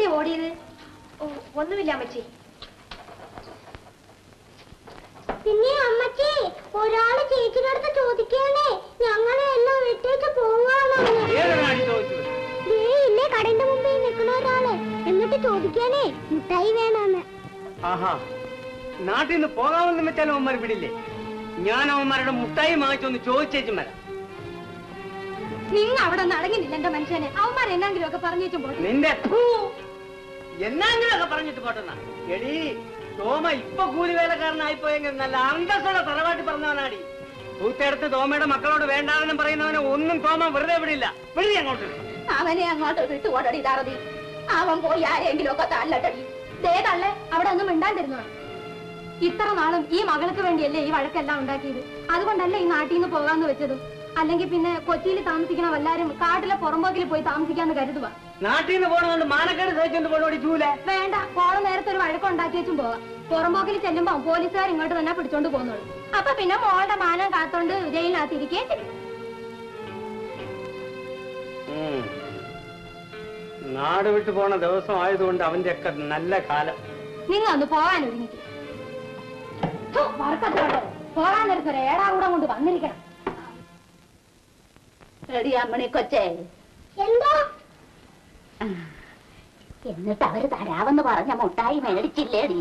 എന്തേ ഓടിയത് ഓ, ഒന്നുമില്ല അമ്മച്ചി പിന്നെ അമ്മച്ചി ഒരാള് ചേച്ചിയുടെ അടുത്ത് ചോദിക്കണേ ഞങ്ങളെ എല്ലാം വിട്ടേച്ച് പോവാണോന്ന് ഏതാണ് ചോദിച്ചത് ദേ ഇല്ലേ കടന്റെ മുമ്പിൽ നിൽക്കുന്ന ഒരാള് എന്നിട്ട് ചോദിക്കാനേ മിഠായി വേണമെന്ന് ആഹാ നാട്ടിൽ നിന്ന് പോകാമെന്ന് വെച്ചാൽ അവന്മാർ വിടില്ലേ ഞാൻ അവന്മാരുടെ മുട്ടായി വാങ്ങിച്ചൊന്ന് ചോദിച്ചേച്ചും വരാം നിങ്ങൾ അവിടെ നിന്ന് അടങ്ങിയില്ല എന്റെ മനുഷ്യനെ അവന്മാർ എന്നെങ്കിലും ഒക്കെ പറഞ്ഞേച്ചും പോട്ടെ നിന്റെ ഫൂ, എന്നാങ്കിലൊക്കെ പറഞ്ഞിട്ട് പോട്ടെന്നാ എടീ തോമ ഇപ്പൊ കൂലി വേലക്കാരനായി പോയെങ്കിൽ നല്ല അന്തസ്സോടെ തറവാട്ടി പറഞ്ഞവനാടി പൂത്തെടുത്ത് തോമയുടെ മക്കളോട് വേണ്ടാണെന്നും പറയുന്നവനെ ഒന്നും തോമ വെറുതെ വിടില്ല വിടി അങ്ങോട്ട് അവനെ അങ്ങോട്ട് വിട്ടു ഓടടി തറതി അവൻ പോയി ആരെങ്കിലും ഒക്കെ തല്ലട്ടടി ദേ തള്ളെ അവിടെ ഒന്നും മിണ്ടാണ്ടിരുന്നോണം ഇത്ര നാളും ഈ മകൾക്ക് വേണ്ടിയല്ലേ ഈ വഴക്കെല്ലാം ഉണ്ടാക്കിയത് അതുകൊണ്ടല്ലേ ഈ നാട്ടിൽ നിന്ന് പോകാന്ന് വെച്ചതും അല്ലെങ്കിൽ പിന്നെ കൊച്ചിയിൽ താമസിക്കണ വല്ലാരും കാട്ടിലെ പുറമ്പോക്കിൽ പോയി താമസിക്കാന്ന് കരുതുക നാട്ടിൽ നിന്ന് പോണതുകൊണ്ട് മാനക്കേട് സഹിച്ചോണ്ട് പോണോടി ചൂല വേണ്ട പോണ നേരത്തെ ഒരു വഴക്കുണ്ടാക്കി വെച്ചും പോവാം പുറമ്പോക്കിൽ ചെല്ലുമ്പോ പോലീസുകാർ ഇങ്ങോട്ട് തന്നെ പിടിച്ചോണ്ട് പോകുന്നുള്ളൂ അപ്പൊ പിന്നെ മോളുടെ മാനം കാത്തോണ്ട് ജയിലിനകത്ത് ഇരിക്കുകയും ചെയ്യും നാട് വിട്ടു പോണ ദിവസം ആയതുകൊണ്ട് അവന്റെ ഒക്കെ നല്ല കാലം നിങ്ങൾ ഒന്ന് പോകാൻ ഒരുങ്ങിക്ക് ഥു, വറുക്കത്ത് കേട്ടോ പോകാൻ നേരത്തെ ഒരു ഏടാ കൂടെ കൊണ്ട് വന്നിരിക്കണം എടി അമ്മണി കൊച്ചേ എന്തോ എന്നിട്ട് അവര് തരാമെന്ന് പറഞ്ഞ മുട്ടായി മേടിച്ചില്ലേടി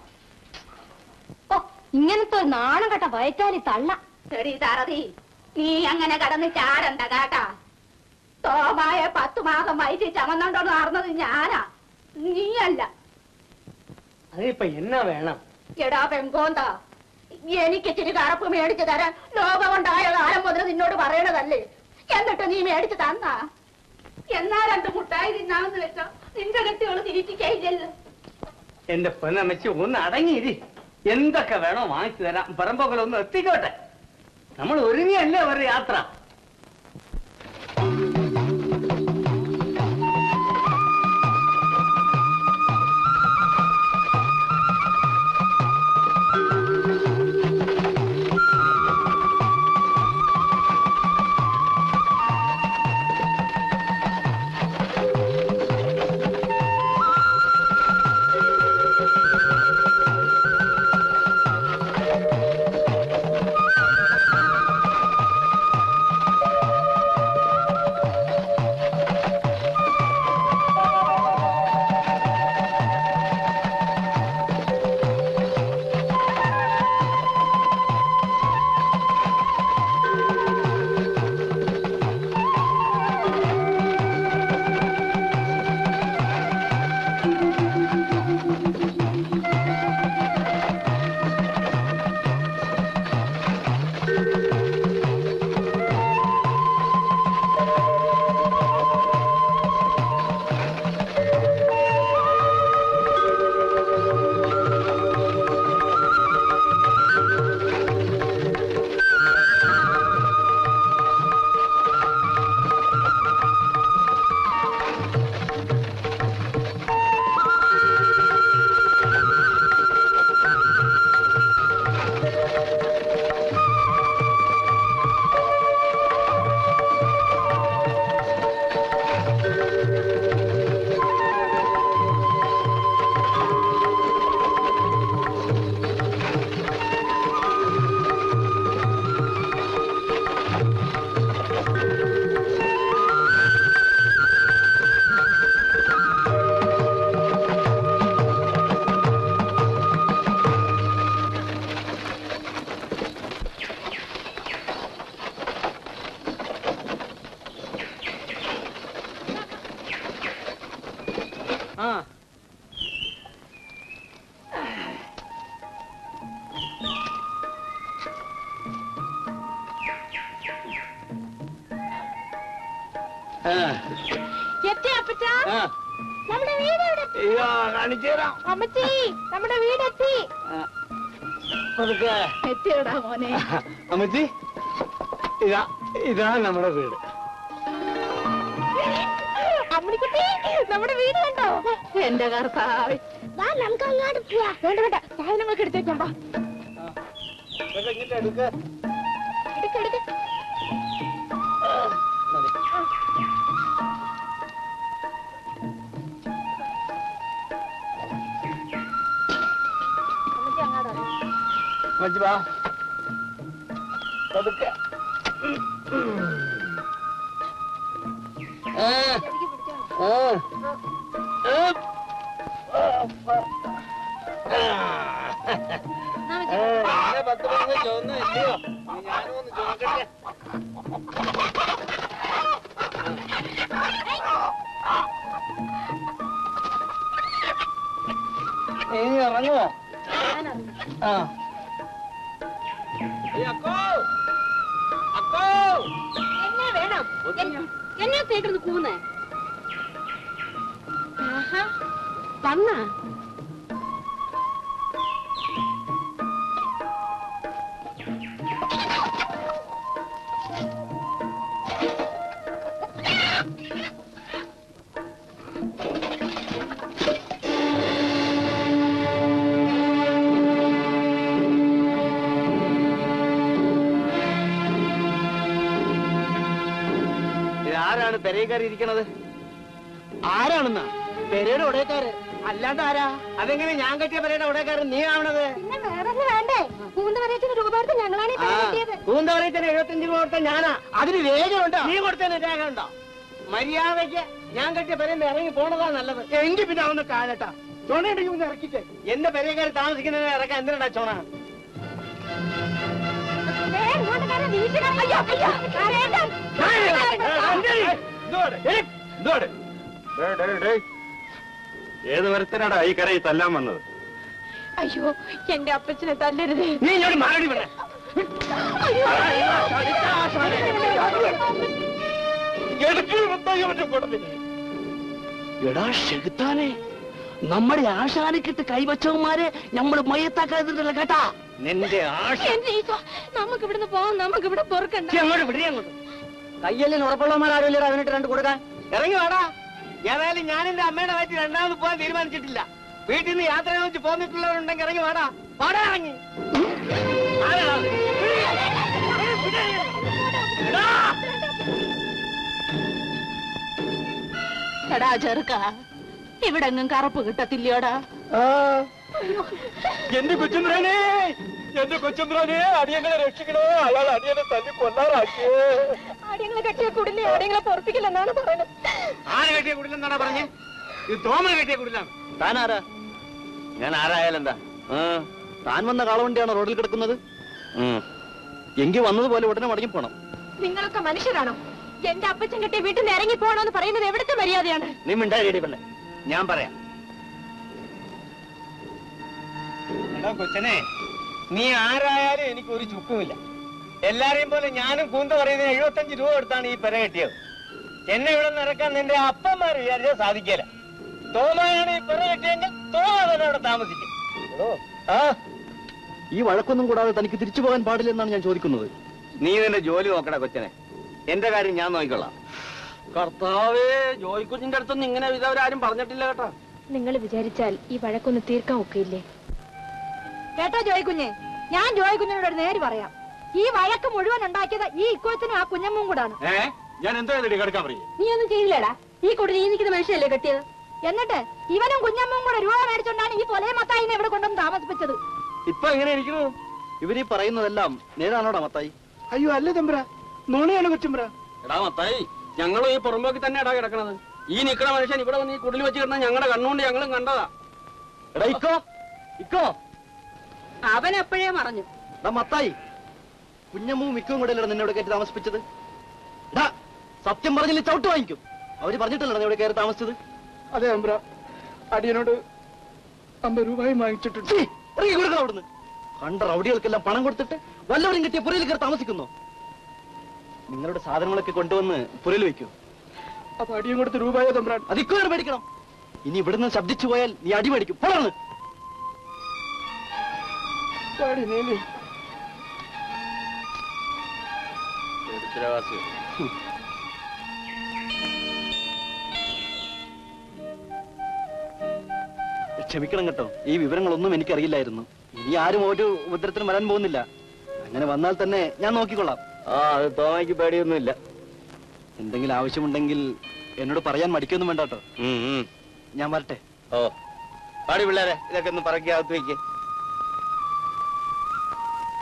ഓ ഇങ്ങനത്തെ ഒരു നാണം കെട്ട വയറ്റാലി തള്ള എടി തറതി നീ അങ്ങനെ കടന്ന് ചാടണ്ട കേട്ടാ തോമായ പത്തു മാസം വയറ്റിൽ ചമന്നോണ്ടോ നടന്നത് ഞാനാ നീയല്ല അതിപ്പോ എന്നാ വേണം എടാ പെങ്കോന്താ എനിക്ക് ഇച്ചിരി കറുപ്പ് മേടിച്ചു തരാൻ ലോകമുണ്ടായ കാലം മുതൽ നിന്നോട് പറയണതല്ലേ എന്നിട്ട് നീ മേടിച്ചു തന്നാ എന്നാ രണ്ട് മുട്ടായി തിന്നാമെന്ന് വെച്ചോ നിന്റെ കെട്ടിയോള് തിരിച്ചിക്കയില്ലല്ലോ എന്റെ പൊന്നമ്മച്ചി ഒന്ന് അടങ്ങിയിരി എന്തൊക്കെ വേണോ വാങ്ങിച്ചു തരാം പറമ്പൊക്കെ എത്തിക്കോട്ടെ നമ്മൾ ഒരുങ്ങിയല്ലേ ഒരു യാത്ര ആ ആ, എത്തി അപ്പച്ച ആ. നമ്മുടെ വീട് എവിടെ അയ്യോ, കാണിച്ചു തരാം അമ്മച്ചി നമ്മുടെ വീടെത്തി ആ, പതുക്കെ. എത്തിയടാ മോനെ അമ്മച്ചി ഇതാ ഇതാ നമ്മുടെ വീട് അമ്മണിക്കുട്ടി നമ്മുടെ വീട് കണ്ടോ എന്റെ കർത്താവ് വാ നമുക്ക് അങ്ങോട്ട് പോവാ വേണ്ട വേണ്ട സാധനങ്ങളൊക്കെ എടുത്തേക്കാം വാ ഇതൊക്കെ ഇങ്ങോട്ട് എടുക്ക എടുക്ക എടുക്ക പിടിച്ചു വാ പതുക്കെ ആ, ആ, ആ, ആ, ഇങ്ങനെ പത്ത് പതിനഞ്ച് ചുവന്നു ഇല്ലയോ ഇനി ഞാനും ഒന്ന് ചുമക്കട്ടെ ഇനി ഇറങ്ങുമോ ആ ഏയ് അക്കോ അക്കോ എന്നെ വേണം എൻ- എന്നെ തേക്കിടുന്ന് കൂന്നേ ആഹാ വന്ന ഇതാരാണ് പെരയിൽ കയറി ഇരിക്കണത് ആരാണെന്നാ പെരയുടെ ഉടയക്കാര് അല്ലാണ്ട് ആരാ അതെങ്ങനെ ഞാൻ കെട്ടിയ പെരയുടെ ഉടയക്കാരൻ നീ ആവണത് പിന്നെ വേറെ വേണ്ടേ കൂന്ത പറയത്തിന് രൂപ കൊടുത്ത് ഞങ്ങളാണ് ഈ പെര കെട്ടിയത് പൂന്തവറയത്തിന് എഴുപത്തഞ്ച് രൂപ കൊടുത്ത ഞാനാ അതിന് രേഖയുണ്ടോ നീ കൊടുത്തതിന് രേഖ ഉണ്ടോ മര്യാദയ്ക്ക് ഞാൻ കെട്ടിയ പെരയിൽ ഇറങ്ങി പോണതാ നല്ലത് എങ്കിൽ പിന്നെ അവന്ന് കാണട്ടാ ചോണയുണ്ടെങ്കിൽ ഒന്ന് ഇറക്കിട്ടെ എന്റെ പെരയക്കാർ താമസിക്കുന്നതിനെ ഇറക്കാൻ എന്തിനാ ചോണ ദേ, ഇങ്ങോട്ട് കയറി വീശുക. അയ്യോ, അയ്യോ, കരയണ്ട. ഏത് വരത്തിനാടാ ഈ കരയിൽ തല്ലാൻ വന്നത് അയ്യോ എന്റെ അപ്പച്ചനെ തല്ലരുത് നീ ഇങ്ങോട്ട് മാറടി വേണേ എടാ ഷെകുത്താനെ നമ്മുടെ ആശാനിക്കിട്ട് കൈവച്ചവന്മാരെ നമ്മൾ മയത്താക്കാതില്ല കേട്ടാ നിന്റെ ആശ എന്റെ ഈശോ നമുക്ക് ഇവിടുന്ന് പോവാം നമുക്ക് ഇവിടെ പൊറുക്കണ്ട നീ അങ്ങോട്ട് വിടറി അങ്ങോട്ട് കയ്യല്ലിന് ഉറപ്പുള്ളവന്മാരും ഇല്ലടാ അവനിട്ട് രണ്ട് കൊടുക്കാൻ ഇറങ്ങി വാടാ ഏതായാലും ഞാൻ എന്റെ അമ്മയുടെ വയറ്റിൽ രണ്ടാമത് പോകാൻ തീരുമാനിച്ചിട്ടില്ല വീട്ടിൽ നിന്ന് യാത്ര വെച്ച് പോന്നിട്ടുള്ളവരുണ്ടെങ്കിൽ ഇറങ്ങി വാടാ വാടാ ഇറങ്ങി ആരാടാ അത്? എടാ! എടാ ചെറുക്ക ഇവിടെ എങ്ങും കറുപ്പ് കിട്ടത്തില്ലയോടാ എന്റെ കൊച്ചുമ്പ്രാനെ എന്റെ കൊച്ചുമ്പ്രാനെ അടിയങ്ങളെ രക്ഷിക്കണോ അയാൾ അടിയനെ തല്ലി കൊല്ലാറാക്കിയേ ആടിയങ്ങളെ കെട്ടിയ കുടിലെ ആടിയങ്ങളെ പൊറപ്പിക്കില്ലെന്നാണ് പറയുന്നത് ആര് കെട്ടിയ കുടിലെന്നാടാ പറഞ്ഞേ ഇത് തോമൽ കെട്ടിയ കുടിലാണ് താൻ ആരാ ഞാൻ ആരായാലെന്താ ആ, താൻ വന്ന കാളവണ്ടിയാണോ റോഡിൽ കിടക്കുന്നത് എങ്കിൽ വന്നതുപോലെ ഉടനെ മടങ്ങി പോണം നിങ്ങളൊക്കെ മനുഷ്യരാണോ എന്റെ അപ്പച്ചൻ കെട്ടിയ വീട്ടിൽ നിന്ന് ഇറങ്ങി പോകണമെന്ന് പറയുന്നത് എവിടുത്തെ മര്യാദയാണ് നീ മിണ്ടായി പെണ്ണെ ഞാൻ പറയാം എടാ കൊച്ചനെ നീ ആരായാലും എനിക്ക് ഒരു ചുക്കുമില്ല എല്ലാരെയും പോലെ ഞാനും കൂന്ത പറയുന്നതിന് എഴുപത്തഞ്ച് രൂപ കൊടുത്താണ് ഈ പെര കെട്ടിയത് എന്നെ ഇവിടെ നിന്ന് ഇറക്കാൻ നിന്റെ അപ്പന്മാർ വിചാരിച്ചാൽ സാധിക്കില്ല തോമയാണ് ഈ പെര കെട്ടിയെങ്കിൽ തോമ തന്നെ അവിടെ താമസിക്കും എടോ, ആ ഈ വഴക്കൊന്നും കൂടാതെ തനിക്ക് തിരിച്ചു പോകാൻ പാടില്ലെന്നാണ് ഞാൻ ചോദിക്കുന്നത് നീ നിന്റെ ജോലി നോക്കടാ കൊച്ചനെ എന്റെ കാര്യം ഞാൻ നോക്കിക്കൊള്ളാം കർത്താവേ ജോയിക്കുഞ്ഞിന്റെ അടുത്തൊന്നും ഇങ്ങനെ ഇതവരാരും പറഞ്ഞിട്ടില്ല കേട്ടാ നിങ്ങൾ വിചാരിച്ചാൽ ഈ വഴക്കൊന്ന് തീർക്കാൻ ഒക്കെയില്ലേ കേട്ടോ ജോയ്ക്കുഞ്ഞെ ഞാൻ ജോയ്ക്കുഞ്ഞിനോട് ഒരു നേര് പറയാം ഈ വഴക്ക് മുഴുവൻ ഉണ്ടാക്കിയത് ഈ ഇക്കോച്ചനും ആ കുഞ്ഞമ്മും കൂടാണ് ഏ ഞാൻ എന്താ ഇതിടി കിടക്കാൻ പറയേ നീ ഒന്നും ചെയ്യില്ലടാ ഈ കുടി ഈ നിൽക്കുന്ന മനുഷ്യല്ലേ കെട്ടിയത് എന്നിട്ട് ഇവനും കുഞ്ഞമ്മും കൂടെ രൂപ മേടിച്ചോണ്ടാണ് ഈ പൊലയ മത്തായിനെ ഇവിടെ കൊണ്ടുവന്ന് താമസിപ്പിച്ചത് ഇപ്പൊ എങ്ങനെ ഇരിക്കുന്നു ഇവരീ പറയുന്നതെല്ലാം നേരാണോടാ മത്തായി അയ്യോ അല്ല തമ്പ്ര നുണയാണ് കൊച്ചുമ്പ്ര എടാ മത്തായി ഞങ്ങളും ഈ പുറമ്പോക്കി തന്നെ ഇടാ കിടക്കണത് ഈ നിക്കണ മനുഷ്യൻ ഇവിടെ വന്ന് ഈ കുടിൽ വെച്ച് കിടന്ന ഞങ്ങളുടെ കണ്ണുകൊണ്ട് ഞങ്ങളും കണ്ടതാ എടാ ഇക്കോ ഇക്കോ അവൻ എപ്പോഴേ മറഞ്ഞു എടാ മത്തായി കുഞ്ഞമ്മവും മിക്കവും കൂടെ അല്ലേ നിന്നെ ഇവിടെ കയറ്റി താമസിപ്പിച്ചത് എടാ സത്യം പറഞ്ഞില്ല ചവിട്ട് വാങ്ങിക്കും അവര് പറഞ്ഞിട്ടല്ലേ നീ ഇവിടെ കയറി താമസിച്ചത് അതെ അമ്പ്ര അടിയനോട് അമ്പത് രൂപയും വാങ്ങിച്ചിട്ടുണ്ട് ഛീ, ഇറങ്ങി കൊടുക്കണം അവിടുന്ന് കണ്ട റൗഡികൾക്കെല്ലാം പണം കൊടുത്തിട്ട് വല്ലവരും കിട്ടിയ പുരയിൽ കയറി താമസിക്കുന്നു നിങ്ങളുടെ സാധനങ്ങളൊക്കെ കൊണ്ടുവന്ന് പുരയിൽ വെക്കൂ അപ്പൊ അടിയും കൊടുത്ത് രൂപയോ തമ്പ്രാൻ അതിക്കോടെ മേടിക്കണം ഇനി ഇവിടുന്ന് ശബ്ദിച്ചു പോയാൽ നീ അടി മേടിക്കും പോളന്ന് പാടി നീലി ക്ഷമിക്കണം കേട്ടോ ഈ വിവരങ്ങളൊന്നും എനിക്കറിയില്ലായിരുന്നു ഇനി ആരും ഒരു ഉപദ്രവത്തിനും വരാൻ പോകുന്നില്ല അങ്ങനെ വന്നാൽ തന്നെ ഞാൻ നോക്കിക്കൊള്ളാം ആ അത് തോമയ്ക്ക് പേടിയൊന്നുമില്ല എന്തെങ്കിലും ആവശ്യമുണ്ടെങ്കിൽ എന്നോട് പറയാൻ മടിക്കൊന്നും വേണ്ട കേട്ടോ ഉം, ഉം. ഞാൻ വരട്ടെ ഓ പാടി പിള്ളേരെ ഇതൊക്കെ ഒന്ന് പറക്കി അകത്ത് വെക്ക്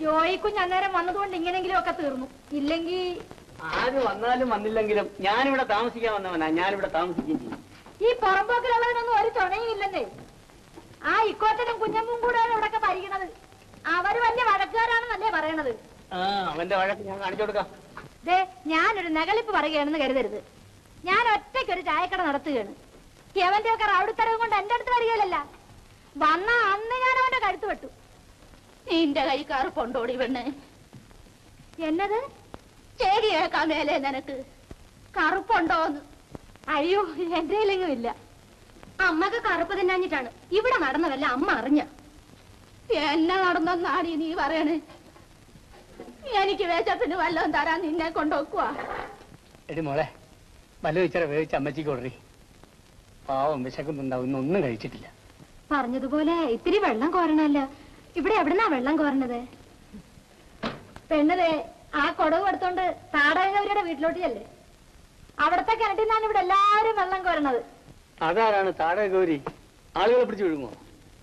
ജോയിക്കുഞ്ഞ് അന്നേരം വന്നതുകൊണ്ട് ഇങ്ങനെങ്കിലും ഒക്കെ തീർന്നു ഇല്ലെങ്കിൽ ആര് വന്നാലും വന്നില്ലെങ്കിലും ഞാനിവിടെ താമസിക്കാൻ വന്നവനാ ഞാനിവിടെ താമസിക്കുകയും ചെയ്യും ഈ പുറമ്പോക്കിലുള്ളതിനൊന്നും ഒരു തുണയും ഇല്ലെന്നേ ആ ഇക്കോട്ടനും കുഞ്ഞമ്മും കൂടെയാണ് ഇവിടൊക്കെ ഭരിക്കണത് അവര് വലിയ വഴക്കുകാരാണെന്നല്ലേ പറയണത് ആ അവന്റെ വഴക്ക് ഞാൻ കാണിച്ചു കൊടുക്കാം ദേ ഞാനൊരു നകളിപ്പ് പറയുകയാണെന്ന് കരുതരുത് ഞാൻ ഒറ്റയ്ക്കൊരു ചായക്കട നടത്തുകയാണ് യവന്റെ ഒക്കെ റൗഡിത്തരവ് കൊണ്ട് എന്റെ അടുത്ത് വരികയില്ലല്ല വന്ന അന്ന് ഞാൻ അവന്റെ കഴുത്ത് വെട്ടു നിന്റെ കൈ കറുപ്പുണ്ടോടി പെണ്ണ് എന്നത് ചേരി കേൾക്കാൻ മേലെ നിനക്ക് കറുപ്പുണ്ടോന്ന് അയ്യോ എന്റെ കയ്യിലെങ്ങും ഇല്ല അമ്മക്ക് കറുപ്പ് തിന്നാഞ്ഞിട്ടാണ് ഇവിടെ നടന്നതല്ല അമ്മ അറിഞ്ഞ എന്നെ നടന്നെന്നാടി നീ പറയണേ എനിക്ക് വേഷത്തിന് വല്ലതും തരാൻ നിന്നെ കൊണ്ടുവെക്കുവാ എടി മോളെ വല്ല ഇച്ചിരി വേവിച്ച് അമ്മച്ചിക്ക് കൊടുറി പാവം വിശക്കുന്നുണ്ടാവും ഇന്നൊന്നും കഴിച്ചിട്ടില്ല പറഞ്ഞതുപോലെ ഇത്തിരി വെള്ളം കോരണല്ല ഇവിടെ എവിടുന്നാ വെള്ളം കോരണത് പെണ്ണതേ ആ കൊടവ് എടുത്തോണ്ട് താടകവരുടെ വീട്ടിലോട്ട് ചെല്ലേ അവിടത്തെ കിണറ്റിൽ നിന്നാണ് ഇവിടെ എല്ലാവരും വെള്ളം കോരണത് അതാരാണ് താഴെ ഗൗരി ആളുകളെ പിടിച്ചു വിഴുങ്ങോ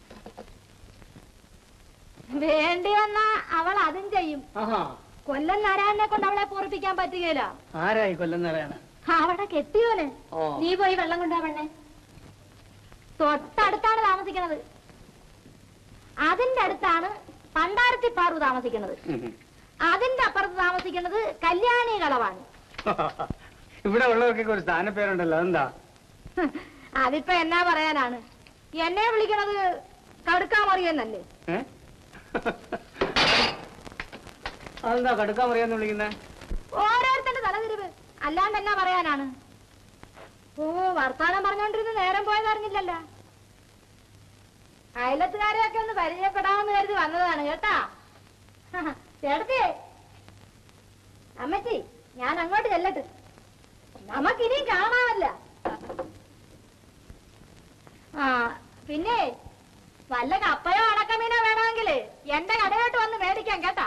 വേണ്ടി വന്നാ അവൾ അതും ചെയ്യും ആഹാ കൊല്ലം നാരായണനെ കൊണ്ട് അവളെ പൂർപ്പിക്കാൻ പറ്റുകയില്ല ആരായി കൊല്ലുന്നവരാണ് അവിടെ കെട്ടിയോന് ഓ. നീ പോയി വെള്ളം കൊണ്ടാ പെണ്ണെ തൊട്ടടുത്താണ് താമസിക്കുന്നത് അതിന്റെ അടുത്താണ് പണ്ടാരത്തി പാറു താമസിക്കുന്നത് അതിന്റെ അപ്പുറത്ത് താമസിക്കുന്നത് കല്യാണി കളവാണ് ഇവിടെ ഉള്ളവർക്കൊക്കെ ഒരു സ്ഥാനപ്പേരുണ്ടല്ലോ അതെന്താ അതിപ്പോ എന്നാ പറയാനാണ് എന്നെ വിളിക്കണത് കടുക്കാമറിയെന്നല്ലേ ഏ? അതെന്താ കടുക്കാൻ പറയാന്ന് വിളിക്കുന്നേ ഓരോരുത്തന്റെ തലതിരിവ് അല്ലാണ്ട് എന്നാ പറയാനാണ് ഓ വർത്താനം പറഞ്ഞോണ്ടിരുന്ന് നേരം പോയതറിഞ്ഞില്ലല്ലോ അയലത്തുകാരെയൊക്കെ ഒന്ന് പരിചയപ്പെടാമെന്ന് കരുതി വന്നതാണ് കേട്ടാ ചേട്ടത്തി അമ്മച്ചി ഞാൻ അങ്ങോട്ട് ചെല്ലട്ട് നമുക്കിനിയും കാണാമല്ല ആ പിന്നെ വല്ല കപ്പയോ അടക്കമീനോ വേണമെങ്കില് എന്റെ കടയോട്ട് വന്ന് മേടിക്കാം കേട്ടാ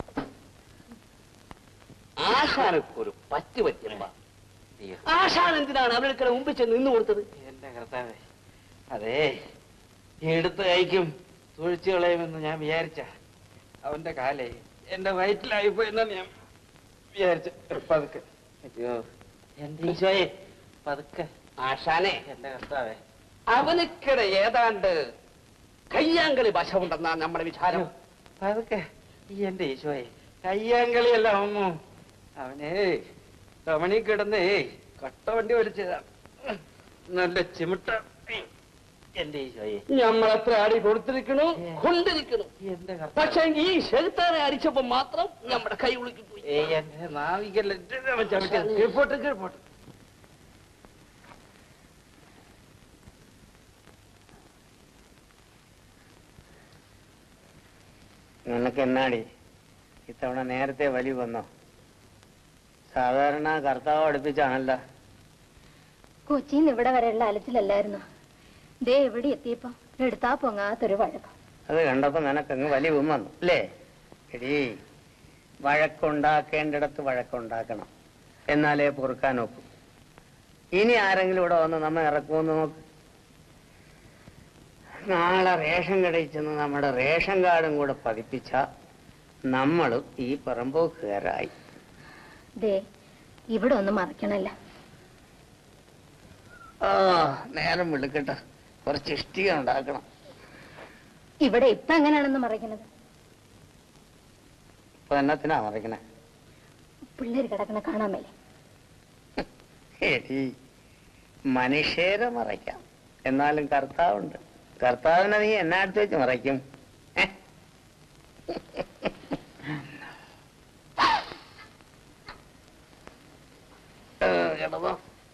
ആശാനൊക്കെ ഒരു പറ്റ് പറ്റുമ്പ ആശാൻ എന്തിനാണ് അവരുടെ മുമ്പിൽ ചെന്ന് നിന്ന് കൊടുത്തത് എന്റെ കർത്താവേ അതേ എടുത്ത് കഴിക്കും തുഴിച്ചു കളയുമെന്ന് ഞാൻ വിചാരിച്ച അവന്റെ കാലേ എന്റെ വയറ്റിലായി പോയെന്നാണ് ഞാൻ വിചാരിച്ച പതുക്കെ അയ്യോ എന്റെ ഈശോയെ പതുക്കെ ആശാനെ എന്റെ കർത്താവേ അവനക്കിടെ ഏതാണ്ട് കയ്യാങ്കളി വശമുണ്ടെന്നാണ് നമ്മുടെ വിചാരം പതുക്കെ ഈ എന്റെ ഈശോയെ കയ്യാങ്കളിയല്ല അമ്മു അവനേ തമണി കിടന്നേ കട്ടവണ്ടി വലിച്ചതാണ് നല്ല ചിമിട്ട എന്റെ ഈശോയെ നമ്മളെത്ര അടി കൊടുത്തിരിക്കണു കൊണ്ടിരിക്കണു എന്റെ കർത്താവേ പക്ഷെ ഈ ശരിത്താനെ അടിച്ചപ്പോ മാത്രം നമ്മുടെ കൈ ഉളുക്കി പോയി ഏയ് എന്റെ നാവികല്ല കീഴ്പോട്ട് കീഴ്പോട്ട് നിനക്ക് എന്നാടി ഇത്തവണ നേരത്തെ വലി വന്നോ സാധാരണ കർത്താവ് അടുപ്പിച്ചാണല്ലോ കൊച്ചിന്ന് ഇവിടെ വരെയുള്ള അലച്ചിലല്ലായിരുന്നു ദേ എവിടെ എത്തിയപ്പോ എടുത്താ പൊങ്ങാത്തൊരു വഴക്കം അത് കണ്ടപ്പോ നിനക്കങ്ങ് വലിയ വന്നു അല്ലേ എടീ വഴക്കുണ്ടാക്കേണ്ടിടത്ത് വഴക്കുണ്ടാക്കണം എന്നാലേ പൊറുക്കാൻ ഒക്കും ഇനി ആരെങ്കിലും ഇവിടെ വന്ന് നമ്മ ഇറക്കുമെന്ന് നോക്ക് നാളെ റേഷൻ കടയിൽ ചെന്ന് നമ്മുടെ റേഷൻ കാർഡും കൂടെ പതിപ്പിച്ച നമ്മളും ഈ പറമ്പോക്കുകാരായി ദേ ഇവിടെ ഒന്നും മറക്കണല്ല ആ നേരം വിളിക്കട്ടെ കുറച്ച് ഇഷ്ടിക ഉണ്ടാക്കണം ഇവിടെ ഇപ്പൊ എങ്ങനെയാണെന്ന് മറയ്ക്കണത് ഇപ്പൊ എന്നത്തിനാ മറിക്കണേ പിള്ളേര് കിടക്കണ കാണാൻ മേലെ എടി മനുഷ്യരെ മറയ്ക്കാം എന്നാലും കർത്താവുണ്ട് കർത്താവിനെ നീ എന്നെ അടുത്ത് വെച്ച് മറയ്ക്കും ഏ? ഏ, കിടന്നോ?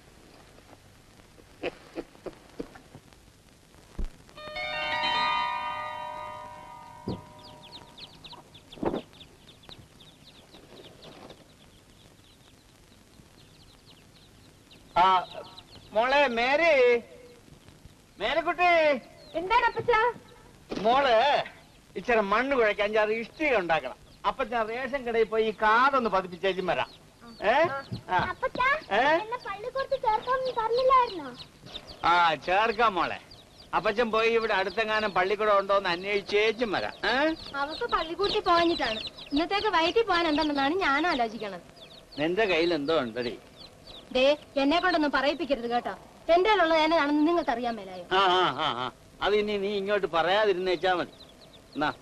ആ മോളെ മേരി മേരിക്കുട്ടി എന്താണ് അപ്പച്ച മോള് ഇച്ചിരി മണ്ണ് കുഴയ്ക്ക് അഞ്ചാറ് ഇഷ്ടിക ഉണ്ടാക്കണം അപ്പൊ ഞാൻ റേഷൻ കടയിൽ പോയി ഈ കാതൊന്ന് പതിപ്പിച്ചേച്ചും വരാം ഏ ആ. അപ്പച്ചാ ഏ? എന്നെ പള്ളിക്കൂടത്ത് ചേർക്കാൻ പറഞ്ഞില്ലായിരുന്നോ ആ ചേർക്കാം മോളെ അപ്പച്ചൻ പോയി ഇവിടെ അടുത്തെങ്ങാനും പള്ളിക്കൂടം ഉണ്ടോ എന്ന് അന്വേഷിച്ചേച്ചും വരാം ഏ? അവക്ക് പള്ളിക്കൂട്ടി പോകാഞ്ഞിട്ടാണ് ഇന്നത്തേക്ക് വയറ്റിൽ പോകാൻ എന്തെന്നാണ് ഞാൻ ആലോചിക്കണത് നിന്റെ കയ്യിൽ എന്തോ ഉണ്ടടി ദേ എന്നെ കൊണ്ടൊന്നും പറയിപ്പിക്കരുത് കേട്ടോ എന്റെ കയ്യിലുള്ളത് എന്നതാണെന്ന് നിങ്ങൾക്ക് അറിയാൻ മേലായോ ആ ആ ആ ആ അത് ഇനി നീ ഇങ്ങോട്ട് പറയാതിരുന്നേച്ചാ മതി എന്നാ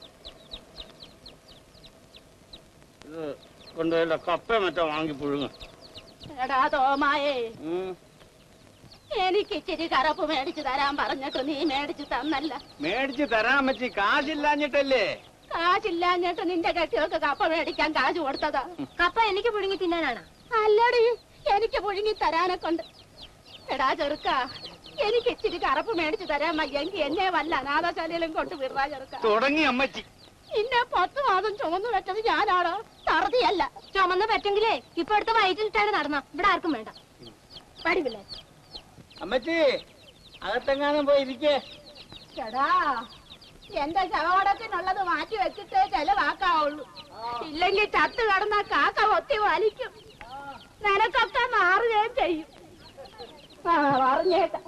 ഇത് കൊണ്ടുപോയില്ല കപ്പ മറ്റോ വാങ്ങി പുഴുങ്ങ എടാ തോമായേ എനിക്ക് ഇച്ചിരി കറപ്പ് മേടിച്ചു തരാൻ പറഞ്ഞിട്ട് നീ മേടിച്ചു തന്നല്ല മേടിച്ച് തരാൻ പറ്റി കാശില്ലാഞ്ഞിട്ടല്ലേ കാശില്ലാഞ്ഞിട്ട് നിന്റെ കെട്ടികൾക്ക് കപ്പ മേടിക്കാൻ കാശ് കൊടുത്തതാ കപ്പ എനിക്ക് പുഴുങ്ങി തിന്നാനാണ് അല്ലടി എനിക്ക് പുഴുങ്ങി തരാനെ കൊണ്ട് എടാ ചെറുക്ക എനിക്ക് ഇച്ചിരി കറപ്പ് മേടിച്ചു തരാൻ വയ്യെങ്കിൽ എന്നെ വല്ല അനാഥശാലയിലും കൊണ്ട് വിടാ ചെറുക്ക തുടങ്ങി അമ്മച്ചി ഇന്നെ പത്ത് മാസം ചുമന്നു വെച്ചത് ഞാനാണോ തറുതിയല്ല ചുമന്ന് പറ്റെങ്കിലേ ഇപ്പൊ അടുത്ത വയറ്റിലിട്ടാണ് നടന്ന ഇവിടെ ആർക്കും വേണ്ട പഠിപ്പില്ലേ അമ്മച്ചി അകത്തെങ്ങാനും പോയി ഇരിക്കേ എടാ എന്റെ ശവടത്തിനുള്ളത് മാറ്റി വെച്ചിട്ടേ ചെലവാക്കാവുള്ളൂ ഇല്ലെങ്കിൽ ചത്ത് കടന്ന കാക്ക ഒത്തി വലിക്കും നിനക്കൊക്കെ മാറുകയും ചെയ്യും ആ പറഞ്ഞേക്കാം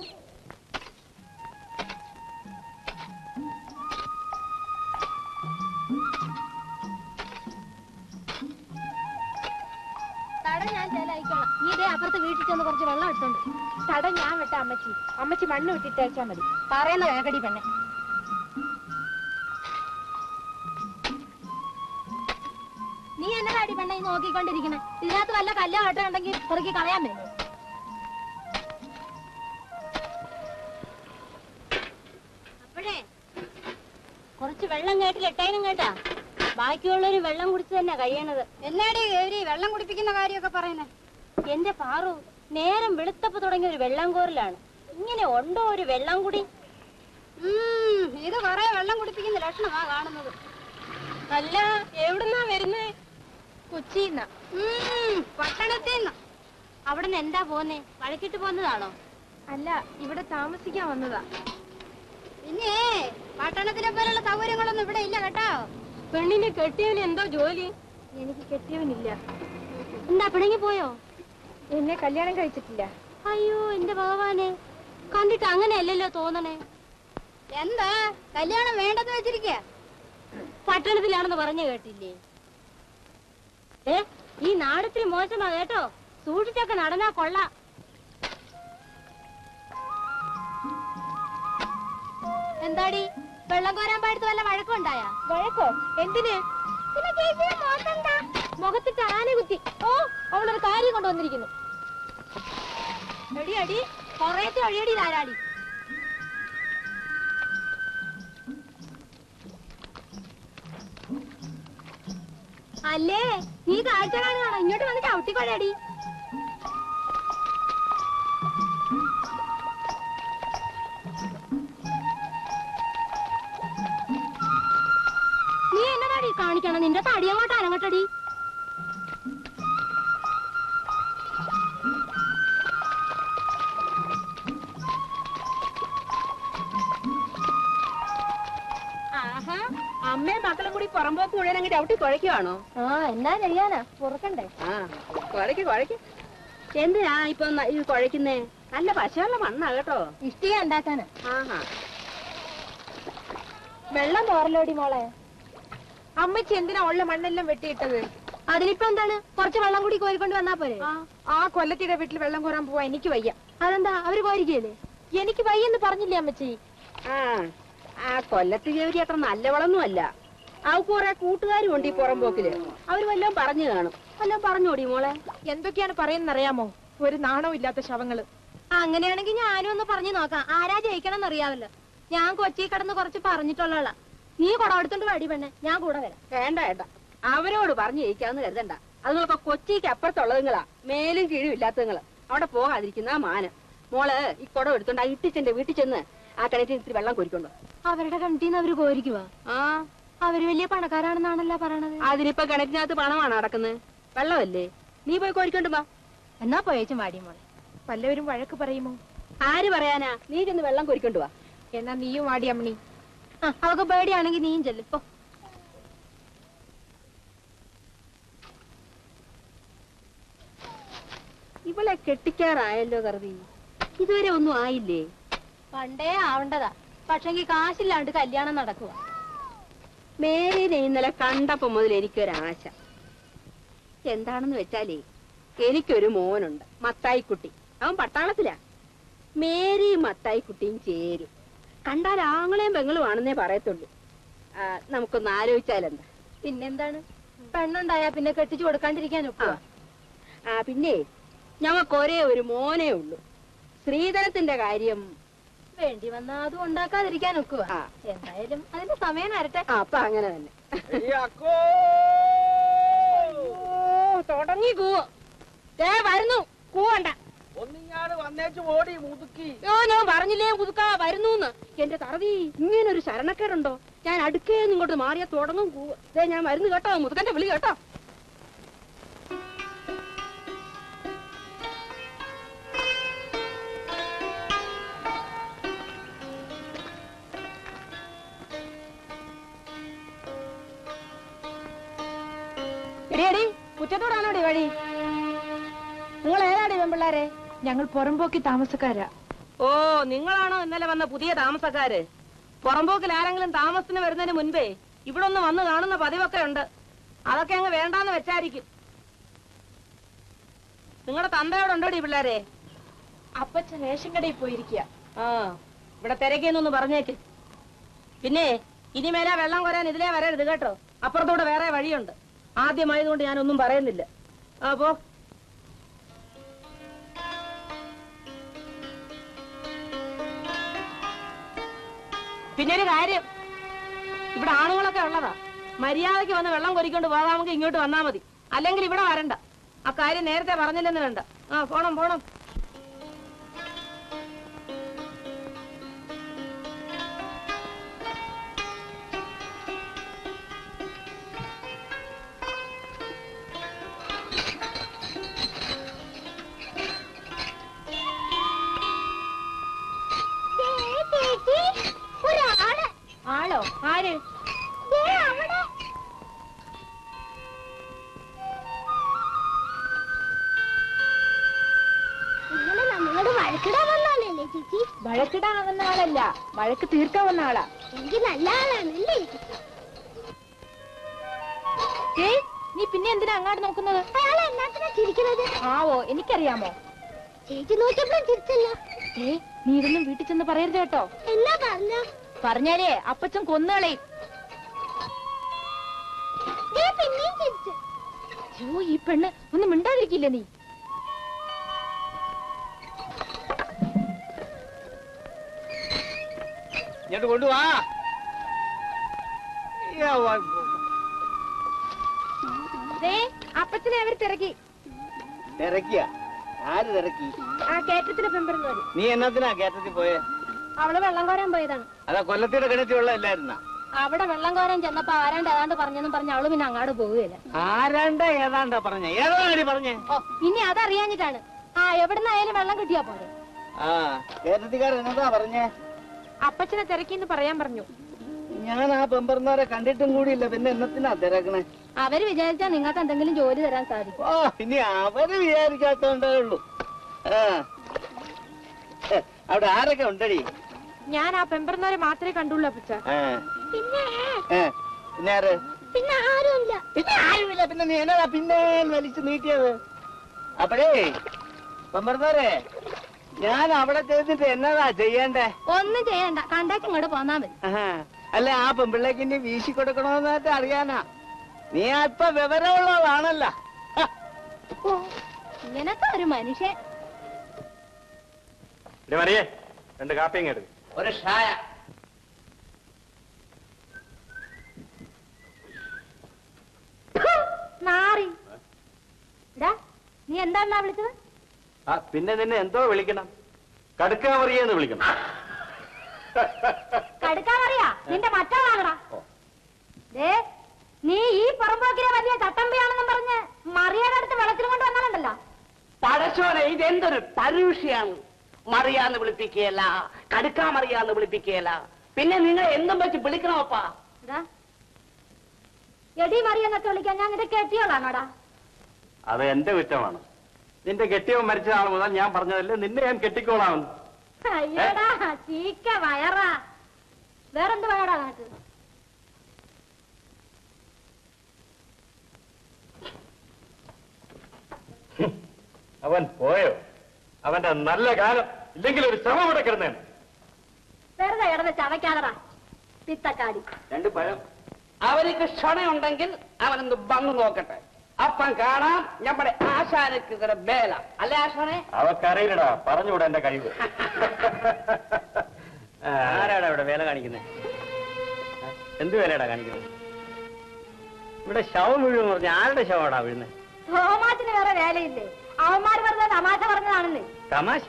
തട ഞാൻ ചേലായിക്കോളാം നീ ഇതേ അപ്പുറത്ത് വീട്ടിൽ ചെന്ന് കുറച്ച് വെള്ളം എടുത്തോണ്ട് തട ഞാൻ വിട്ട അമ്മച്ചി അമ്മച്ചി മണ്ണ് വിട്ടിട്ടേച്ചാ മതി പറയുന്ന കേക്കടി പെണ്ണെ നീ എന്നതാടി പെണ്ണെ ഈ നോക്കിക്കൊണ്ടിരിക്കണേ ഇതിനകത്ത് വല്ല കല്ലോ ആട്ടം ഉണ്ടെങ്കിൽ പെറുക്കി കളയാൻ വേണ്ടി അപ്പോഴേ കുറച്ച് വെള്ളം കേട്ടിലിട്ടേനും കേട്ടാ ബാക്കിയുള്ളൊരു വെള്ളം കുടിച്ച് തന്നെ കഴിയണത് എന്നാടി ഗൗരി വെള്ളം കുടിപ്പിക്കുന്ന കാര്യമൊക്കെ പറയുന്നേ എന്റെ പാറു നേരം വെളുത്തപ്പ് തുടങ്ങിയ ഒരു വെള്ളം കോരലാണ് ഇങ്ങനെ ഉണ്ടോ ഒരു വെള്ളം കുടി ഇത് കൊറേ വെള്ളം കുടിപ്പിക്കുന്ന ലക്ഷണമാ കാണുന്നത് അല്ല എവിടുന്നാ വരുന്നേ കൊച്ചിന്നാ പട്ടണത്തിൽ നിന്ന് അവിടെ നിന്ന് എന്താ പോന്നേ വഴക്കിട്ട് പോന്നതാണോ അല്ല ഇവിടെ താമസിക്കാൻ വന്നതാ പിന്നെ പട്ടണത്തിലെ പോലുള്ള സൗകര്യങ്ങളൊന്നും ഇവിടെ ഇല്ല കേട്ടോ പെണ്ണിനെ കെട്ടിയവന് എന്തോ ജോലി എനിക്ക് കെട്ടിയവനില്ല എന്താ പിണങ്ങി പോയോ എന്നെ കല്യാണം കഴിച്ചിട്ടില്ല അയ്യോ എന്റെ ഭഗവാനെ കണ്ടിട്ട് അങ്ങനെയല്ലല്ലോ തോന്നണേ എന്താ കല്യാണം വേണ്ടെന്ന് വെച്ചിരിക്കുക പട്ടണത്തിലാണെന്ന് പറഞ്ഞു കേട്ടില്ലേ ഏ ഈ നാടത്തിരി മോശമാ കേട്ടോ സൂക്ഷിച്ചൊക്കെ നടന്നാ കൊള്ളാം എന്താടി വെള്ളം കോരാൻ പാടത്ത് വല്ല വഴക്കുണ്ടായാ വഴക്കോ എന്തിന് മുഖത്തിട്ട് ആന കുത്തി ഓ അവളൊരു കാര്യം കൊണ്ടുവന്നിരിക്കുന്നു എടി അടി കൊറേത്തെ അഴിയടി ധാരാടി അല്ലേ നീ കാഴ്ച കാണുകയാണോ ഇങ്ങോട്ട് വന്ന് ചവിട്ടിക്കൊഴടി നീ എന്നതാടി കാണിക്കണം നിന്റെ തടി അങ്ങോട്ട് അനങ്ങട്ടടി ആഹാ അമ്മയും മക്കളും കൂടി പുറമ്പോക്ക് മുഴുവൻ അങ്ങ് ചവിട്ടി കുഴയ്ക്കുവാണോ ആ എന്നാ ചെയ്യാനാ പുറക്കണ്ടേ ആ കുഴയ്ക്ക് കുഴയ്ക്ക് എന്തിനാ ഇപ്പൊ ന- ഇത് കുഴയ്ക്കുന്നേ നല്ല പശയുള്ള മണ്ണാ കേട്ടോ ഇഷ്ടിക ഉണ്ടാക്കാനാ ആഹാ വെള്ളം പോറലോടി മോളെ അമ്മച്ചി എന്തിനാ ഉള്ള മണ്ണെല്ലാം വെട്ടിയിട്ടത് അതിനിപ്പോ എന്താണ് കുറച്ച് വെള്ളം കൂടി കോരിക്കൊണ്ട് വന്നാ പോരെ ആ കൊല്ലത്തിയുടെ വീട്ടിൽ വെള്ളം കോരാൻ പോവാ എനിക്ക് വയ്യ അതെന്താ അവര് കോരിക്കല്ലേ എനിക്ക് വയ്യെന്ന് പറഞ്ഞില്ലേ അമ്മച്ചി ആ ആ കൊല്ലത്ത് ജോലി അത്ര നല്ലവളൊന്നും അല്ല അവക്ക് കുറെ കൂട്ടുകാരും ഉണ്ട് ഈ പുറമ്പോക്കില് അവര് വല്ലതും പറഞ്ഞു കാണും വല്ലതും പറഞ്ഞോടി മോളെ എന്തൊക്കെയാണ് പറയുന്നറിയാമോ ഒരു നാണവും ഇല്ലാത്ത ശവങ്ങള് അങ്ങനെയാണെങ്കിൽ ഞാനും ഒന്ന് പറഞ്ഞു നോക്കാം ആരാ ജയിക്കണം അറിയാവല്ലോ ഞാൻ കൊച്ചി കിടന്ന് കുറച്ച് പറഞ്ഞിട്ടുള്ള നീ കുടം എടുത്തോണ്ട് വടി പെണ്ണെ ഞാൻ കൂടെ വരാം വേണ്ട വേണ്ട അവരോട് പറഞ്ഞു ജയിക്കാന്ന് കരുതണ്ട അതുങ്ങളൊക്കെ കൊച്ചിക്ക് അപ്പുറത്തുള്ളതുങ്ങളാ മേലും കീഴും ഇല്ലാത്തതുങ്ങള് അവിടെ പോകാതിരിക്കുന്ന മാനം മോള് ഈ കുടം എടുത്തോണ്ട് ആ ഇട്ടിച്ചെന്റെ വീട്ടിൽ ചെന്ന് ആ കിണറ്റിൽ ഇത്തിരി വെള്ളം കോരിക്കൊണ്ടോ അവരുടെ കണ്ടിന്ന് അവര് കോരിക്കുവാ ആ അവര് വലിയ പണക്കാരാണെന്നാണല്ലോ പറയണത് അതിനിപ്പോ കിണറ്റിനകത്ത് പണമാണ് നടക്കുന്നത് വെള്ളമല്ലേ നീ പോയി കോരിക്കൊണ്ട് വാ എന്നാ പോയേച്ചും വാടി മോളെ വല്ലവരും വഴക്ക് പറയുമോ ആര് പറയാനാ നീ ചെന്ന് വെള്ളം കോരിക്കൊണ്ട് വാ എന്നാ നീയും വാടി അമ്മണി ആ അവക്ക് പേടിയാണെങ്കിൽ നീയും ചെല്ലും ഇപ്പൊ ഇവളെ കെട്ടിക്കാറായല്ലോ കറുതി ഇതുവരെ ഒന്നും ആയില്ലേ പണ്ടേ ആവണ്ടതാ പക്ഷെങ്കിൽ കാശില്ലാണ്ട് കല്യാണം നടക്കുക മേരിനെ ഇന്നലെ കണ്ടപ്പോ മുതൽ എനിക്കൊരാശ എന്താണെന്ന് വെച്ചാലേ എനിക്കൊരു മോനുണ്ട് മത്തായിക്കുട്ടി അവൻ പട്ടാളത്തിലാ മേരിയും മത്തായിക്കുട്ടിയും ചേരും കണ്ടാൽ ആങ്ങളെയും പെങ്ങളും ആണെന്നേ പറയത്തുള്ളൂ ആ, നമുക്കൊന്ന് ആലോചിച്ചാലെന്താ പിന്നെന്താണ് പെണ്ണുണ്ടായാ പിന്നെ കെട്ടിച്ചു കൊടുക്കാണ്ടിരിക്കാൻ ആ. ഒക്കുക ആ പിന്നെ ഞങ്ങൾക്ക് ഒരേ ഒരു മോനേ ഉള്ളൂ ശ്രീധരത്തിന്റെ കാര്യം വേണ്ടി വന്നാ അതും ഉണ്ടാക്കാതിരിക്കാൻ ഒക്കുക ആ. എന്തായാലും അതിന്റെ സമയം വരട്ടെ ആ അപ്പൊ അങ്ങനെ തന്നെ ഈ അക്കോ തുടങ്ങി കൂവോ ദേ വരുന്നു കൂവണ്ട ഒന്നിങ്ങാട് വന്നേച്ച് ഓടി മുതുക്കി യോ ഞാൻ പറഞ്ഞില്ലേ പുതുക്കാ വരുന്നു എന്റെ തറവി ഇങ്ങനൊരു ശരണക്കേടുണ്ടോ ഞാൻ അടുക്കേന്ന് ഇങ്ങോട്ട് മാറിയാ തുടങ്ങും കൂവ് ദേ ഞാൻ വരുന്നു കേട്ടോ മുതുക്കന്റെ വിളി കേട്ടോ എടിയടി കുറ്റത്തോടാണോടി വഴി നിങ്ങൾ ഏതാടി പെൺപിള്ളാരെ ഞങ്ങൾ പുറമ്പോക്കി താമസക്കാരാ ഓ നിങ്ങളാണോ ഇന്നലെ വന്ന പുതിയ താമസക്കാര് പുറമ്പോക്കിൽ ആരെങ്കിലും താമസത്തിന് വരുന്നതിന് മുൻപേ ഇവിടെ ഒന്ന് വന്ന് കാണുന്ന പതിവൊക്കെ ഉണ്ട് അതൊക്കെ അങ്ങ് വേണ്ടാന്ന് വെച്ചായിരിക്കും നിങ്ങളുടെ തന്തയോടുണ്ടോടി പിള്ളേരെ അപ്പച്ചൻ റേഷൻ കടയിൽ പോയിരിക്കുക ആ ഇവിടെ തിരക്കിയെന്നൊന്ന് പറഞ്ഞേക്ക് പിന്നെ ഇനിമേലാ വെള്ളം കൊരാൻ ഇതിലേ വരരുത് കേട്ടോ അപ്പുറത്തൂടെ വേറെ വഴിയുണ്ട് ആദ്യമായതുകൊണ്ട് ഞാനൊന്നും പറയുന്നില്ല ആ പോ പിന്നെ ഒരു കാര്യം ഇവിടെ ആണുങ്ങളൊക്കെ ഉള്ളതാ മര്യാദയ്ക്ക് വന്ന് വെള്ളം കൊരിക്കൊണ്ട് പോകാമെങ്കിൽ ഇങ്ങോട്ട് വന്നാ മതി അല്ലെങ്കിൽ ഇവിടെ വരണ്ട ആ കാര്യം നേരത്തെ പറഞ്ഞില്ലെന്ന് വേണ്ട ആ പോണം പോണം ദേ ചേച്ചി ഒരാള് ആളോ ആര് ദേ അവിടെ ഇന്നലെ നമ്മളോട് വഴക്കിടാൻ വന്നാലല്ലേ ചേച്ചി വഴക്കിടാൻ വന്ന ആളല്ല വഴക്ക് തീർക്കാൻ വന്ന ആളാ എനിക്ക് നല്ല ആളാണല്ലേ ഏ നീ പിന്നെ എന്തിനാ അങ്ങാട്ട് നോക്കുന്നത് അയാൾ എന്നാത്തിനാ ചിരിക്കുന്നത് ആവോ എനിക്കറിയാമോ ചേച്ചി നോക്കിയപ്പോഴും ചിരിച്ചല്ലോ ഏ നീ ഇതൊന്നും വീട്ടിൽ ചെന്ന് പറയരുത് കേട്ടോ എന്നാ പറഞ്ഞ പറഞ്ഞാലേ അപ്പച്ചൻ കൊന്നുകളയും പിന്നെയും ചിരിച്ചു അയ്യോ ഈ പെണ്ണ് ഒന്ന് മിണ്ടാതിരിക്കില്ല നീ ഇങ്ങോട്ട് കൊണ്ടുവാ യ്യ, വ- ദേ അപ്പച്ചനെ അവർ തിരക്കി തിരക്കിയ ആര് തിരക്കി ആ കേറ്റത്തിന് പെമ്പറുന്നവര് നീ എന്നത്തിനാ കേട്ടത്തിൽ പോയെ അവള് വെള്ളം കോരാൻ പോയതാണ് അതാ കൊല്ലത്തിന്റെ കിണറ്റിലുള്ളതല്ലായിരുന്ന അവിടെ വെള്ളം കോരാൻ ചെന്നപ്പോ ആരാണ്ട് ഏതാണ്ട് പറഞ്ഞെന്നും പറഞ്ഞ അവള് പിന്നെ അങ്ങാട് പോവുകയില്ല ആരാണ്ട ഏതാണ്ടാ പറഞ്ഞ ഏതാണ്ടി പറഞ്ഞേ ഓ ഇനി അതറിയാഞ്ഞിട്ടാണ് ആ എവിടുന്നായാലും വെള്ളം കിട്ടിയാ പോരെ ആ കേരളത്തിക്കാരൻ എന്നതാ പറഞ്ഞേ അപ്പച്ചനെ തിരക്കിന്ന് പറയാൻ പറഞ്ഞു ഞാൻ ആ പെമ്പർന്നാരെ കണ്ടിട്ടും കൂടിയില്ല പിന്നെ എന്നത്തിനാ തിരക്കണേ അവര് വിചാരിച്ചാ നിങ്ങൾക്ക് എന്തെങ്കിലും ജോലി തരാൻ സാധിക്കും ഓ ഇനി അവര് വിചാരിക്കാത്തോണ്ടേ ഉള്ളൂ ആ ഹെ, അവിടെ ആരൊക്കെ ഉണ്ടടി ഞാൻ ആ പെമ്പറന്നവരെ മാത്രമേ കണ്ടുള്ളൂ അപ്പച്ച ആ പിന്നെ ഏ, പിന്നെ ആര് പിന്നെ ആരുമില്ല പിന്നെ ആരുമില്ല പിന്നെ നീ എന്നതാ പിന്നെ വലിച്ചു നീട്ടിയത് അപ്പോഴേ പെമ്പർന്നാരെ ഞാൻ അവിടെ ചെയ്തിട്ട് എന്നതാ ചെയ്യണ്ടേ ഒന്നും ചെയ്യണ്ട കണ്ടാക്കി ഇങ്ങോട്ട് പോന്നാ മതി ആഹാ. അല്ല ആ പെമ്പിള്ളേക്ക് ഇനി വീശി കൊടുക്കണോന്നായിട്ട് അറിയാനാ നീ അല്പ വിവരമുള്ളതാണല്ല ഹ. ഓ ഇങ്ങനത്തെ ഒരു മനുഷ്യൻ മറിയേ രണ്ട് കാപ്പിയും കേട്ടത് ഒരു ഷായ നാറി എടാ നീ എന്താണ്ടാ വിളിച്ചത് ആ പിന്നെ നിന്നെ എന്തോ വിളിക്കണം കടുക്കാ മറിയെന്ന് വിളിക്കണം കടുക്കാൻ അറിയാ നിന്റെ മറ്റാളാകടാ ദേ നീ ഈ പുറമ്പോക്കിലെ വലിയ ചട്ടമ്പിയാണെന്നും പറഞ്ഞ് മറിയുടെ അടുത്ത് വെള്ളത്തിലും കൊണ്ട് വന്നാലുണ്ടല്ലോ പടച്ചോനെ ഇതെന്തൊരു പരുഷിയാണ് മറിയാന്ന് വിളിപ്പിക്കുകയല്ല കടുക്കാ മറിയാന്ന് വിളിപ്പിക്കുകയല്ല പിന്നെ നിങ്ങൾ എന്തും വെച്ച് വിളിക്കണമപ്പാ എടാ എടി മറിയെന്നൊക്കെ വിളിക്കാൻ ഞാൻ നിന്റെ കെട്ടിയോളാണോടാ അത് എന്റെ കുറ്റമാണ് നിന്റെ കെട്ടിയവൻ മരിച്ച നാൾ മുതൽ ഞാൻ പറഞ്ഞതല്ലേ നിന്നെ ഞാൻ കെട്ടിക്കോളാമെന്ന് അയ്യോടാ ചീക്ക വയറാ വേറെന്ത് വേണടാ നിനക്ക് അവൻ പോയോ അവന്റെ നല്ല കാലം ഇല്ലെങ്കിൽ ഒരു ശ്രമം ഇവിടെ കിടന്നേ വെറുതെ കിടന്ന് ചവയ്ക്കാതടാ പിത്തക്കാടി രണ്ട് പഴം അവർക്ക് ക്ഷണയുണ്ടെങ്കിൽ അവനൊന്ന് വന്നു നോക്കട്ടെ അപ്പം കാണാം നമ്മുടെ ആശാനക്ക് ഇതൊരു ബേല അല്ലേ ആശാനെ അവക്കറിയില്ലടാ പറഞ്ഞുകൂടെ എന്റെ കഴിവ് ആരാടാ ഇവിടെ വേല കാണിക്കുന്നത് എന്ത് വേലയാടാ കാണിക്കുന്നത് ഇവിടെ ശവം വീഴുമെന്ന് പറഞ്ഞ ആരുടെ ശവമാടാ വീഴുന്നത് തോമാച്ചിന് വേറെ വേലയില്ലേ അവന്മാർ വെറുതെ തമാശ പറഞ്ഞതാണെന്ന് തമാശ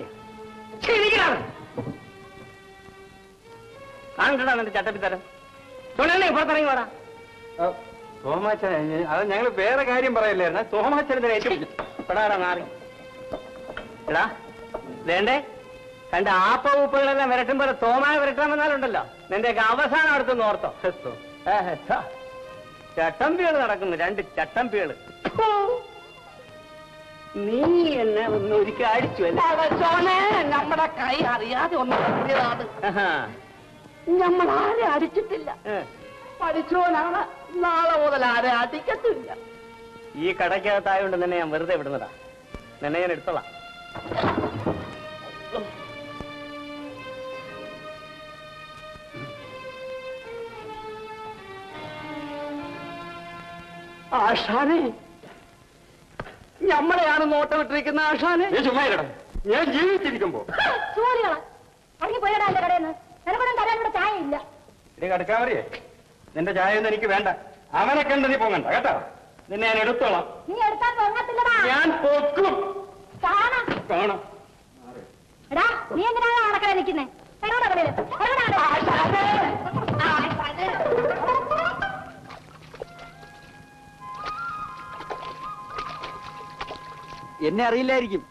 കാണണ്ടടാ നിന്റെ ചട്ടപ്പിത്തരം തുണല്ലേ പുറത്തിറങ്ങി വാടാ തോമാച്ചൻ അത് ഞങ്ങൾ വേറെ കാര്യം പറയല്ലായിരുന്നു തോമാച്ചനെ ഏറ്റവും എടാടാ മാറി എടാ വേണ്ടേ കണ്ട ആപ്പ ഉപ്പുകളെല്ലാം വരട്ടുമ്പോൾ തോമായ വരട്ടാൻ വന്നാലുണ്ടല്ലോ നിന്റെയൊക്കെ അവസാനം അടുത്തൊന്ന് ഓർത്തോ ഏഹ്, ഛ. ചട്ടമ്പികള് നടക്കുന്നു രണ്ട് ചട്ടമ്പികള് ഫു. നീ എന്നെ ഒന്ന് ഒരിക്കൽ അടിച്ചു അല്ലേ പടച്ചോനെ നമ്മുടെ കൈ അറിയാതെ ഒന്ന് തട്ടിയതാണ് ആഹാ. നമ്മൾ ആരെ അടിച്ചിട്ടില്ല ഏ. പഠിച്ചോനാണ് നാളെ മുതൽ ആരെ അടിക്കത്തില്ല ഈ കടയ്ക്കകത്തായോണ്ട് നിന്നെ ഞാൻ വെറുതെ വിടുന്നതാ നിന്നെ ഞാൻ എടുത്തോളാം ആശാനെ നമ്മളെയാണ് നോട്ടമിട്ടിരിക്കുന്ന ആശാനെ നീ ചുമ്മാ ഇരടാ. ഞാൻ ജീവിച്ചിരിക്കുമ്പോ ചൂലികളാ ഇറങ്ങി പോയടാ എന്റെ കടയിൽ നിന്ന് നിനക്കൊന്നും തരാൻ ഇവിടെ ചായ ഇല്ല ഇനി കടക്കാവറിയേ നിന്റെ ചായ ഒന്നും എനിക്ക് വേണ്ട അവനെ കണ്ട് നീ പോകണ്ട കേട്ടോ നിന്നെ ഞാൻ എടുത്തോളാം നീ എടുത്താൽ പൊങ്ങത്തില്ലടാ ഞാൻ പൊക്കും കാണാം കാണാം എടാ നീ എന്തിനാണ് നടക്കാൻ നിൽക്കുന്നേ എടാ കടയിൽ എന്നെ അറിയില്ലായിരിക്കും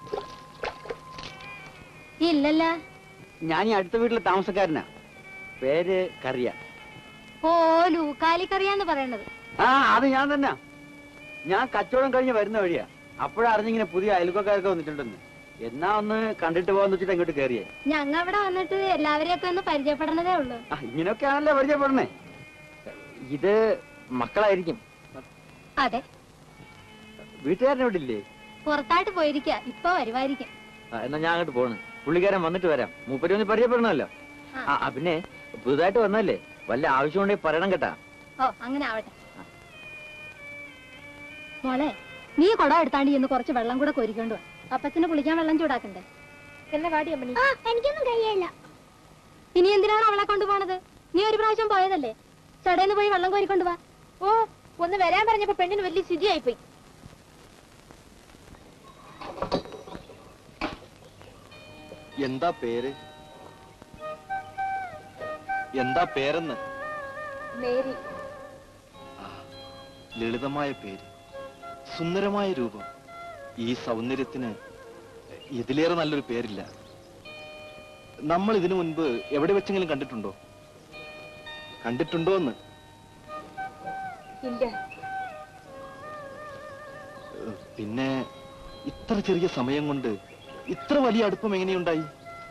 ഇല്ലല്ല ഞാൻ ഈ അടുത്ത വീട്ടിലെ താമസക്കാരനാ പേര് കറിയ ഓ ലൂക്കാലിക്കറിയാന്ന് പറയണത് ആ അത് ഞാൻ തന്നെ ഞാൻ കച്ചവടം കഴിഞ്ഞ് വരുന്ന വഴിയാ അപ്പോഴറിഞ്ഞിങ്ങനെ പുതിയ അയൽക്കാരൊക്കെ വന്നിട്ടുണ്ടെന്ന് എന്നാ ഒന്ന് കണ്ടിട്ട് പോകാന്ന് വെച്ചിട്ട് അങ്ങോട്ട് കയറിയേ ഞങ്ങ ഇവിടെ വന്നിട്ട് എല്ലാവരെയൊക്കെ ഒന്ന് പരിചയപ്പെടണതേ ഉള്ളൂ ആ ഇങ്ങനെയൊക്കെയാണല്ലോ പരിചയപ്പെടണേ ഇത് മക്കളായിരിക്കും അതെ വീട്ടുകാരനെ ഇവിടെ ഇല്ലേ പുറത്തായിട്ട് പോയിരിക്ക ഇപ്പൊ വരുമായിരിക്കും ആ, എന്നാ ഞാൻ അങ്ങോട്ട് പോണ് പുള്ളിക്കാരൻ വന്നിട്ട് വരാം മൂപ്പര് ഒന്ന് പരിചയപ്പെടണമല്ലോ ആ. ആ ആ, പിന്നെ പുതുതായിട്ട് വന്നല്ലേ വല്ല ആവശ്യമുണ്ടെങ്കിൽ പറയണം കേട്ടാ ഓ അങ്ങനെ ആവട്ടെ മോളെ നീ കുടം എടുത്താണ്ട് ഇന്ന് കുറച്ച് വെള്ളം കൂടെ കോരിക്കൊണ്ട് വാ അപ്പച്ചന് കുളിക്കാൻ വെള്ളം ചൂടാക്കണ്ടേ എന്നെ വാടി അമ്മണി ആ എനിക്കൊന്നും കഴിയില്ല ഇനി എന്തിനാണ് അവളെ കൊണ്ടുപോണത് നീ ഒരു പ്രാവശ്യം പോയതല്ലേ ചടേന്ന് പോയി വെള്ളം കോരിക്കൊണ്ട് വാ ഓ ഒന്ന് വരാൻ പറഞ്ഞപ്പോ പെണ്ണിന് വലിയ ശുചിയായി പോയി എന്താ പേര് എന്താ പേരെന്ന് മേരി ലളിതമായ പേര് സുന്ദരമായ രൂപം ഈ സൗന്ദര്യത്തിന് ഇതിലേറെ നല്ലൊരു പേരില്ല നമ്മൾ ഇതിനു മുൻപ് എവിടെ വെച്ചെങ്കിലും കണ്ടിട്ടുണ്ടോ കണ്ടിട്ടുണ്ടോ എന്ന് ഇല്ല ഏഹ്, പിന്നെ ഇത്ര ചെറിയ സമയം കൊണ്ട് ഇത്ര വലിയ അടുപ്പം എങ്ങനെയുണ്ടായി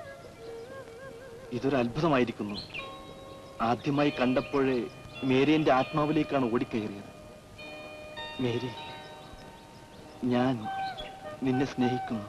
ഇതൊരു അത്ഭുതമായിരിക്കുന്നു ആദ്യമായി കണ്ടപ്പോഴേ മേരി എന്റെ ആത്മാവിലേക്കാണ് ഓടിക്കയറിയത് മേരി ഞാൻ നിന്നെ സ്നേഹിക്കുന്നു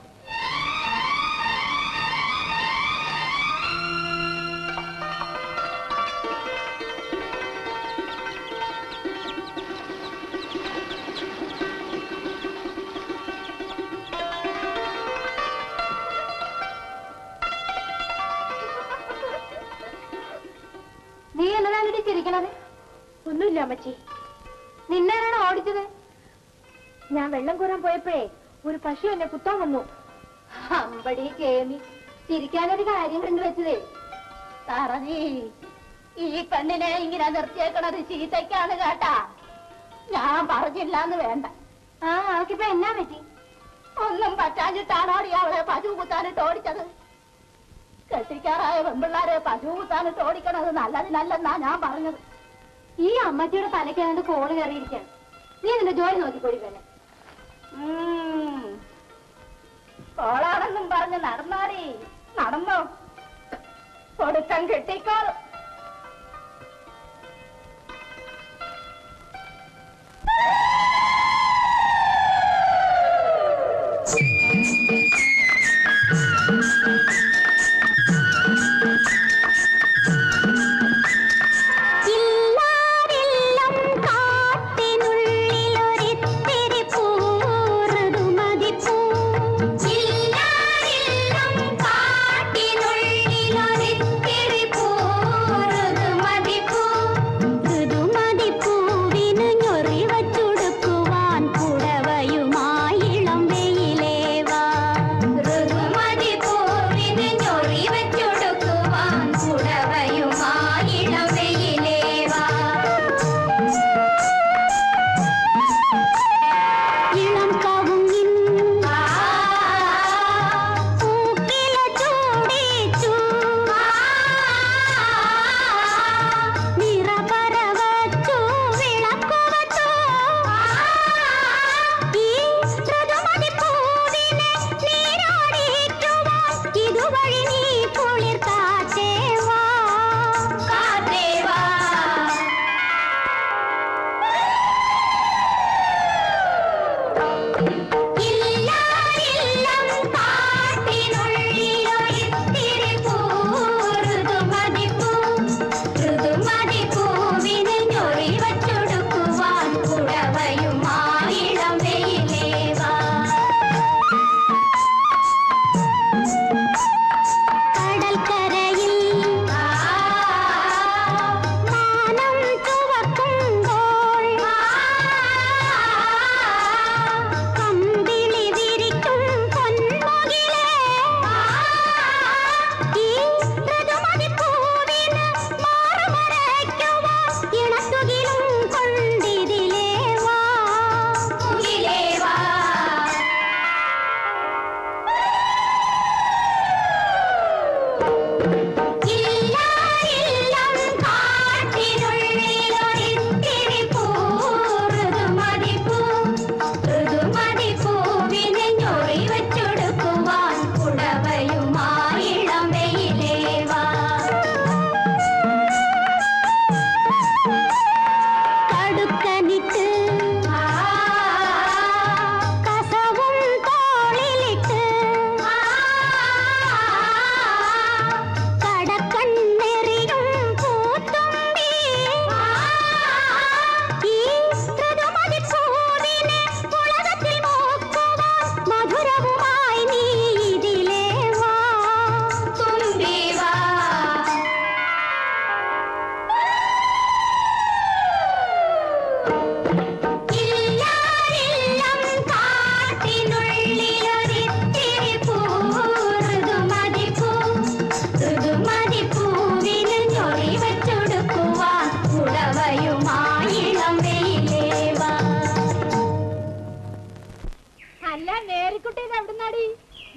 നീ എന്നതാണ് ചിരിക്കണത് ഒന്നുമില്ല അമ്മച്ചി നിന്നാരാണ് ഓടിച്ചത് ഞാൻ വെള്ളം കോരാൻ പോയപ്പോഴേ ഒരു പശു എന്നെ കുത്താൻ വന്നു അമ്പടി കേമി ചിരിക്കാനൊരു കാര്യം കണ്ടു വെച്ചതേ തറനീ ഈ പെണ്ണിനെ ഇങ്ങനെ നിർത്തിയേക്കണത് ചീത്തയ്ക്കാണ് കേട്ടാ ഞാൻ പറഞ്ഞില്ലാന്ന് വേണ്ട ആ അവക്കിപ്പോ എന്നാ പറ്റി ഒന്നും പറ്റാഞ്ഞിട്ടാണോടി അവളെ പശു കുത്താനിട്ട് ഓടിച്ചത് കെട്ടിക്കാറായ പെൺപിള്ളാരെ പശു കുത്താനിട്ട് ഓടിക്കണത് നല്ലതിനല്ലെന്നാ ഞാൻ പറഞ്ഞത് ഈ അമ്മച്ചിയുടെ തലയ്ക്ക് ഏതാണ്ട് കോള് കയറിയിരിക്കാണ് നീ നിന്റെ ജോലി നോക്കിക്കോടി തന്നെ ഉം. കോളാണെന്നും പറഞ്ഞ് നടന്നാടി നടന്നോ കൊടുക്കം കിട്ടിക്കോളും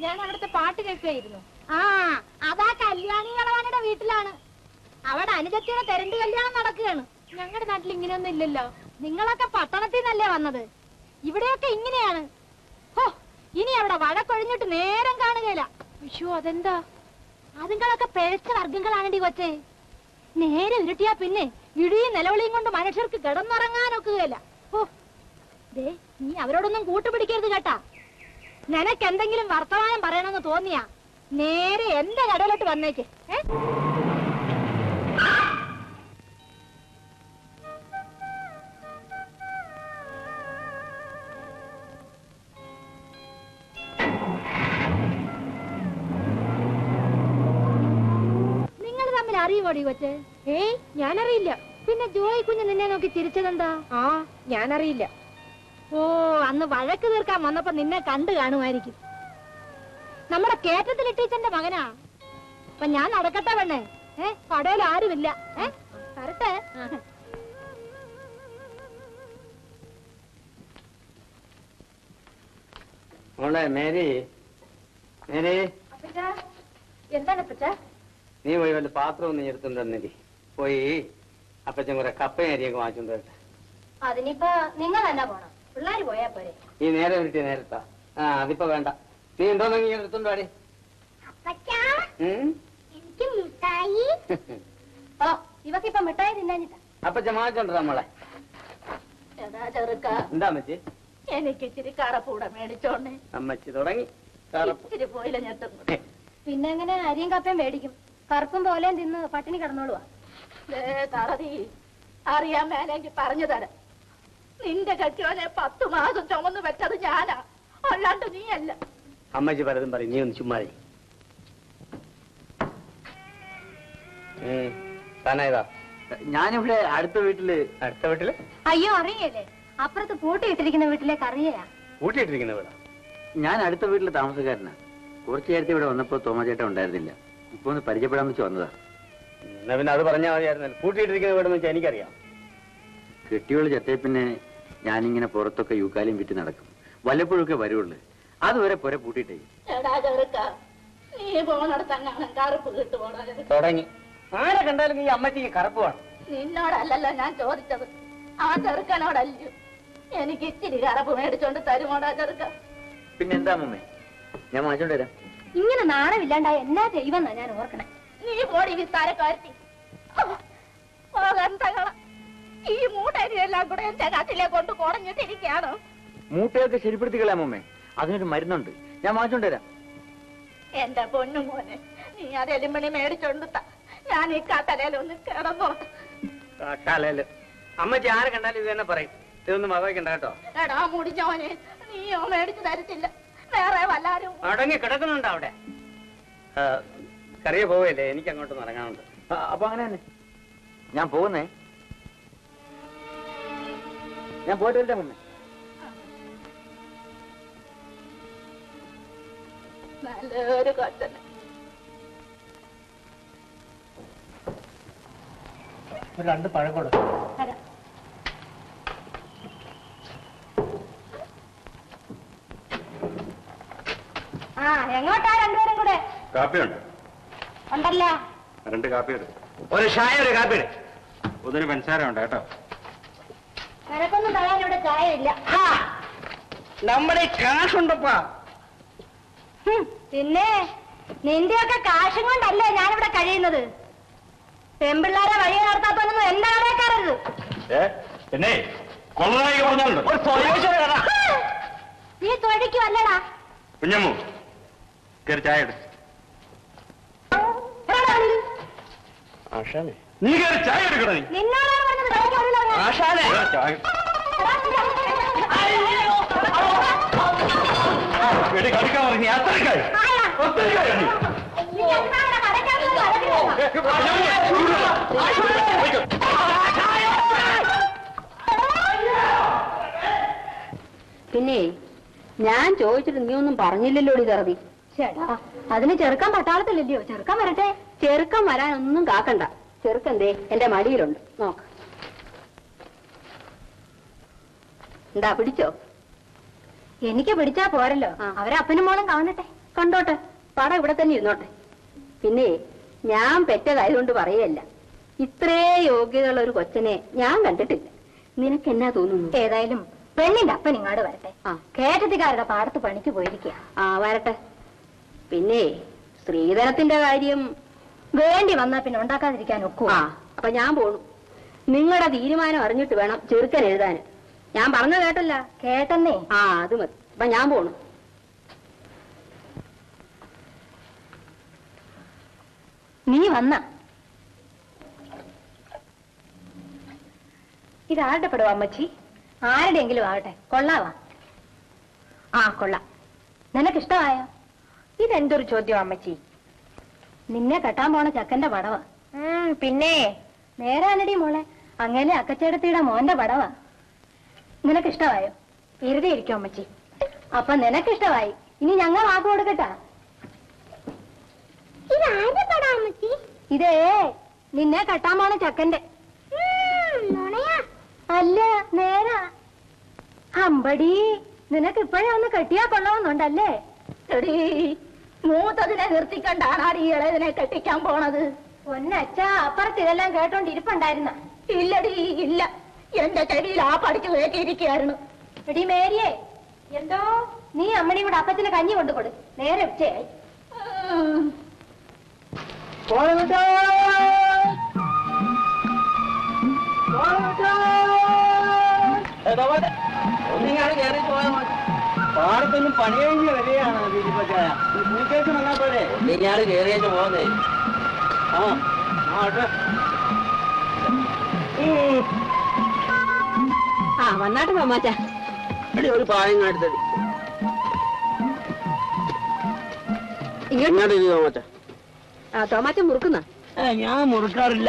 ഞാൻ അവിടുത്തെ പാട്ട് കേൾക്കുകയായിരുന്നു ആ അതാ കല്യാണി കളവാണിയുടെ വീട്ടിലാണ് അവിടെ അനുജത്തിയുടെ തെരണ്ട് കല്യാണം നടക്കുകയാണ് ഞങ്ങളുടെ നാട്ടിൽ ഇങ്ങനെയൊന്നും ഇല്ലല്ലോ നിങ്ങളൊക്കെ പട്ടണത്തിൽ നിന്നല്ലേ വന്നത് ഇവിടെയൊക്കെ ഇങ്ങനെയാണ് ഹോ ഇനി അവിടെ വഴക്കൊഴിഞ്ഞിട്ട് നേരം കാണുകയില്ല അയ്യോ അതെന്താ അതുങ്ങളൊക്കെ പിഴച്ച വർഗങ്ങളാണെടി കൊച്ചേ നേരെ ഉരുട്ടിയാ പിന്നെ ഇടിയും നിലവിളിയും കൊണ്ട് മനുഷ്യർക്ക് കിടന്നുറങ്ങാനൊക്കുകയില്ല ഓ ദേ നീ അവരോടൊന്നും കൂട്ടുപിടിക്കരുത് കേട്ടാ നിനക്ക് എന്തെങ്കിലും വർത്തമാനം പറയണമെന്ന് തോന്നിയാ നേരെ എന്റെ കടയിലോട്ട് വന്നേക്ക് ഏ നിങ്ങൾ തമ്മിൽ അറിയുമോടി കൊച്ചേ ഏയ് ഞാനറിയില്ല പിന്നെ ജോയി കുഞ്ഞ് നിന്നെ നോക്കി ചിരിച്ചതെന്താ ആ ഞാനറിയില്ല ഓ അന്ന് വഴക്ക് തീർക്കാൻ വന്നപ്പോ നിന്നെ കണ്ടു കാണുമായിരിക്കും നമ്മുടെ കേറ്റത്തിൽ ടീച്ചറിന്റെ മകനാ അപ്പൊ ഞാൻ നടക്കട്ടെ പെണ്ണേ ഏ കടയിൽ ആരുമില്ല ഏ വരട്ടെ മോളെ മേരി മേരി എന്താണ് അപ്പച്ച നീ പോയി വല്ല പാത്രവും നീ എടുത്തുകൊണ്ട് തന്നിരി പോയി അപ്പച്ചൻ കുറെ കപ്പയും അരിയൊക്കെ വാങ്ങിച്ചോണ്ട് വരട്ടെ അതിനിപ്പോ നിങ്ങൾ തന്നെ പോണം പിള്ളേര് പോയാ പോരെ ഈ നേരെ കിട്ടിയ നേരത്താ ആ അതിപ്പോ വേണ്ട നീ എന്തോന്നു നീ എടുത്തോണ്ട് വാടി ഉം? എനിക്ക് മിഠായി ഓ ഇവക്കിപ്പൊ മിഠായി തിന്നാഞ്ഞിട്ടാ അപ്പച്ചൻ വാങ്ങിച്ചോണ്ടാ മോളെ എടാ ചെറുക്ക എന്താ അമ്മച്ചി എനിക്ക് ഇച്ചിരി കറപ്പൂടെ മേടിച്ചോണ്ടേ അമ്മച്ചി തുടങ്ങി കറുപ്പ്. ഇച്ചിരി പോയില്ല ഞെട്ടും പിന്നെ എങ്ങനെ അരിയും കപ്പയും മേടിക്കും കറുപ്പും പോലെയും തിന്ന് പട്ടിണി കിടന്നോളുവാ തറതി അറിയാൻ മേലെങ്കിൽ പറഞ്ഞു തരാം നിന്റെ കെട്ടിയോനെ പത്തു മാസം ചുമന്ന് വെച്ചത് ഞാനാ അല്ലാണ്ട് നീയല്ല അമ്മച്ചി പലതും പറയും നീ ഒന്ന് ചുമ്മാ ഇരി. ഉം. താനേതാ ഞാനിവിടെ അടുത്ത വീട്ടില് അടുത്ത വീട്ടില് അയ്യോ അറിയല്ലേ അപ്പുറത്ത് പൂട്ടിയിട്ടിരിക്കുന്ന വീട്ടിലേക്ക് അറിയാ കൂട്ടിയിട്ടിരിക്കുന്ന വീടാ ഞാൻ അടുത്ത വീട്ടിലെ താമസക്കാരനാ കുറച്ചു നേരത്തെ ഇവിടെ വന്നപ്പോ തോമചേട്ടൻ ഉണ്ടായിരുന്നില്ല ഇപ്പൊ ഒന്ന് പരിചയപ്പെടാൻ വെച്ച് വന്നതാ എന്നാ പിന്നെ അത് പറഞ്ഞാൽ മതിയായിരുന്നല്ലോ കൂട്ടിയിട്ടിരിക്കുന്ന വീടെന്ന് വെച്ചാൽ എനിക്കറിയാം കെട്ടിയോള് ചത്തേ പിന്നെ ഞാനിങ്ങനെ പുറത്തൊക്കെ യൂക്കാലിയും വിറ്റ് നടക്കും വല്ലപ്പോഴൊക്കെ വരുള്ളൂ അതുവരെ പുര പൂട്ടിയിട്ടേ എടാ ചെറുക്ക നീ പോണടത്തങ്ങനെ കറുപ്പ് കിട്ടുപോടാ ചെറുക്ക തുടങ്ങി ആരെ കണ്ടാലും ഈ അമ്മച്ചിക്ക് കറുപ്പ് വേണം നിന്നോടല്ലല്ലോ ഞാൻ ചോദിച്ചത് ആ ചെറുക്കനോടല്ലോ എനിക്ക് ഇച്ചിരി കറുപ്പ് മേടിച്ചോണ്ട് തരുമോടാ ചെറുക്ക പിന്നെ എന്താ അമ്മേ ഞാൻ വാങ്ങിച്ചോണ്ട് വരാം ഇങ്ങനെ നാണമില്ലാണ്ടായ എന്നാ ചെയ്യുമെന്നാ ഞാൻ ഓർക്കണേ നീ പോടി വിസ്താരക്കാരത്തി മകന്തകള ഈ മൂട്ടരിയെല്ലാം കൂടെ എന്റെ കത്തിലെ കൊണ്ട് കുടഞ്ഞിട്ടിരിക്കുകയാണ് മൂട്ടയൊക്കെ ശരിപ്പെടുത്തിക്കളാം അമ്മേ അതിനൊരു മരുന്നുണ്ട് ഞാൻ വാങ്ങിച്ചോണ്ട് വരാം എന്റെ പൊന്നു മോനെ നീ അത് എലിമണി മേടിച്ചോണ്ട് താ. ഞാൻ ഈ കത്തലയിലൊന്ന് കിടന്നോ കാട്ടാലേല് അമ്മച്ചി ആരെ കണ്ടാലും ഇത് തന്നെ പറയും ഇതൊന്നും വകവയ്ക്കണ്ട കേട്ടോ എടാ മുടിഞ്ഞോനെ നീയോ മേടിച്ചു തരത്തില്ല വേറെ വല്ലാരും അടങ്ങി കിടക്കുന്നുണ്ട് അവിടെ ആ, കറിയ പോവല്ലേ എനിക്ക് അങ്ങോട്ട് ഇറങ്ങാനുണ്ട് ആ, അപ്പൊ അങ്ങനെ തന്നെ ഞാൻ പോകുന്നേ ഞാൻ പോയിട്ട് വരട്ടെ അമ്മേ നല്ലൊരു കൊച്ചന് ഒരു രണ്ട് പഴം കൊടു ആ എങ്ങോട്ടാ രണ്ടുപേരും കൂടെ കാപ്പിയുണ്ട് ഉണ്ടല്ലോ രണ്ട് കാപ്പിയുണ്ട് ഒരു ഷായ ഒരു കാപ്പി ഒന്നിന് പഞ്ചസാര ഉണ്ട് കേട്ടോ നിനക്കൊന്നും തരാൻ ഇവിടെ ചായ ഇല്ല നമ്മുടെ കാശുണ്ടപ്പാ ഹും, പിന്നെ നിന്റെയൊക്കെ കാശും കൊണ്ടല്ലേ ഞാനിവിടെ കഴിയുന്നത് പെമ്പിള്ളാരെ വഴി നടത്താത്തൊന്നും എന്റെ കടയക്കാരരുത് ഏ പിന്നെ കൊള്ളനായി പറഞ്ഞാലുണ്ട് നീ തൊഴിക്കും അല്ലടാ കുഞ്ഞമ്മു കയറി ചായ എടു ആശാനെ നീ കയറി ചായ എടുക്കണ നീ നിന്നോടാണ് പറഞ്ഞത് കഴിക്കാൻ പാടില്ല എന്ന്. ആശാനെ ഏ, ചായ എടി കടിക്കാൻ പറഞ്ഞു അത്രക്കായി ഒത്തിരിക്കായി നീ നീ എന്താണ് കടയ്ക്കകത്ത് കടക്കുന്നത്? പിന്നെ ഞാൻ ചോദിച്ചിട്ട് നീ ഒന്നും പറഞ്ഞില്ലല്ലോ ഇതറബി ചേട്ടാ അതിന് ചെറുക്കാൻ പട്ടാളത്തില്ലല്ലയോ ചെറുക്കാൻ വരട്ടെ ചെറുക്കം വരാനൊന്നും കാക്കണ്ട ചെറുക്കന്തേ എന്റെ മടിയിലുണ്ട് നോക്ക് എന്താ പിടിച്ചോ എനിക്ക് പിടിച്ചാ പോരല്ലോ ആ. അവരെ അപ്പനും മോളും കാണട്ടെ കണ്ടോട്ടെ പടം ഇവിടെ തന്നെ ഇരുന്നോട്ടെ പിന്നെ ഞാൻ പെറ്റതായതുകൊണ്ട് പറയല്ല ഇത്രേ യോഗ്യതയുള്ള ഒരു കൊച്ചനെ ഞാൻ കണ്ടിട്ടില്ല നിനക്ക് എന്നാ തോന്നുന്നു ഏതായാലും പെണ്ണിന്റെ അപ്പൻ ഇങ്ങാട് വരട്ടെ ആ. കേട്ടത്തിക്കാരുടെ പാടത്ത് പണിക്ക് പോയിരിക്കുക ആ വരട്ടെ പിന്നെ സ്ത്രീധനത്തിന്റെ കാര്യം വേണ്ടി വന്നാ പിന്നെ ഉണ്ടാക്കാതിരിക്കാൻ ഒക്കുവോ ആ അപ്പൊ ഞാൻ പോണു നിങ്ങളുടെ തീരുമാനം അറിഞ്ഞിട്ട് വേണം ചെറുക്കൻ എഴുതാൻ ഞാൻ പറഞ്ഞ കേട്ടല്ല കേട്ടെന്നേ ആ അത് മതി അപ്പൊ ഞാൻ പോണു നീ വന്ന ഇതാരുടെ പെടുവാ അമ്മച്ചി ആരുടെയെങ്കിലും ആവട്ടെ കൊള്ളാവാ ആ കൊള്ളാം നിനക്കിഷ്ടമായോ ഇതെന്തൊരു ചോദ്യം അമ്മച്ചി നിന്നെ കെട്ടാൻ പോണ ചക്കന്റെ പടവാ പിന്നെ നേരാനടി മോളെ അങ്ങനെ അക്കച്ചേടത്തിയുടെ മോന്റെ പടവാ നിനക്കിഷ്ടമായോ വെറുതെ ഇരിക്കും അമ്മച്ചി അപ്പൊ നിനക്കിഷ്ടമായി ഇനി ഞങ്ങൾ വാക്ക് കൊടുക്കട്ടാ ഇതേ നിന്നെ കെട്ടാൻ പോണ ചക്കന്റെ അല്ല നേരാ അമ്പടി നിനക്ക് ഇപ്പോഴേ ഒന്ന് കെട്ടിയാ കൊള്ളാവുന്നുണ്ടല്ലേ എടീ മൂത്തതിനെ നിർത്തിക്കണ്ടാണ് ഈ ഇളയതിനെ കെട്ടിക്കാൻ പോണത് ഒന്നച്ഛ അപ്പുറത്ത് ഇതെല്ലാം കേട്ടോണ്ട് ഇരിപ്പുണ്ടായിരുന്ന ഇല്ലടി ഇല്ല എന്റെ ചെവിയിൽ ആ പഠിച്ചു കയറ്റിയിരിക്കുകയായിരുന്നു എടി മേരിയെ എന്തോ നീ അമ്മണിയും കൂടെ അപ്പച്ചന് കഞ്ഞി കൊണ്ടുകൊടു നേരെ ഉച്ചയായി ഉം. ഒന്നിങ്ങാണ് കയറി പോയാൽ മതി പാടത്തൊന്നും പണി കഴിഞ്ഞ് വരികയാണ് ദീപക്കായ കുളിക്കേക്ക് വന്നാൽ പോലെ ഒന്നിങ്ങാണ് കയറിയേച്ച് പോകുന്നേ ആ ആട്ടെ ആ വന്നാട്ടെ തോമാച്ച എടി ഒരു പായം എടുത്തടി ഇങ്ങോട്ട് ഇങ്ങോട്ട് ഇരി തോമച്ച ആ തോമാച്ച മുറുക്കുന്ന ഞാൻ മുറുക്കാറില്ല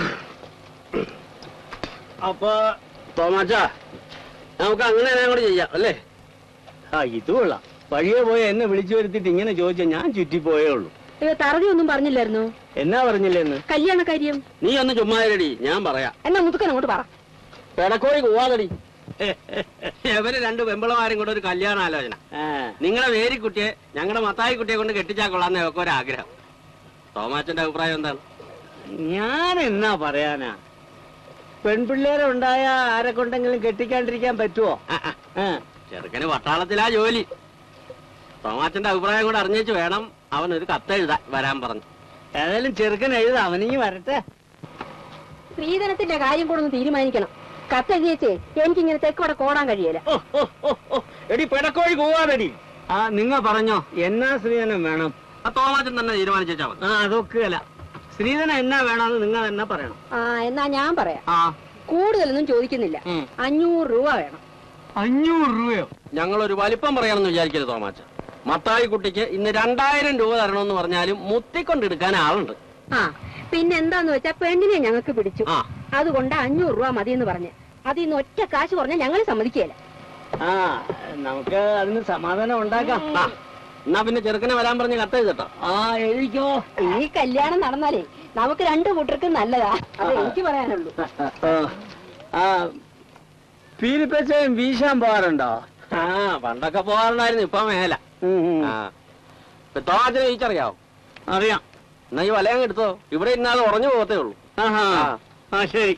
അപ്പൊ തോമാച്ച നമുക്ക് അങ്ങനെ കൂടെ ചെയ്യാം അല്ലേ ആ ഇത് കൊള്ളാം വഴിയെ പോയ എന്നെ വിളിച്ചു വരുത്തിട്ട് ഇങ്ങനെ ചോദിച്ചാൽ ഞാൻ ചുറ്റിപ്പോയേ ഉള്ളൂ തറവി ഒന്നും പറഞ്ഞില്ലായിരുന്നു എന്നാ പറഞ്ഞില്ലേന്ന് കല്യാണ കാര്യം നീ ഒന്ന് ചുമ്മാരടി ഞാൻ പറയാം എന്നാ മുതുക്കൻ അങ്ങോട്ട് പറ പെടക്കോഴി കൂവാതടി ഇവര് രണ്ട് വെമ്പളമാരും കൂടെ ഒരു കല്യാണ ആലോചന നിങ്ങളെ വേരിക്കുട്ടിയെ ഞങ്ങളുടെ മത്തായി കുട്ടിയെ കൊണ്ട് കെട്ടിച്ചാ കൊള്ളാന്ന് ഒക്കെ ഒരു ആഗ്രഹം തോമാച്ചന്റെ അഭിപ്രായം എന്താണ് ഞാൻ എന്നാ പറയാനാ പെൺപിള്ളേരെ ഉണ്ടായ ആരെ കൊണ്ടെങ്കിലും കെട്ടിക്കാണ്ടിരിക്കാൻ പറ്റുമോ ചെറുക്കന് പട്ടാളത്തിലാ ജോലി തോമാച്ചന്റെ അഭിപ്രായം കൂടെ അറിഞ്ഞേച്ച് വേണം അവൻ ഒരു കത്തെഴുതാൻ വരാൻ പറഞ്ഞു ഏതായാലും ചെറുക്കൻ എഴുതാം അവനിങ്ങി വരട്ടെ സ്ത്രീധനത്തിന്റെ കാര്യം കൂടെ ഒന്ന് തീരുമാനിക്കണം കത്തെഴുതിയേച്ചേ എനിക്കിങ്ങനെ തെക്കോടെ കോടാൻ കഴിയല ഓ, ഓ, ഓ, ഓ. എടി പെടക്കോഴി പോവാതെടി ആ നിങ്ങ പറഞ്ഞോ എന്നാ സ്ത്രീധനം വേണം ആ തോമാച്ചൻ തന്നെ തീരുമാനിച്ചാ മതി ആ അതൊക്കെ അല്ല സ്ത്രീധനം എന്നാ വേണമെന്ന് നിങ്ങൾ എന്നാ പറയണം ആ എന്നാ ഞാൻ പറയാം ആ കൂടുതലൊന്നും ചോദിക്കുന്നില്ല ഉം. അഞ്ഞൂറ് രൂപ വേണം അഞ്ഞൂറ് രൂപയോ ഞങ്ങൾ ഒരു വലിപ്പം പറയാണെന്ന് വിചാരിക്കരുത് തോമാച്ച മത്തായി കുട്ടിക്ക് ഇന്ന് രണ്ടായിരം രൂപ തരണമെന്ന് പറഞ്ഞാലും മുത്തിക്കൊണ്ടെടുക്കാൻ ആളുണ്ട് ആ പിന്നെ എന്താന്ന് വെച്ചാ പെണ്ണിനെ ഞങ്ങൾക്ക് പിടിച്ചു ആ അതുകൊണ്ട് അഞ്ഞൂറ് രൂപ മതി എന്ന് പറഞ്ഞ് അതിൽ നിന്ന് ഒറ്റ കാശ് കുറഞ്ഞാൽ ഞങ്ങൾ സമ്മതിക്കുകയില്ല ആ നമുക്ക് അതിന് സമാധാനം ഉണ്ടാക്കാം ആ, എന്നാ പിന്നെ ചെറുക്കനെ വരാൻ പറഞ്ഞ് കത്ത് എഴുതട്ടോ ആ എഴുതിക്കോ ഈ കല്യാണം നടന്നാലേ നമുക്ക് രണ്ടു കൂട്ടർക്ക് നല്ലതാ അത് എനിക്ക് പറയാനുള്ളൂ ആ പീലിപ്പച്ചയും വീശാൻ പോകാറുണ്ടോ ആ പണ്ടൊക്കെ പോകാറുണ്ടായിരുന്നു ഇപ്പൊ മേല ആ തോമാച്ചനെ വീച്ചറിയാവോ അറിയാം എന്നാ ഈ വലയം എടുത്തോ ഇവിടെ ഇന്നാൾ ഉറഞ്ഞു പോകത്തേ ഉള്ളൂ ആ ശരി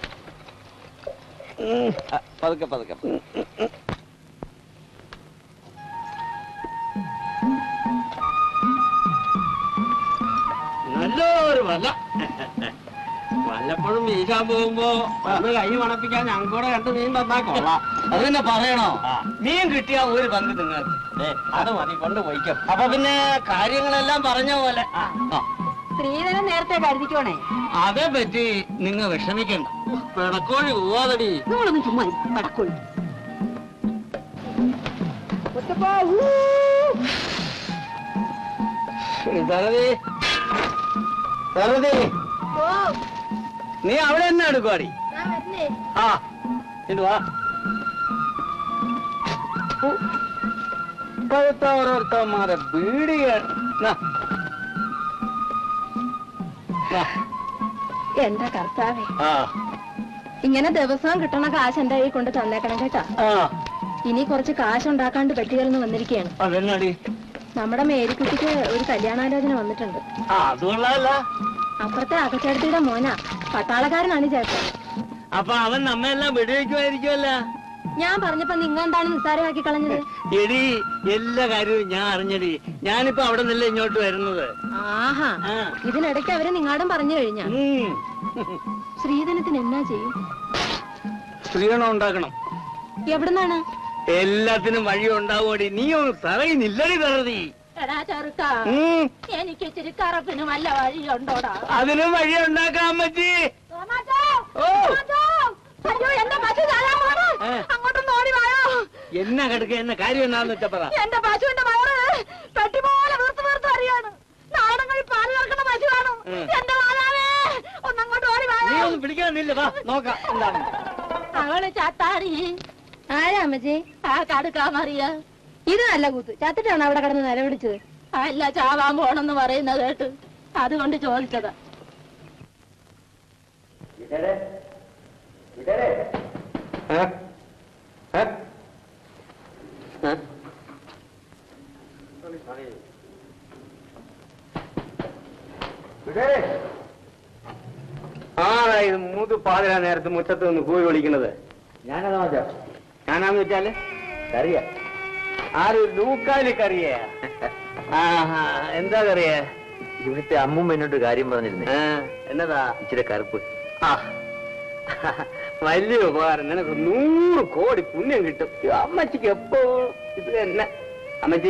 ആ, പതുക്കെ പതുക്കെ നല്ലൊരു വല വല്ലപ്പോഴും വീശാൻ പോകുമ്പോ ഒന്ന് കൈ മണപ്പിക്കാൻ ഞങ്ങൾക്കൂടെ രണ്ട് മീൻ തന്നാ കൊള്ളാം അത് തന്നെ പറയണോ മീൻ കിട്ടിയ ഒരു പങ്ക് നിങ്ങൾക്ക് ദേ, അത് മതി കൊണ്ട് പോയിക്കും അപ്പൊ പിന്നെ കാര്യങ്ങളെല്ലാം പറഞ്ഞ പോലെ ആ, ആ. സ്ത്രീധനം നേരത്തെ കരുതിക്കോണേ അതേ പറ്റി നിങ്ങൾ വിഷമിക്കണ്ട പിടക്കോഴി പോവാതടി നിങ്ങളൊന്നും ചുമ്മാ പടക്കൊള്ളു തരതി തരതി നീ അവിടെ തന്നെ എടുക്കുവാടി ആ ഇത് വാ ഉ, ഇപ്പോഴത്തെ ഓരോരുത്തന്മാരെ ബീഡി കേ- നാ. നാ. എന്റെ കർത്താവേ ആ ഇങ്ങനെ ദിവസവും കിട്ടണ കാശ് എന്റെ കയ്യിൽ കൊണ്ട് തന്നേക്കണം കേട്ടാ ആ ഇനി കുറച്ച് കാശ് ഉണ്ടാക്കാണ്ട് പറ്റുകയെന്ന് വന്നിരിക്കുകയാണ് അതെന്നാടി നമ്മുടെ മേരിക്കുട്ടിക്ക് ഒരു കല്യാണാലോചന വന്നിട്ടുണ്ട് ആ അത് കൊള്ളാമല്ല അപ്പുറത്തെ അകച്ചേട്ടത്തിയുടെ മോനാ പട്ടാളക്കാരനാണ് ചേട്ടൻ അപ്പൊ അവൻ നമ്മെല്ലാം വെടിവെക്കുമായിരിക്കുമല്ല ഞാൻ പറഞ്ഞപ്പോ നിങ്ങ എന്താണ് നിസ്സാരമാക്കി കളഞ്ഞത് എടി എല്ലാ കാര്യവും ഞാൻ അറിഞ്ഞടി ഞാനിപ്പോ അവിടെ നിന്നല്ലേ ഇങ്ങോട്ട് വരുന്നത് ആഹാ ആ. ഇതിനിടയ്ക്ക് അവര് നിങ്ങാടും പറഞ്ഞു കഴിഞ്ഞ ഉം. ശ്രീധനത്തിന് എന്നാ ചെയ്യും സ്ത്രീകണം ഉണ്ടാക്കണം എവിടുന്നാണ് എല്ലാത്തിനും വഴി ഉണ്ടാവോടി നീ ഒന്ന് പറയുന്നില്ലടി തറതി എടാ ചെറുക്ക ഉം. എനിക്ക് ഇച്ചിരി കറപ്പിന് വല്ല വഴിയുണ്ടോടാ അതിനും വഴി ഉണ്ടാക്കാൻ പറ്റി തോമാച്ചോ! ഓ തോമാച്ചോ! അയ്യോ എന്റെ പശു ചാകാൻ പോണു. ഏ. അങ്ങോട്ടൊന്ന് ഓടി വായോ എന്നാ കിടക്ക എന്ന കാര്യം എന്നാന്ന് വെച്ചാ പറ എന്റെ പശുവിന്റെ വയറ് പെട്ടി പോലെ വീർത്ത് വീർത്ത് അറിയാണ് നാടങ്ങളിൽ പാല് കറക്കുന്ന പശുവാണ് ഉം. എന്റെ മാതാവേ ഒന്നങ്ങോട്ട് ഓടി നീ വായോ ഒന്നും പിടിക്കാനില്ല വാ നോക്കാം എന്താണ് അവള് ചത്താടി ആരാ അമ്മച്ചി ആ കടുക്കാ മറിയ ഇത് നല്ല കൂത്ത് ചത്തിട്ടാണ് അവിടെ കിടന്ന് നിലവിളിച്ചത് അല്ല ചാവാൻ പോണെന്ന് പറയുന്നത് കേട്ട് അതുകൊണ്ട് ചോദിച്ചതാ ഏ? ഏ? ഏ? ആരാ ഇത് മൂത്ത് പാതിരാ നേരത്ത് മുറ്റത്ത് നിന്ന് കൂവി വിളിക്കുന്നത് ഞാനതാ മച്ചാ ഞാനാന്ന് വെച്ചാല് കറിയാ ആര് ലൂക്കാലി കറിയ ആഹാ എന്താ കറിയ ഇവിടുത്തെ അമ്മുമ്മ എന്നോട് കാര്യം പറഞ്ഞിരുന്നേ ആ, എന്നതാ ഇച്ചിരി കറുപ്പ് ആ വലിയ ഉപകാരം നിനക്ക് നൂറ് കോടി പുണ്യം കിട്ടും ഈ അമ്മച്ചിക്ക് എപ്പോഴും ഇത് തന്നെ അമ്മച്ചി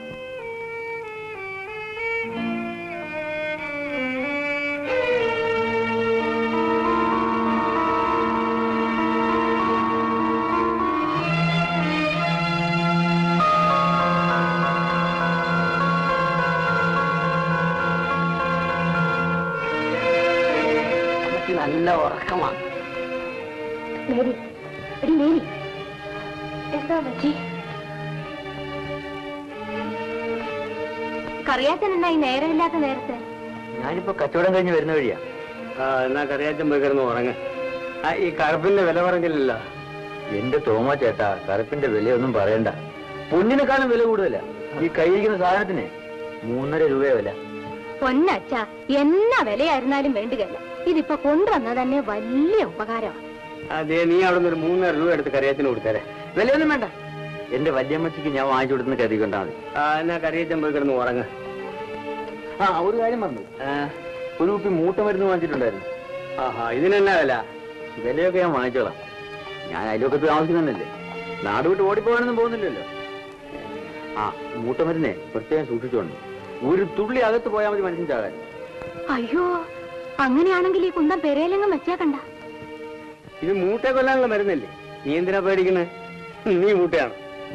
അമ്മച്ചി നല്ല ഉറക്കമാണ് മേരി എടി മേരി എന്താ അമ്മച്ചി കറിയാച്ചൻ എന്നാ ഈ നേരമില്ലാത്ത നേരത്തെ ഞാനിപ്പോ കച്ചവടം കഴിഞ്ഞ് വരുന്ന വഴിയാ ആ എന്നാ കറിയാച്ചൻ പോയി കിടന്ന് ഉറങ്ങ ആ ഈ കറുപ്പിന്റെ വില പറഞ്ഞില്ലല്ലോ എന്റെ തോമ ചേട്ടാ കറുപ്പിന്റെ വിലയൊന്നും പറയണ്ട പൊന്നിനെക്കാളും വില കൂടുതലാ ഈ കയ്യിരിക്കുന്ന സാധനത്തിന് മൂന്നര രൂപയെ വില പൊന്നച്ച എന്നാ വിലയായിരുന്നാലും വേണ്ടുകയല്ല ഇതിപ്പോ കൊണ്ടുവന്ന തന്നെ വലിയ ഉപകാരമാണ് അതെ നീ അവിടെ നിന്ന് ഒരു മൂന്നര രൂപ എടുത്ത് കറിയാച്ചന് കൊടുത്തേരെ വിലയൊന്നും വേണ്ട എന്റെ വല്യമ്മച്ചിക്ക് ഞാൻ വാങ്ങിച്ചു കൊടുക്കുന്ന കരുതി കണ്ടാ മതി ആ എന്നാ കറിയാച്ചൻ പോയി കിടന്ന് ഉറങ്ങ ആ ഒരു കാര്യം പറഞ്ഞു ഒരു കുപ്പി മൂട്ട മരുന്ന് വാങ്ങിച്ചിട്ടുണ്ടായിരുന്നു ആഹാ ഇതിനെന്നാ വില വിലയൊക്കെ ഞാൻ വാങ്ങിച്ചോളാം ഞാൻ അയൽവക്കത്ത് താമസിക്കുന്നല്ലേ നാട് വിട്ട് ഓടിപ്പോകാനൊന്നും പോകുന്നില്ലല്ലോ ആ മൂട്ട മരുന്നേ പ്രത്യേകം സൂക്ഷിച്ചോണ്ട് ഒരു തുള്ളി അകത്ത് പോയാൽ മതി മനുഷ്യൻ ചാകാൻ അയ്യോ അങ്ങനെയാണെങ്കിൽ ഈ കുന്തം പെരയിലെങ്ങും വെച്ചേക്കണ്ട ഇത് മൂട്ട കൊല്ലാനുള്ള മരുന്നല്ലേ നീ എന്തിനാ പേടിക്കുന്നത് നീ മൂട്ടയാണ്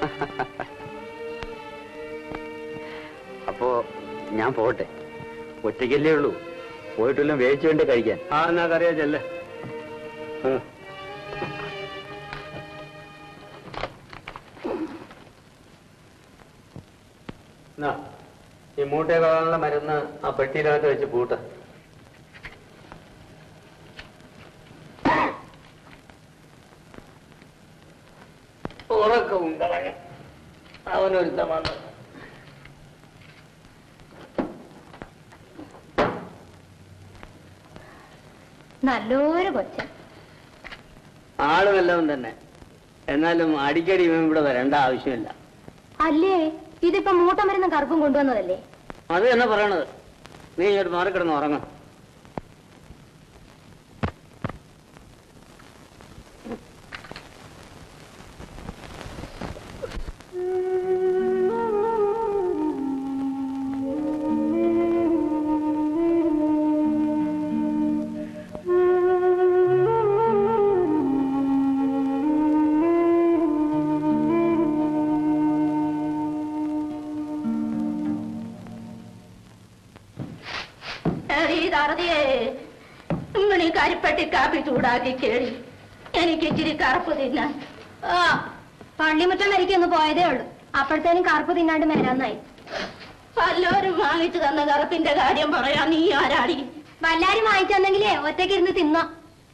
അപ്പോ ഞാൻ പോട്ടെ ഒറ്റയ്ക്കല്ലേ ഉള്ളൂ പോയിട്ടെല്ലാം വേവിച്ചു വേണ്ടി കഴിക്കാൻ ആ എന്നാ കറിയാച്ചല്ലേ ഈ മൂട്ടയെ കൊള്ളാനുള്ള മരുന്ന് ആ പെട്ടിയിനകത്ത് വെച്ച് പൂട്ട ഉറക്കവും കളഞ്ഞു അവനൊരുത്തം വന്നു നല്ലൊരു കൊച്ചൻ ആള് വല്ലതും തന്നെ എന്നാലും അടിക്കടി ഇവൻ ഇവിടെ വരേണ്ട ആവശ്യമില്ല അല്ലേ ഇതിപ്പോ മൂട്ട മരുന്ന് കറുപ്പും കൊണ്ടുവന്നതല്ലേ അത് തന്നെ പറയണത് നീ ഇങ്ങോട്ട് മാറിക്കിടന്ന് ഉറങ്ങും ഇങ്ങനെ കരിപ്പെട്ടി കാപ്പി ചൂടാക്കി കേടി എനിക്ക് ഇച്ചിരി കറുപ്പ് തിന്നാൻ ആ പള്ളിമുറ്റം വരയ്ക്ക് ഒന്ന് പോയതേ ഉള്ളൂ അപ്പോഴത്തേനും കറുപ്പ് തിന്നാണ്ട് മേരാന്നായി വല്ലോരും വാങ്ങിച്ചു തന്ന കറുപ്പിന്റെ കാര്യം പറയാ നീ ആരാടി വല്ലാരും വാങ്ങിച്ചു തന്നെങ്കിലേ ഒറ്റയ്ക്ക് ഇരുന്ന് തിന്നോ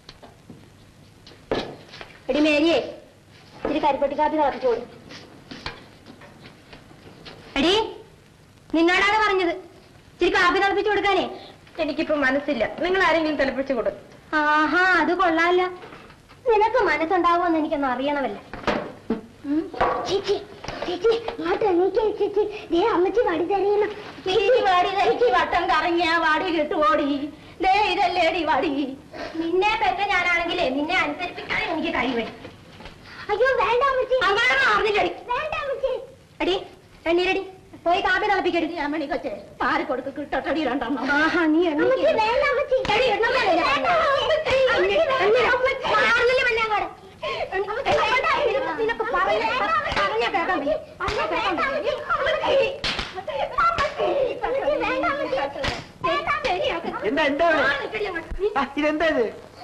എടി മേരിയേ ഇച്ചിരി കരിപ്പെട്ടി കാപ്പി തിളപ്പിച്ചോളൂ എടി നിന്നോടാണ് പറഞ്ഞത് ഇച്ചിരി കാപ്പി തിളപ്പിച്ചു കൊടുക്കാനേ എനിക്കിപ്പോ മനസ്സില്ല നിങ്ങൾ ആരെങ്കിലും തിളപ്പിച്ചു കൊടുക്കും ആഹാ അത് കൊള്ളാല്ല നിനക്ക് മനസ്സുണ്ടാവുമെന്ന് എനിക്കൊന്ന് അറിയണമല്ല ചേച്ചി ചേച്ചി ഇങ്ങോട്ട് എണീക്ക് ചേച്ചി ദേ അമ്മച്ചി വടി തരയണം ഈ വാടി തനിക്ക് വട്ടം കറങ്ങിയ വാടി കിട്ടുവോടി ദേ ഇതല്ലേടി വാടി നിന്നെ പെറ്റ ഞാനാണെങ്കിലേ നിന്നെ അനുസരിപ്പിക്കാൻ എനിക്ക് കഴിവേ അയ്യോ വേണ്ട അമ്മച്ചി അങ്ങനെ മാറുന്നില്ലടി വേണ്ട അമ്മച്ചി അടി എണ്ണീരടി പോയി കാപ്പി തിളപ്പിക്കരുത് അമ്മണി കൊച്ചെ പാറി കൊടുക്ക് കിട്ടട്ടടി രണ്ടെണ്ണം ആഹാ നീ അമ്മച്ചി എണ്ണീക്ക് വേണ്ട അമ്മച്ചി എടി, എണ്ണമല്ലേ ഞാൻ വേണ്ട പറഞ്ഞത്? അമ്മച്ചി. അമ്മച്ചി വേണ്ട അമ്മച്ചി. മാറുന്നില്ല പിന്നെ അങ്ങോട്ട്. നിനക്ക് നിനക്ക് പറഞ്ഞ പറഞ്ഞ കേൾക്കാൻ വയ്യ. പറഞ്ഞ കേൾക്കാൻ വയ്യ. ശരിയാക്ക്. എന്താ എന്താ ആ, ഇവിടെ? നിൽക്കല്ലേ അങ്ങോട്ട്. ആ, ഇതെന്താ ഇത്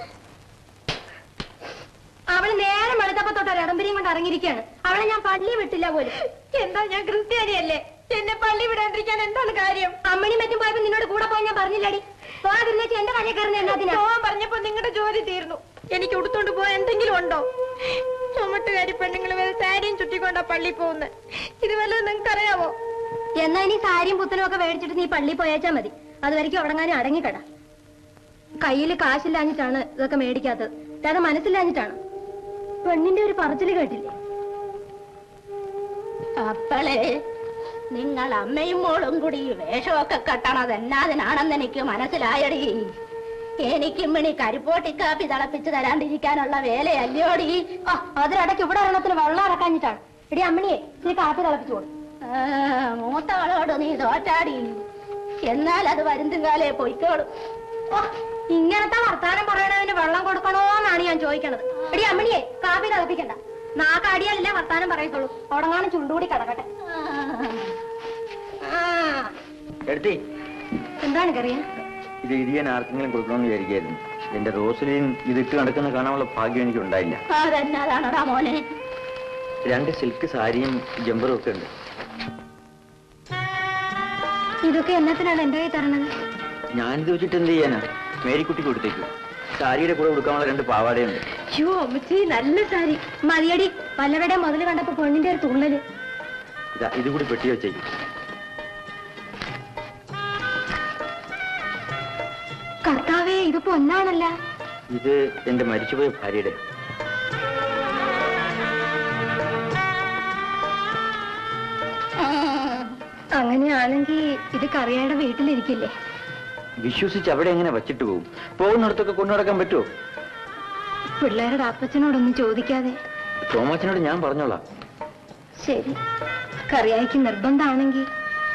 അവള് നേരം വെളുത്തപ്പോ തൊട്ട് ഇടമ്പരിയും കൊണ്ട് ഇറങ്ങിയിരിക്കുകയാണ് അവളെ ഞാൻ പള്ളി വിട്ടില്ല പോലും എന്താ ഞാൻ ക്രിസ്ത്യാനിയല്ലേ എന്നെ പള്ളി വിടാണ്ടിരിക്കാൻ എന്താണ് കാര്യം അമ്മണി മറ്റും പോയപ്പോ നിന്നോട് കൂടെ പോയി ഞാൻ പറഞ്ഞില്ലടി പോകാതിരുന്നേച്ച് എന്റെ കഥ കയറുന്ന എന്നാത്തിനാ പോവാൻ പറഞ്ഞപ്പോ നിങ്ങളുടെ ജോലി തീർന്നു എനിക്ക് ഉടുത്തോണ്ട് പോവാൻ എന്തെങ്കിലും ഉണ്ടോ ചുമട്ടുകാരി പെണ്ണുങ്ങൾ വരെ സാരിയും ചുറ്റിക്കൊണ്ടാ പള്ളി പോകുന്നത് ഇത് വല്ലതും നിങ്ങൾക്ക് അറിയാവോ എന്നാ ഇനി സാരിയും പുത്തനും ഒക്കെ മേടിച്ചിട്ട് നീ പള്ളി പോയേച്ചാ മതി അതുവരെയ്ക്കും ഉടങ്ങാനും അടങ്ങിക്കട കയ്യിൽ കാശില്ലാഞ്ഞിട്ടാണ് ഇതൊക്കെ മേടിക്കാത്തത് അല്ലാതെ മനസ്സില്ലാഞ്ഞിട്ടാണ് പെണ്ണിന്റെ ഒരു പറച്ചില് കേട്ടില്ലേ അപ്പളേ നിങ്ങൾ അമ്മയും മോളും കൂടി ഈ വേഷമൊക്കെ കെട്ടണത് എന്നാതിനാണെന്ന് എനിക്ക് മനസ്സിലായടി എനിക്കും മണി കരിപ്പോട്ടി കാപ്പി തിളപ്പിച്ച് തരാണ്ടിരിക്കാനുള്ള വേലയല്ലോടി ആ അതിനിടയ്ക്ക് ഇവിടെ ഒരെണ്ണത്തിന് വെള്ളം ഇറക്കാഞ്ഞിട്ടാണ് എടി അമ്മണിയെ ഇച്ചിരി കാപ്പി തിളപ്പിച്ചു കൊടുക്കും ആ, മൂത്തവളോട് നീ തോറ്റാടി എന്നാൽ അത് വരുന്തും കാലേ പൊയ്ക്കോളും ഓ, ഇങ്ങനത്തെ വർത്താനം പറയണതിന് വെള്ളം കൊടുക്കണോന്നാണ് ഞാൻ ചോദിക്കണത് എടി അമ്മണിയെ കാപ്പി തിളപ്പിക്കണ്ട നാക്കടിയല്ലേ വർത്താനം പറയത്തുള്ളൂ ഉടങ്ങാനും ചുണ്ടുകൂടി കിടക്കട്ടെ ആ, എടുത്തി എന്താണ് കറിയ ഇത് ഇരിയാൻ ആർക്കെങ്കിലും കൊടുക്കണമെന്ന് വിചാരിക്കായിരുന്നു എന്റെ റോസലിൻ ഇതിട്ട് നടക്കുന്ന കാണാനുള്ള ഭാഗ്യം എനിക്ക് ഉണ്ടായില്ല അതെന്നാതാണടാ മോനെ രണ്ട് സിൽക്ക് സാരിയും ജമ്പറും ഒക്കെ ഉണ്ട് ഇതൊക്കെ എന്നത്തിനാണ് എന്റെ കൈ തരണത് ഞാനിത് വെച്ചിട്ട് എന്ത് ചെയ്യാനാ മേരിക്കുട്ടി കൊടുത്തേക്കും സാരിയുടെ കൂടെ കൊടുക്കാനുള്ള രണ്ട് പാവാടയുണ്ട് അയ്യോ അമ്മച്ചി നല്ല സാരി മതിയടി വല്ലവരുടെ മുതൽ കണ്ടപ്പോ പെണ്ണിന്റെ ഒരു തുള്ളല് ഇതാ ഇത് കൂടി പെട്ടി വെച്ചേക്കും കർത്താവേ ഇത് പൊന്നാണല്ല ഇത് എന്റെ മരിച്ചുപോയ ഭാര്യയുടെ അങ്ങനെയാണെങ്കിൽ ഇത് കറിയയുടെ വീട്ടിലിരിക്കില്ലേ വിശ്വസിച്ച് അവിടെ എങ്ങനെ വച്ചിട്ട് പോകും പോകുന്നിടത്തൊക്കെ കൊണ്ടു നടക്കാൻ പറ്റുമോ പിള്ളേരുടെ അപ്പച്ചനോടൊന്നും ചോദിക്കാതെ തോമാച്ചനോട് ഞാൻ പറഞ്ഞോളാം ശരി കറിയായിക്ക് നിർബന്ധമാണെങ്കിൽ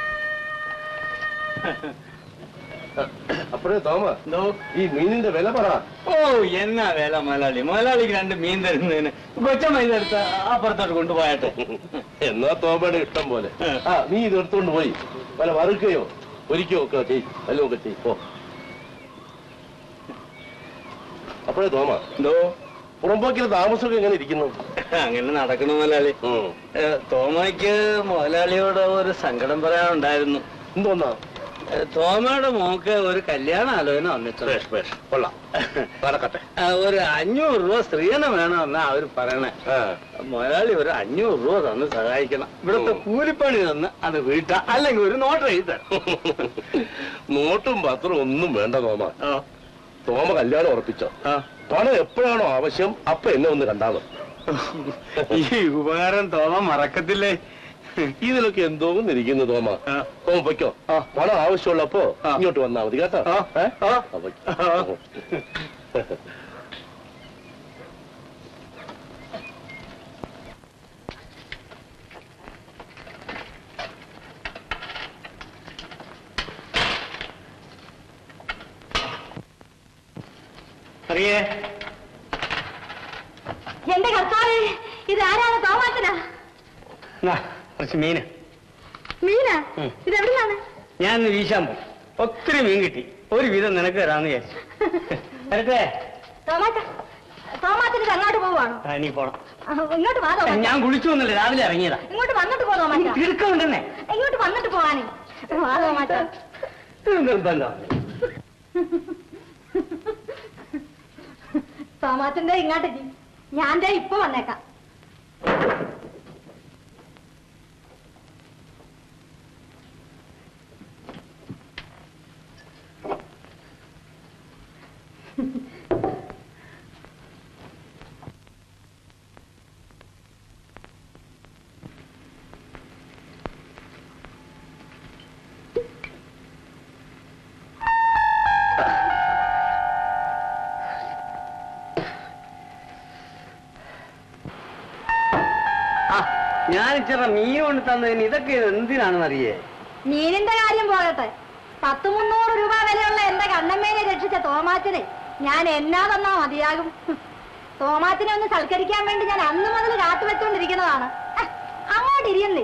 അപ്പോഴേ തോമ ഈ മീനിന്റെ വില പറ ഓ എന്നാ വേല മുതലാളി മുതലാളിക്ക് രണ്ട് മീൻ തരുന്നതിന് കൊച്ചമ്മ ഇതെടുത്ത് അപ്പുറത്തോട്ട് കൊണ്ടുപോയാട്ടെ എന്നാ തോമയുടെ ഇഷ്ടം പോലെ ആ നീ ഇത് എടുത്തോണ്ട് പോയി വല്ല വറുക്കുകയോ ഒരിക്കയോ ഒക്കെ ചെയ് വല്ലതും ഒക്കെ ചെയ് പോ അപ്പോഴേ തോമ എന്തോ പുറമ്പോക്കിലെ താമസമൊക്കെ എങ്ങനെ ഇരിക്കുന്നു അങ്ങനെ നടക്കണു മുതലാളി ഉം. ഏ, തോമയ്ക്ക് മുതലാളിയോട് ഒരു സങ്കടം പറയാനുണ്ടായിരുന്നു എന്തോന്നാ ഏ, തോമയുടെ മോക്ക് ഒരു കല്യാണ ആലോചന വന്നിട്ടുണ്ട് ബേഷ് ബേഷ് കൊള്ളാം നടക്കട്ടെ ആ, ഒരു അഞ്ഞൂറ് രൂപ സ്ത്രീധന വേണമെന്നാ അവര് പറയണേ ആ മുതലാളി ഒരു അഞ്ഞൂറ് രൂപ തന്ന് സഹായിക്കണം ഇവിടുത്തെ കൂലിപ്പണി തന്ന് അത് വീട്ട അല്ലെങ്കിൽ ഒരു നോട്ട് എഴുതി തരാം നോട്ടും പത്രവും ഒന്നും വേണ്ട തോമ ആ, തോമ കല്യാണം ഉറപ്പിച്ചോ ആ. പണം എപ്പോഴാണോ ആവശ്യം അപ്പൊ എന്നെ ഒന്ന് കണ്ടാലോ ഈ ഉപകാരം തോമ മറക്കത്തില്ലേ ഇതിലൊക്കെ എന്തോ ഇരിക്കുന്നു തോമ ആ. തോമ പൊയ്ക്കോ ആ. പണം ആവശ്യമുള്ളപ്പോ ആ. ഇങ്ങോട്ട് വന്നാ മതി കേട്ടോ ആ. ഏ? ആ. ആ, പൊയ്ക്കോ. ആ. അറിയേ എന്റെ കർത്താവേ ഇത് ആരാണ് തോമാച്ചനാ എന്നാ, കുറച്ച് മീന് മീനാ ഉം. ഇത് എവിടുന്നാണ് ഞാൻ ഇന്ന് വീശാൻ പോകും ഒത്തിരി മീൻ കിട്ടി ഒരു വിധം നിനക്ക് തരാന്ന് വിചാരിച്ചു വരട്ടെ തോമാച്ച തോമാച്ചന് ഇത് അങ്ങോട്ട് പോവാണോ ആ, നീ പോണം ആ, ഇങ്ങോട്ട് വാ തോമാച്ച ഞാൻ കുളിച്ചു വന്നില്ല രാവിലെ ഇറങ്ങിയതാ ഇങ്ങോട്ട് വന്നിട്ട് പോ തോമാച്ച തിടുക്കമുണ്ടെന്നേ ഇങ്ങോട്ട് വന്നിട്ട് പോവാനേ വാ തോമാച്ച നിർബന്ധം തോമാച്ചന്റെ ഇങ്ങോട്ടേക്ക് ഞാൻ ദേ ഇപ്പൊ വന്നേക്കാം ഞാൻ ഇച്ചിരി മീൻ കൊണ്ട് തന്നതിന് ഇതൊക്കെ എന്തിനാണെന്ന് അറിയേ മീനിന്റെ കാര്യം പോകട്ടെ പത്ത് മുന്നൂറ് രൂപ വിലയുള്ള എന്റെ കണ്ണമ്മേനെ രക്ഷിച്ച തോമാച്ചനെ ഞാൻ എന്നാ തന്നാ മതിയാകും തോമാച്ചനെ ഒന്ന് സൽക്കരിക്കാൻ വേണ്ടി ഞാൻ അന്ന് മുതൽ കാത്തു വെച്ചോണ്ടിരിക്കുന്നതാണ് ഹ്, അങ്ങോട്ട് ഇരിയന്നേ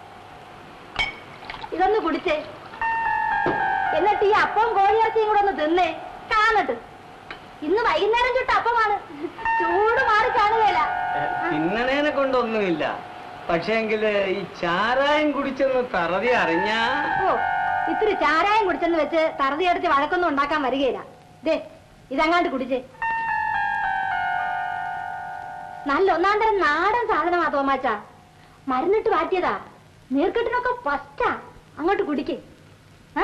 ഇതൊന്ന് കുടിച്ചേ എന്നിട്ട് ഈ അപ്പം കോഴിയിറച്ചിയും കൂടെ ഒന്ന് തിന്നേ കാണട്ട് ഇന്ന് വൈകുന്നേരം ചുട്ട അപ്പമാണ് ചൂട് മാറി കാണുകയില്ല തിന്നണേനെ കൊണ്ടൊന്നുമില്ല പക്ഷേങ്കിൽ ഈ ചാരായം കുടിച്ചെന്ന് തറതി അറിഞ്ഞാ ഓ ഇത്തിരി ചാരായം കുടിച്ചെന്ന് വെച്ച് തറുതി അടിച്ച് വഴക്കൊന്നും ഉണ്ടാക്കാൻ വരികയില്ല ദേ ഇതങ്ങാണ്ട് കുടിച്ചേ നല്ല ഒന്നാം തരം നാടൻ സാധനമാ തോമാച്ച മരുന്നിട്ട് മാറ്റിയതാ നീർക്കെട്ടിനൊക്കെ ഫസ്റ്റാ അങ്ങോട്ട് കുടിക്കേ ആ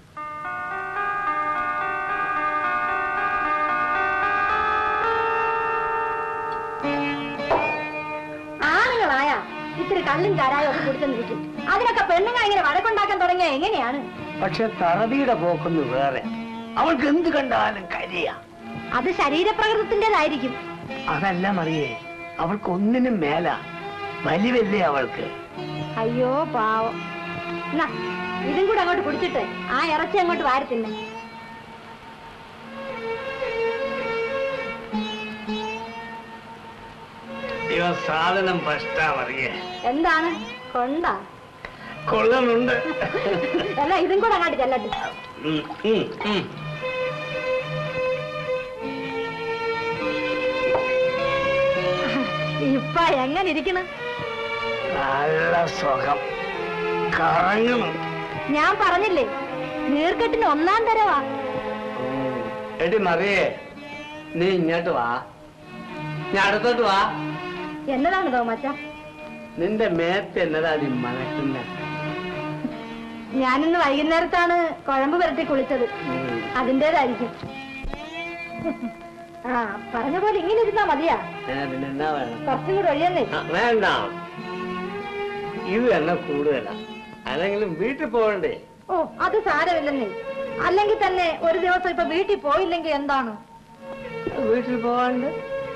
ആണുങ്ങളായ ഇത്തിരി കള്ളും ചാരായം ഒക്കെ കുടിച്ചെന്നിരിക്കും അതിനൊക്കെ പെണ്ണുങ്ങൾ ഇങ്ങനെ വഴക്കുണ്ടാക്കാൻ തുടങ്ങിയ എങ്ങനെയാണ് പക്ഷെ തറതിയുടെ പോക്കൊന്ന് വേറെ അവൾക്ക് എന്ത് കണ്ടാലും കരിയ അത് ശരീരപ്രകൃതത്തിന്റേതായിരിക്കും അതല്ല മറിയേ അവൾക്ക് ഒന്നിനും മേല വലിവല്ലേ അവൾക്ക് അയ്യോ പാവം എന്നാ ഇതും കൂടെ അങ്ങോട്ട് കുടിച്ചിട്ട് ആ ഇറച്ചി അങ്ങോട്ട് വാരി തിന്നെ ഇവ സാധനം ഫസ്റ്റാ മറിയേ എന്താണ് കൊണ്ടാ കൊള്ളുന്നുണ്ട് അല്ല ഇതും കൂടെ അങ്ങോട്ട് ചെല്ലട്ടെ ഉം, ഉം, ഉം. ഇപ്പൊ എങ്ങനെ ഇരിക്കണ് നല്ല സുഖം കറങ്ങണം ഞാൻ പറഞ്ഞില്ലേ നീർക്കെട്ടിന് ഒന്നാം തരവാ എടി മറിയേ നീ ഇങ്ങോട്ട് വാ ഞാൻ അടുത്തോട്ട് വാ എന്നതാണ് തോമച്ച നിന്റെ മേത്ത് എന്നതാ നീ മണക്കുന്ന ഞാനിന്ന് വൈകുന്നേരത്താണ് കുഴമ്പ് പുരട്ടി കുളിച്ചത് അതിന്റേതായിരിക്കും ആ പറഞ്ഞ പോലെ ഇങ്ങനെ ഇരുന്നാ മതിയാ എന്നാ വേണം കുറച്ചും കൂടെ ഒഴിയന്നേ ആ, വേണ്ട ഇത് തന്നെ കൂടുതലാ അല്ലെങ്കിലും വീട്ടിൽ പോകണ്ടേ ഓ അത് സാരമില്ലെന്നേ അല്ലെങ്കിൽ തന്നെ ഒരു ദിവസം ഇപ്പൊ വീട്ടിൽ പോയില്ലെങ്കിൽ എന്താണ് വീട്ടിൽ പോകാണ്ട്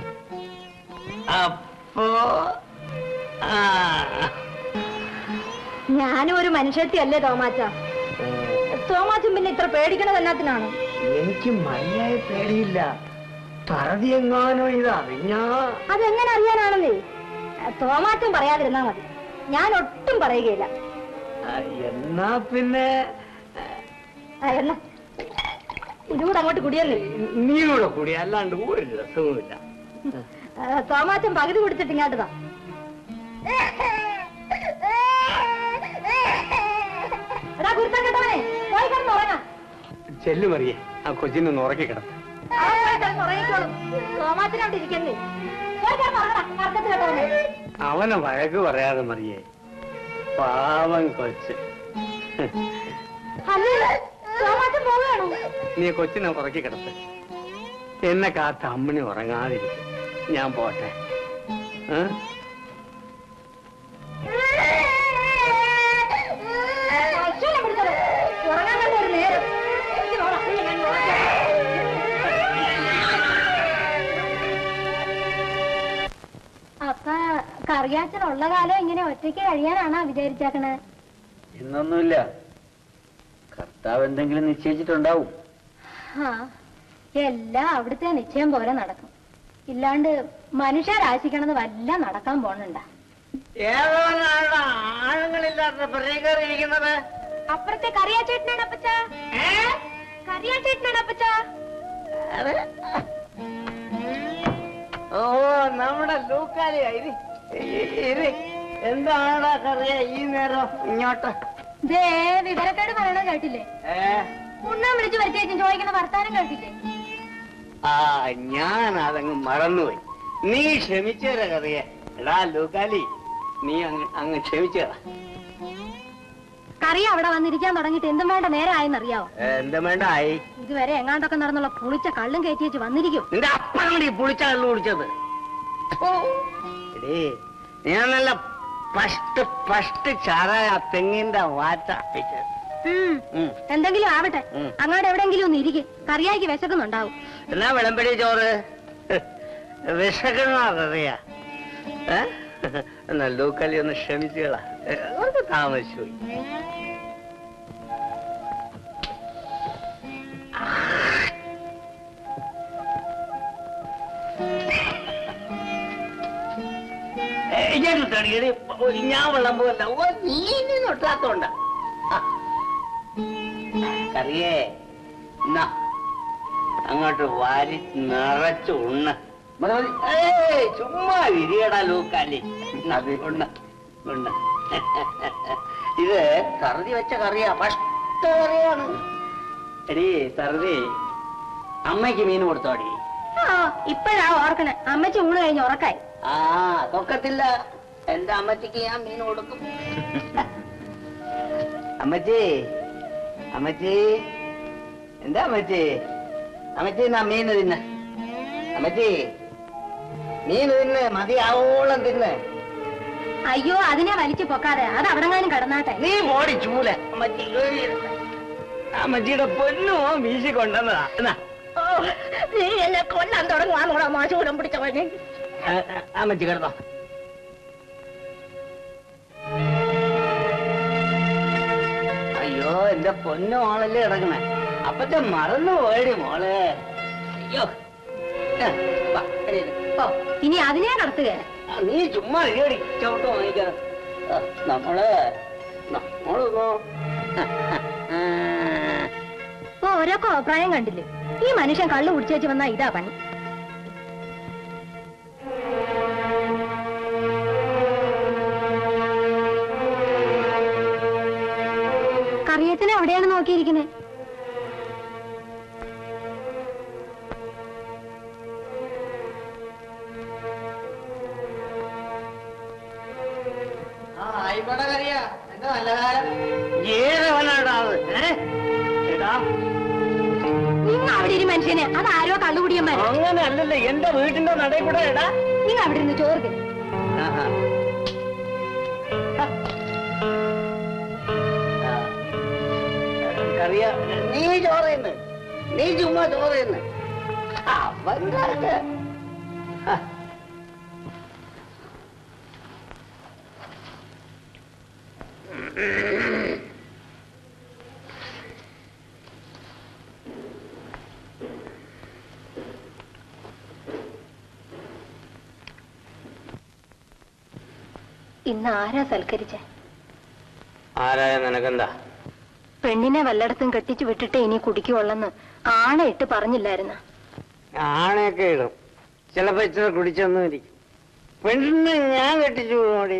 അപ്പോ ആ ഞാനും ഒരു മനുഷ്യത്തി അല്ലേ തോമാച്ച തോമാച്ചും പിന്നെ ഇത്ര പേടിക്കണത് എന്നാത്തിനാണ് എനിക്ക് മര്യാദ പേടിയില്ല തറതി എങ്ങാനോ ഇത് അറിഞ്ഞാ അതെങ്ങനെ അറിയാനാണെന്നേ തോമാച്ചും പറയാതിരുന്നാ മതി ഞാൻ ഒട്ടും പറയുകയില്ല ആ, എന്നാ പിന്നെ ആ, എന്നാ ഇതുകൂടെ അങ്ങോട്ട് കുടിയല്ലേ നീ കൂടെ കൂടി അല്ലാണ്ട് ഒരു രസവുമില്ല തോമാച്ചൻ പകുതി കുടിച്ചിട്ട് ഇങ്ങോട്ടതാ എടാ കുരുത്തം കേട്ടവനെ പോയി കിടന്ന് ഉറങ്ങാം ചെല്ലു മറിയേ ആ കൊച്ചിനൊന്ന് ഉറക്കി കിടന്നു അവൻ പോയി കിടന്ന് ഉറങ്ങിക്കോളും തോമാച്ചനോട്ട് ഇരിക്കുന്നേ പോയി കിടന്ന് ഉറങ്ങടാ കറക്കത്ത് കേട്ടവനെ അവനെ വഴക്ക് പറയാതെ മറിയേ പാവം കൊച്ച് അല്ലേ തോമാച്ചൻ പോവുകയാണോ നീ കൊച്ചിനെ ഉറക്കി കിടത്ത് എന്നെ കാത്ത അമ്മണി ഉറങ്ങാതിരിക്കും ഞാൻ പോട്ടെ ഏ? അശ്വനെ പിടിച്ചത് ഉറങ്ങാൻ കണ്ട ഒരു നേരം എനിക്ക് നോടാ ഞാൻ ഉറക്കാം. അപ്പൊ കറിയാച്ചനുള്ള കാലം ഇങ്ങനെ ഒറ്റയ്ക്ക് കഴിയാനാണോ വിചാരിച്ചേക്കണേ എന്നൊന്നുമില്ല കർത്താവ് എന്തെങ്കിലും നിശ്ചയിച്ചിട്ടുണ്ടാവും ആ എല്ലാം അവിടുത്തെ നിശ്ചയം പോലെ നടക്കും ഇല്ലാണ്ട് മനുഷ്യരാശിക്കണത് വല്ല നടക്കാൻ പോണുണ്ട ഏതോനാണ് ആണുങ്ങളില്ലാത്ത പ്രതികരിക്കുന്നത് അപ്പുറത്തെ കറിയാച്ചേട്ടനാണ് അപ്പച്ച കറിയാച്ചേട്ടനാണ് അപ്പച്ച ഓ നമ്മുടെ ലൂക്കാലിയാ ഇരി ഇ- ഇരി എന്താണ് കറിയ ഈ നേരം ഇങ്ങോട്ട് ദേ വിവരക്കേട് പറയണത് കേട്ടില്ലേ ഏ ഉണ്ണാൻ വിളിച്ചു വരുത്തേച്ചും ചോദിക്കുന്ന വർത്താനം കേട്ടില്ലേ ആ ഞാൻ അതങ്ങ് മറന്നുപോയി നീ ക്ഷമിച്ചേരാ കറിയ എടാ ലൂക്കാലി നീ അങ്ങ് അങ്ങ് ക്ഷമിച്ചേരാ കറി അവിടെ വന്നിരിക്കാൻ തുടങ്ങിയിട്ട് എന്തും വേണ്ട നേരമായെന്നറിയാവോ എന്താ വേണ്ട ആയി ഇതുവരെ എങ്ങാണ്ടൊക്കെ നടന്നുള്ള പുളിച്ച കള്ളും കയറ്റി വെച്ച് വന്നിരിക്കും നിന്റെ അപ്പനാണ് ഈ പുളിച്ച കള്ളു കുടിച്ചത് എടീ ഞാൻ നല്ല ഫസ്റ്റ് ഫസ്റ്റ് ചാറായ ആ തെങ്ങിന്റെ വാറ്റ വെച്ചത്. ഉം. ഉം. എന്തെങ്കിലും ആവട്ടെ ഉം. അങ്ങോട്ട് എവിടെങ്കിലും ഒന്ന് ഇരിക്കും കറിയാക്കി വിശക്കുന്നുണ്ടാവും എന്നാ വിളമ്പടി ചോറ് വിശക്കണറിയ എന്നാ ലൂക്കാലി ഒന്ന് ക്ഷമിച്ചുകളാ കുറച്ച് താമസിച്ചു പോയി. ഏയ്, ഞാൻ തടിയടി, ഓ, ഞാൻ വെള്ളം പോകല്ല ഓ നീ ഇനി നൊട്ടാത്തോണ്ട കറിയേ എന്നാ അങ്ങോട്ട് വാരി നിറച്ച് ഉണ്ണ മതി, മതി. ഏയ്, ചുമ്മാ വിരിയടാ ലൂക്കാലി അത് ഉണ്ണ ഉണ്ണ ഇത് തറുതി വെച്ച കറിയാ ഫസ്റ്റ് കറിയാണ് എടീ തറുതി അമ്മയ്ക്ക് മീൻ കൊടുത്തോടി ആ ഇപ്പഴാ ഓർക്കണേ അമ്മച്ചി ഊണ് കഴിഞ്ഞ് ഉറക്കായി ആ തൊക്കത്തില്ല എന്റെ അമ്മച്ചിക്ക് ഞാൻ മീൻ കൊടുക്കും അമ്മച്ചി അമ്മച്ചി എന്താ അമ്മച്ചി അമ്മച്ചി എന്നാ മീൻ തിന്ന് അമ്മച്ചി മീൻ തിന്ന് മതിയാവോളം തിന്ന് അയ്യോ അതിനെ വലിച്ചു പൊക്കാതെ അത് അവിടെങ്ങാനും കടന്നാട്ടെ നീ മോടി ചൂല അമ്മച്ചി ഏയ്. അമ്മച്ചിയുടെ പൊന്നു വീശി കൊണ്ടുവന്നതാ എന്നാ ഓ, നീ എന്നെ കൊല്ലാൻ തുടങ്ങുവാന്നോടാ മാശൂരം പിടിച്ചവനെ ആ, ആ, അമ്മച്ചി കിടന്നോ അയ്യോ എന്റെ പൊന്നു മോളല്ലേ കിടക്കണേ അപ്പത്തെ മറന്നു പോയടി മോളെ അയ്യോ ആ, വാ, എണീറ്റ്. ഓ, ഇനി അതിനെ കടത്തുക ആ, നീ ചുമ്മാ ഇരിയടി ചവിട്ട് വാങ്ങിക്കണം ആ, നമ്മള് നമ്മളൊന്നോ ഓ ഓരോ കോപ്രായം കണ്ടില്ലേ ഈ മനുഷ്യൻ കള്ളു കുടിച്ചേച്ച് വന്നാ ഇതാ പണി കറിയച്ചനെ എവിടെയാണ് നോക്കിയിരിക്കുന്നത് ഏതവനാടാ അത് ഏ? എടാ നിങ്ങൾ അവിടെ ഒരു മനുഷ്യനെ അത് ആരോ കള്ളുകുടിയന്മാര് അങ്ങനെ അല്ലല്ലോ എന്റെ വീട്ടിന്റെ നടയിൽ കൂടെ എടാ നിങ്ങൾ അവിടെ ഇരുന്ന് ചോറ് തിന്നു ആഹാ. ആ. കറിയ നീ ചോറയുന്നു നീ ചുമ്മാ ചോറയുന്നു അവന്റെയൊക്കെ ഹ. ഇന്ന് ആരാ സൽക്കരിച്ചേ ആരായ നിനക്കെന്താ പെണ്ണിനെ വല്ലയിടത്തും കെട്ടിച്ചു വിട്ടിട്ട് ഇനി കുടിക്കുവള്ളെന്ന് ആണയിട്ട് പറഞ്ഞില്ലായിരുന്ന ആണയൊക്കെ ഇടും ചിലപ്പോ ഇച്ചിരി കുടിച്ചൊന്നും ഇരിക്കും പെണ്ണിനെ ഞാൻ കെട്ടിച്ചു പോടി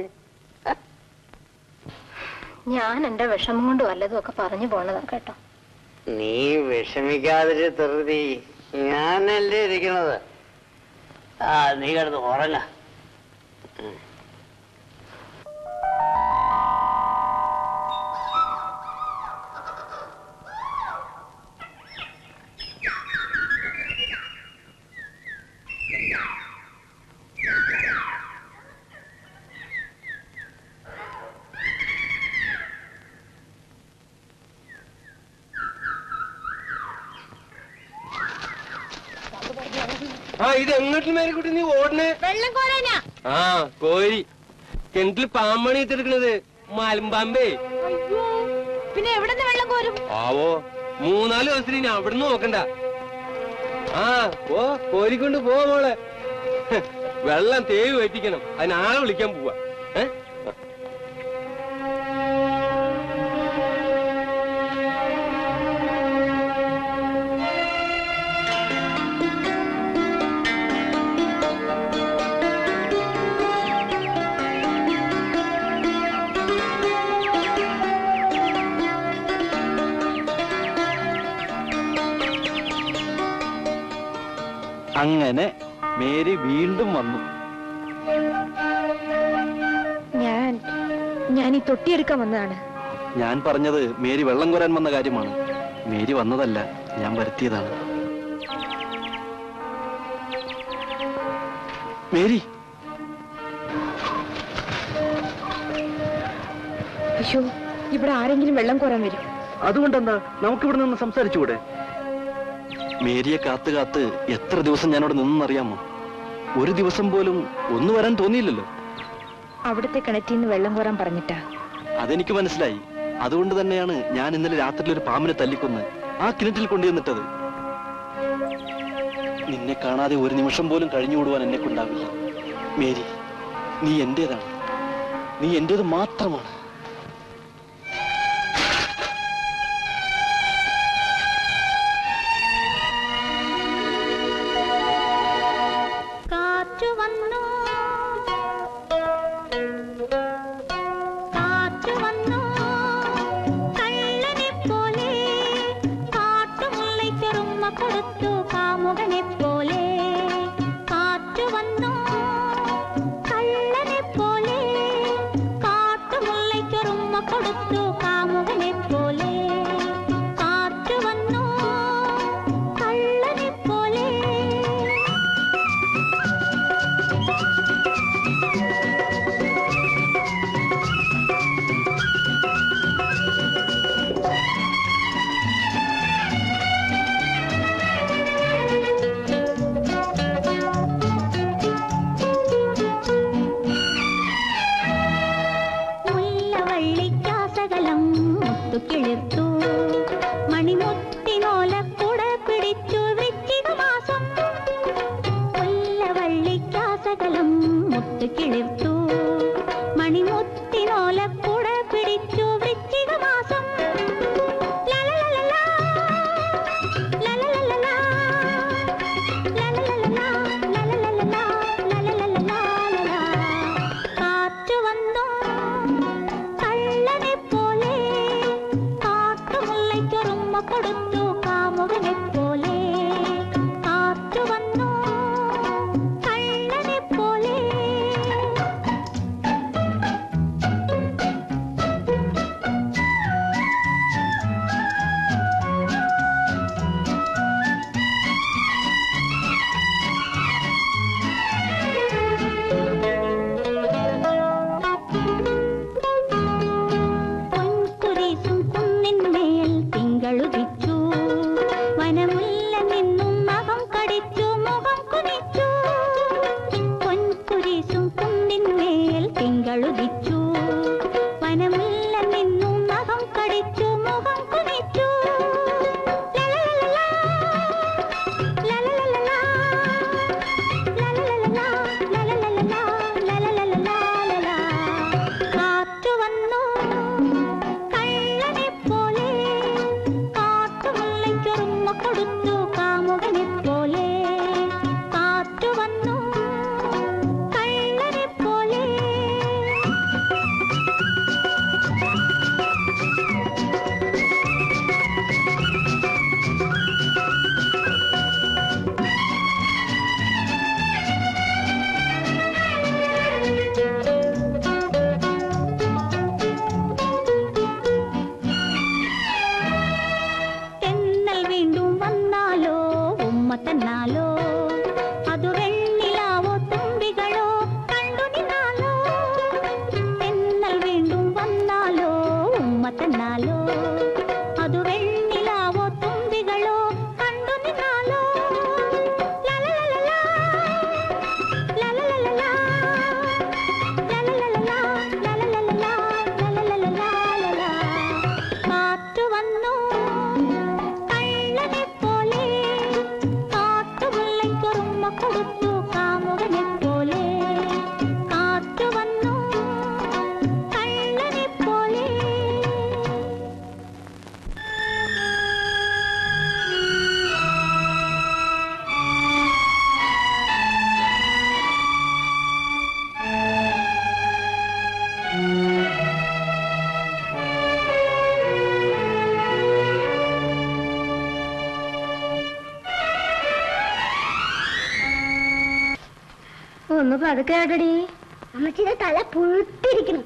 ഞാൻ എന്റെ വിഷമം കൊണ്ട് വല്ലതും ഒക്കെ പറഞ്ഞു പോണതാ കേട്ടോ നീ വിഷമിക്കാതിരി തെറുതി ഞാനല്ലേ ഇരിക്കണത് ആ നീ കിടന്ന് ഉറങ്ങ ആ ഇത് എങ്ങോട്ട് മേരിക്കുട്ടി നീ ഓടണേ വെള്ളം കോരാനാ ആ കോരി കിണറ്റിൽ പാമ്പണി ഇട്ടെടുക്കണത് മലമ്പാമ്പേ അയ്യോ പിന്നെ എവിടെ നിന്ന് വെള്ളം കോരും ആവോ മൂന്നാല് ദിവസത്തിന് ഇനി അവിടുന്ന് നോക്കണ്ട ആ പോ കോരിക്കൊണ്ട് പോ മോളെ ഹ്, വെള്ളം തേവ് വെറ്റിക്കണം അതിന് ആളെ വിളിക്കാൻ പോവാ ഏ അങ്ങനെ മേരി വീണ്ടും വന്നു ഞാൻ ഞാൻ ഈ തൊട്ടിയെടുക്കാൻ വന്നതാണ് ഞാൻ പറഞ്ഞത് മേരി വെള്ളം കോരാൻ വന്ന കാര്യമാണ് മേരി വന്നതല്ല ഞാൻ വരുത്തിയതാണ് മേരി അയ്യോ ഇവിടെ ആരെങ്കിലും വെള്ളം കോരാൻ വരും അതുകൊണ്ടെന്താ നമുക്ക് ഇവിടെ നിന്ന് സംസാരിച്ചുകൂടെ മേരിയെ കാത്ത് കാത്ത് എത്ര ദിവസം ഞാനവിടെ നിന്നറിയാമോ ഒരു ദിവസം പോലും ഒന്നു വരാൻ തോന്നിയില്ലല്ലോ അവിടുത്തെ കിണറ്റിൽ നിന്ന് വെള്ളം കോരാൻ പറഞ്ഞിട്ടാ അതെനിക്ക് മനസ്സിലായി അതുകൊണ്ട് തന്നെയാണ് ഞാൻ ഇന്നലെ രാത്രിയിൽ ഒരു പാമ്പിനെ തല്ലിക്കൊന്ന് ആ കിണറ്റിൽ കൊണ്ടുവന്നിട്ടത് നിന്നെ കാണാതെ ഒരു നിമിഷം പോലും കഴിഞ്ഞുകൂടുവാൻ എന്നെ കൊണ്ടാവില്ല മേരി നീ എന്റേതാണ് നീ എന്റേത് മാത്രമാണ് കാറ്റു വന്നു കാറ്റു വന്നു കള്ളനെ പോലെ കാട്ടുമുള്ളയ്ക്കൊരുമ്മ കൊടുത്തു കാമുകനെ പോലെ കാറ്റു വന്നു കള്ളനെ പോലെ കാട്ടുമുള്ളയ്ക്കൊരുമ്മ കൊടുത്തു കാമുകനെ പോലെ കാറ്റു വന്നു കള്ളനെ പോലെ മുല്ലവള്ളിക്കാസകലം മുത്തുകിളിർത്തു മണിമുത്തിനോലക്കുട പിടിച്ചു വൃശ്ചിക മാസം മുല്ലവള്ളിക്കാസകലം മുത്തുകിളിർത്തു മണിമുത്തിനോലക്കുട പിടിച്ചു വൃശ്ചിക മാസം ലലലലലാ, ലലലലലാ, ലലലലലാ, ലലലലലാ, ലലലലലാ. കാറ്റു വന്നു കള്ളനെ പോലെ കാട്ടുമുള്ളയ്ക്കൊരുമ്മ കൊടുത്തു കാമുകനെ പോലെ കാറ്റു വന്നു കള്ളനെ പോലെ പൊൻകുരിശും കുന്നിന്മേൽ തിങ്കളുദിച്ചു വനമുല്ല നിന്നും നഖം കടിച്ചു മുഖം കുനിച്ചു പൊൻകുരിശും കുന്നിന്മേൽ തിങ്കളുദിച്ചു വനമുല്ല നിന്നും നഖം കടിച്ചു മുഖം കുനിച്ചു ലലലലലാ, ലലലലലാ, ലലലലലാ, ലലലലലാ, ലലലലലാ. കാറ്റു വന്നു കള്ളനെ പോലെ കാട്ടുമുള്ളയ്ക്കൊരുമ്മ കൊടുത്തു കാമുകനെ പോലെ കാറ്റു വന്നു കള്ളനെ പോലെ തെന്നൽ വീണ്ടും വന്നാലോ ഉമ്മ തന്നാലോ അതു വെണ്ണിലാവോ തുമ്പികളോ കണ്ടു നിന്നാലോ തെന്നൽ വീണ്ടും വന്നാലോ ഉമ്മ തന്നാലോ അതു വെണ്ണിലാവോ തുമ്പികളോ കണ്ടു നിന്നാലോ ലലലലലാ, ലലലലലാ, ലലലലലാ, ലലലലലാ, ലലലലലാ. കാറ്റു വന്നു കള്ളനെ പോലെ കാട്ടുമുള്ളയ്ക്കൊരുമ്മ കൊടുത്തു കാമുകനെ പോലെ കാറ്റു വന്നു കള്ളനെ പോലെ ഒന്ന് പതുക്കെ കേട്ടടി അമ്മച്ചിയുടെ തല പുഴുത്തിരിക്കണം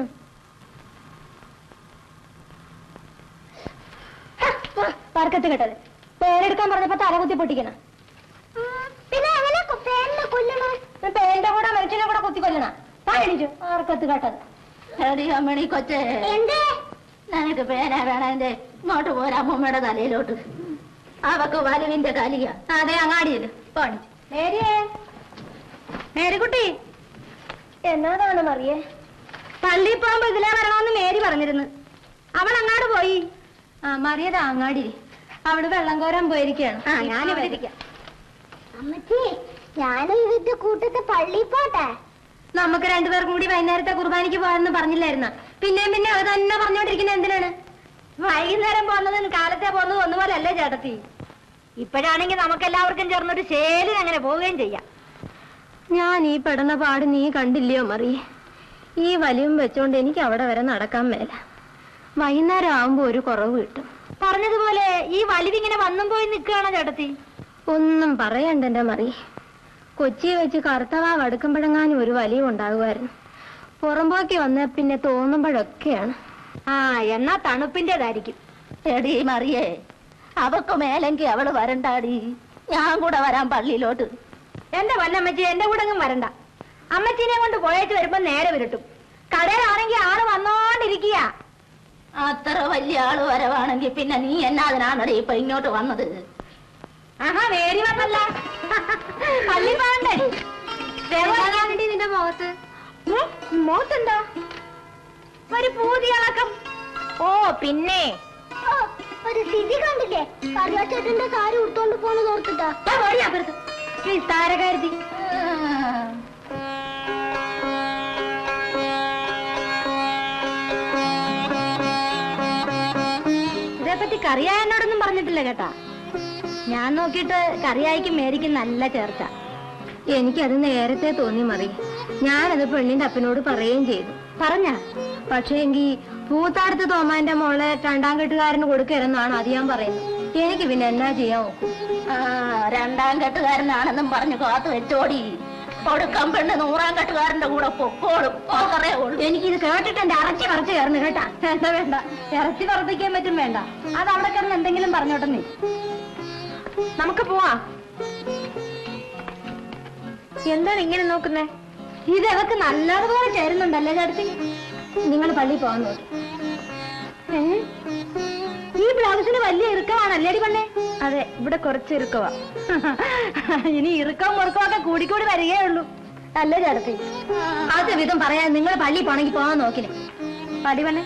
പറക്കത്ത് കേട്ടത് പേരെടുക്കാൻ പറഞ്ഞപ്പോ തല കുത്തി പൊട്ടിക്കണം പിന്നെ എങ്ങനെ പേരിനെ കൊല്ലണം പേരിന്റെ കൂടെ മനുഷ്യനെ കൂടെ കുത്തി കൊല്ലണം പാടിച്ചു പറക്കത്ത് കേട്ടത് എടി അമ്മണി കൊച്ചേ എന്തേ നിനക്ക് പേന വേണേ ഇങ്ങോട്ട് പോരാ അമ്മൂമ്മയുടെ തലയിലോട്ട് അവക്ക് വലുവിന്റെ കലിയ അതെ അങ്ങാടിയല്ലോ പാടിച്ചു മേരിയേ മേരിക്കുട്ടി എന്നതാണ് മറിയേ പള്ളിയിൽ പോകുമ്പോ ഇതിലേ വരണമെന്ന് മേരി പറഞ്ഞിരുന്നു അവൾ അങ്ങാട് പോയി ആ മറിയത് അങ്ങാടി അവിടെ വെള്ളം കോരാൻ പോയിരിക്കുകയാണ് ആ ഞാനിവിടെ ഇരിക്കാം അമ്മച്ചി ഞാനും ഇതിന്റെ കൂട്ടത്തെ പള്ളിയിൽ പോട്ടെ നമുക്ക് രണ്ടുപേർക്കും കൂടി വൈകുന്നേരത്തെ കുർബാനയ്ക്ക് പോകാമെന്ന് പറഞ്ഞില്ലായിരുന്ന പിന്നെയും പിന്നെ അത് തന്നെ പറഞ്ഞോണ്ടിരിക്കുന്നത് എന്തിനാണ് വൈകുന്നേരം പോകുന്നതും കാലത്തെ പോകുന്നതും ഒന്നുപോലെ അല്ലേ ചേട്ടത്തി ഇപ്പോഴാണെങ്കിൽ നമുക്ക് എല്ലാവർക്കും ചേർന്നൊരു ശേലിന് അങ്ങനെ പോവുകയും ചെയ്യാം ഞാൻ ഈ പെടുന്ന പാട് നീ കണ്ടില്ലയോ മറി ഈ വലിയും വെച്ചോണ്ട് എനിക്ക് അവിടെ വരെ നടക്കാൻ മേല വൈകുന്നേരം ആവുമ്പോ ഒരു കുറവ് കിട്ടും പറഞ്ഞതുപോലെ ഈ വലിവിങ്ങനെ വന്നും പോയി നിൽക്കുകയാണോ ചേട്ടത്തി ഒന്നും പറയണ്ട എന്റെ മറി കൊച്ചി വെച്ച് കറുത്തവാവ് അടുക്കുമ്പോഴെങ്ങാനും ഒരു വലിയ ഉണ്ടാകുമായിരുന്നു പുറമ്പോക്കി വന്ന പിന്നെ തോന്നുമ്പോഴൊക്കെയാണ് ആ എന്നാ തണുപ്പിന്റേതായിരിക്കും എടി മറിയേ അവക്ക് മേലെങ്കി അവള് വരണ്ടാടി ഞാൻ കൂടെ വരാൻ പള്ളിയിലോട്ട് എന്റെ പൊന്നമ്മച്ചി എന്റെ കൂടെ അങ്ങ് വരണ്ട അമ്മച്ചീനെ കൊണ്ട് പോയേച്ച് വരുമ്പോ നേരെ വിരട്ടും കടയിലാണെങ്കിൽ ആള് വന്നോണ്ടിരിക്കുക അത്ര വലിയ ആള് വരവാണെങ്കിൽ പിന്നെ നീ എന്നാതിനാണടി ഇപ്പൊ ഇങ്ങോട്ട് വന്നത് ആഹാ വേരി വന്നല്ല പള്ളി പോകണ്ടേ നിന്റെ മുഖത്ത് മോത്തുണ്ടോ ഒരു പൂതിയിളക്കം ഓ പിന്നെ ഒരു സ്ഥിതി കണ്ടില്ലേ കറിയാച്ചേട്ടന്റെ സാരി ഉടുത്തോണ്ട് പോണെന്ന് ഓർത്തിട്ടാ താരകാരുതി ഇതേപ്പറ്റി കറിയായ എന്നോടൊന്നും പറഞ്ഞിട്ടില്ല കേട്ടാ ഞാൻ നോക്കിയിട്ട് കറിയായിക്കും മേരിക്കും നല്ല ചേർച്ച എനിക്കത് നേരത്തെ തോന്നി മറി ഞാനത് പെണ്ണിന്റെ അപ്പനോട് പറയുകയും ചെയ്തു പറഞ്ഞ പക്ഷേ എങ്കിൽ പൂത്താടത്ത് തോമാന്റെ മോളെ രണ്ടാം കെട്ടുകാരന് കൊടുക്കരുന്നാണ് അത് ഞാൻ പറയുന്നത് എനിക്ക് പിന്നെ എന്നാ ചെയ്യാൻ നോക്കും ആ രണ്ടാം കെട്ടുകാരനാണെന്നും പറഞ്ഞു കാത്തു വെച്ചോടി കൊടുക്കാൻ പെണ്ണ് നൂറാം കെട്ടുകാരന്റെ കൂടെ പൊക്കോളും പോകറേ ഉള്ളൂ എനിക്കിത് കേട്ടിട്ട് എന്റെ അറച്ചി പറിച്ചു കയറുന്നു കേട്ടാ എന്താ വേണ്ട ഇറച്ചി പറപ്പിക്കാൻ പറ്റും വേണ്ട അത് അവിടെ കിടന്ന് എന്തെങ്കിലും പറഞ്ഞോട്ടെ നീ നമുക്ക് പോവാം എന്താണ് ഇങ്ങനെ നോക്കുന്നേ ഇത് അവക്ക് നല്ലതുപോലെ ചേരുന്നുണ്ടല്ലേ ചേട്ടത്തി നിങ്ങൾ പള്ളിയിൽ പോകാൻ നോക്കി ഏ? ഈ ബ്ലൗസിന് വലിയ ഇറുക്കമാണല്ലേടി പെണ്ണെ അതെ ഇവിടെ കുറച്ച് ഇറുക്കവാ ഇനി ഇറുക്കവും മുറുക്കവും ഒക്കെ കൂടിക്കൂടി വരികയേ ഉള്ളൂ അല്ലേ ചേട്ടത്തി അത് വിധം പറയാൻ നിങ്ങൾ പള്ളിയിൽ പോണെങ്കിൽ പോകാൻ നോക്കിനെ പടി പെണ്ണെ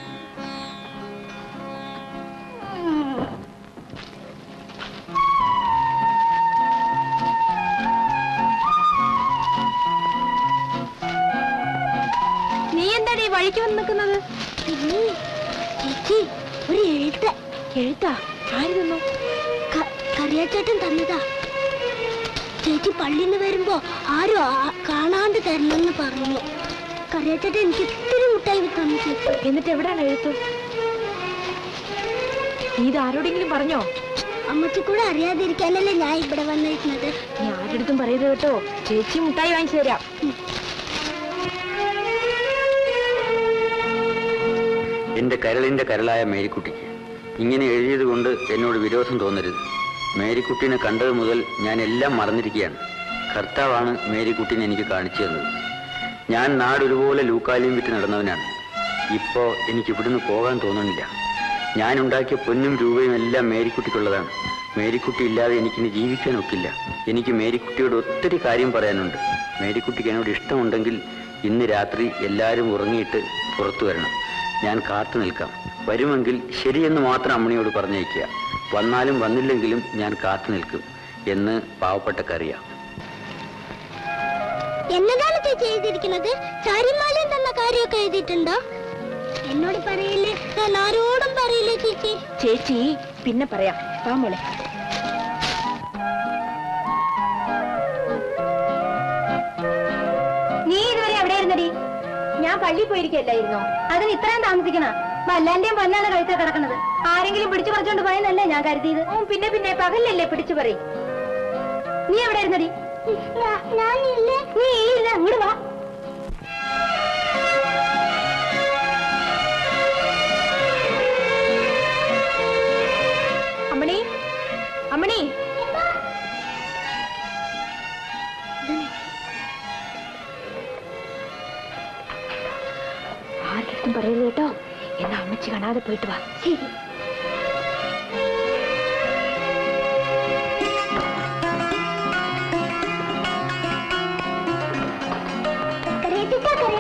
നീ എന്താടി വഴിക്ക് വന്ന് നിൽക്കുന്നത് ചേച്ചി ഒരു എഴുത്ത് എഴുത്താ ആര് തന്നു കറിയാച്ചേട്ടൻ തന്നതാ ചേച്ചി പള്ളിയിൽ നിന്ന് വരുമ്പോ ആരും ആ- കാണാണ്ട് തരണമെന്ന് പറഞ്ഞു കറിയാച്ചേട്ടൻ എനിക്ക് ഇത്തിരി മുട്ടായി തന്നു ചേച്ചി എന്നിട്ട് എവിടെയാണ് എഴുത്ത് ഇത് ആരോടെങ്കിലും പറഞ്ഞോ അമ്മച്ചി കൂടെ അറിയാതിരിക്കാനല്ലേ ഞാൻ ഇവിടെ വന്നിരിക്കുന്നത് നീ ആരുടെ പറയരുത് കേട്ടോ ചേച്ചി മുട്ടായി വാങ്ങിച്ചു തരാം എന്റെ കരളിന്റെ കരളായ മേരിക്കുട്ടിക്ക് ഇങ്ങനെ എഴുതിയത് കൊണ്ട് എന്നോട് വിരോധം തോന്നരുത് മേരിക്കുട്ടിനെ കണ്ടത് മുതൽ ഞാൻ എല്ലാം മറന്നിരിക്കുകയാണ് കർത്താവാണ് മേരിക്കുട്ടിനെ എനിക്ക് കാണിച്ചു തന്നത് ഞാൻ നാടൊരുപോലെ ലൂക്കാലിയും വിറ്റ് നടന്നവനാണ് ഇപ്പോ എനിക്ക് ഇവിടുന്ന് പോകാൻ തോന്നുന്നില്ല ഞാൻ ഉണ്ടാക്കിയ പൊന്നും രൂപയും എല്ലാം മേരിക്കുട്ടിക്കുള്ളതാണ് മേരിക്കുട്ടി ഇല്ലാതെ എനിക്കിനി ജീവിക്കാൻ ഒക്കില്ല എനിക്ക് മേരിക്കുട്ടിയോട് ഒത്തിരി കാര്യം പറയാനുണ്ട് മേരിക്കുട്ടിക്ക് എന്നോട് ഇഷ്ടമുണ്ടെങ്കിൽ ഇന്ന് രാത്രി എല്ലാവരും ഉറങ്ങിയിട്ട് പുറത്തു വരണം ഞാൻ കാത്തു നിൽക്കാം വരുമെങ്കിൽ ശരിയെന്ന് മാത്രം അമ്മണിയോട് പറഞ്ഞേക്കുക വന്നാലും വന്നില്ലെങ്കിലും ഞാൻ കാത്തു നിൽക്കും എന്ന് പാവപ്പെട്ടക്കറിയാം എന്നതാണ് ചേച്ചി എഴുതിയിരിക്കുന്നത് സാരിമാലയും തന്ന കാര്യമൊക്കെ എഴുതിയിട്ടുണ്ടോ എന്നോട് പറയില്ലേ ഞാൻ ആരോടും പറയില്ലേ ചേച്ചി ചേച്ചി പിന്നെ പറയാം വാ മോളെ നീ ഇതുവരെ എവിടെയായിരുന്നടി ഞാൻ പള്ളിയിൽ പോയിരിക്കല്ലായിരുന്നോ അതിന് ഇത്രയും താമസിക്കണ വല്ലാന്റെയും പൊന്നാണ് കഴുത്ത കിടക്കുന്നത് ആരെങ്കിലും പിടിച്ചു പറിച്ചോണ്ട് പോയെന്നല്ലേ ഞാൻ കരുതിയത് ഉം, പിന്നെ പിന്നെ പകലല്ലേ പിടിച്ചു പറ നീ എവിടെയായിരുന്നടി ഞാനില്ലേ നീ ഇല്ല അങ്ങോട്ട് വാ അമ്മണി അമ്മണി ആർക്കും പറയരുത് കേട്ടോ എന്നാ അമ്മച്ചി കാണാതെ പോയിട്ട് വാ കറിയത്തിക്ക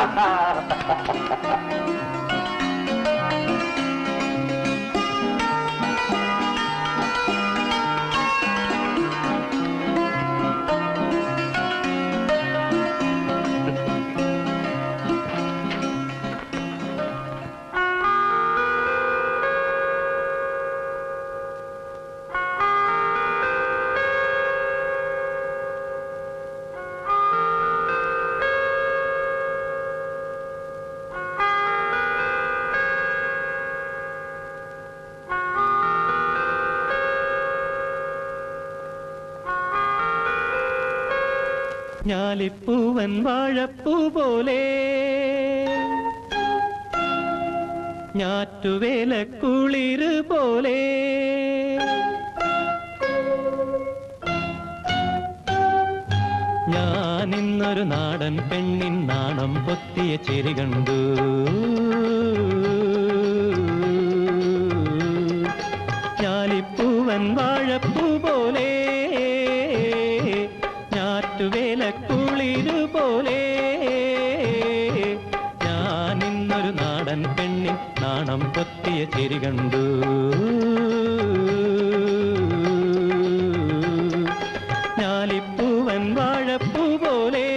ഞാലിപ്പൂവൻ വാഴപ്പൂ പോലെ ഞാറ്റുവേല കുളിര് പോലെ ഞാൻ ഇന്നൊരു നാടൻ പെണ്ണിൻ നാണം പൊത്തിയ ചെരി കണ്ടു ഞാലിപ്പൂവൻ വാഴപ്പൂ പോലെ ഞാറ്റുവേല കുളിരു പോലെ ഞാൻ ഇന്നൊരു നാടൻ പെണ്ണിൻ നാണം പൊത്തിയ ചെരി കണ്ടു ഞാലിപ്പൂവൻ വാഴപ്പൂ പോലെ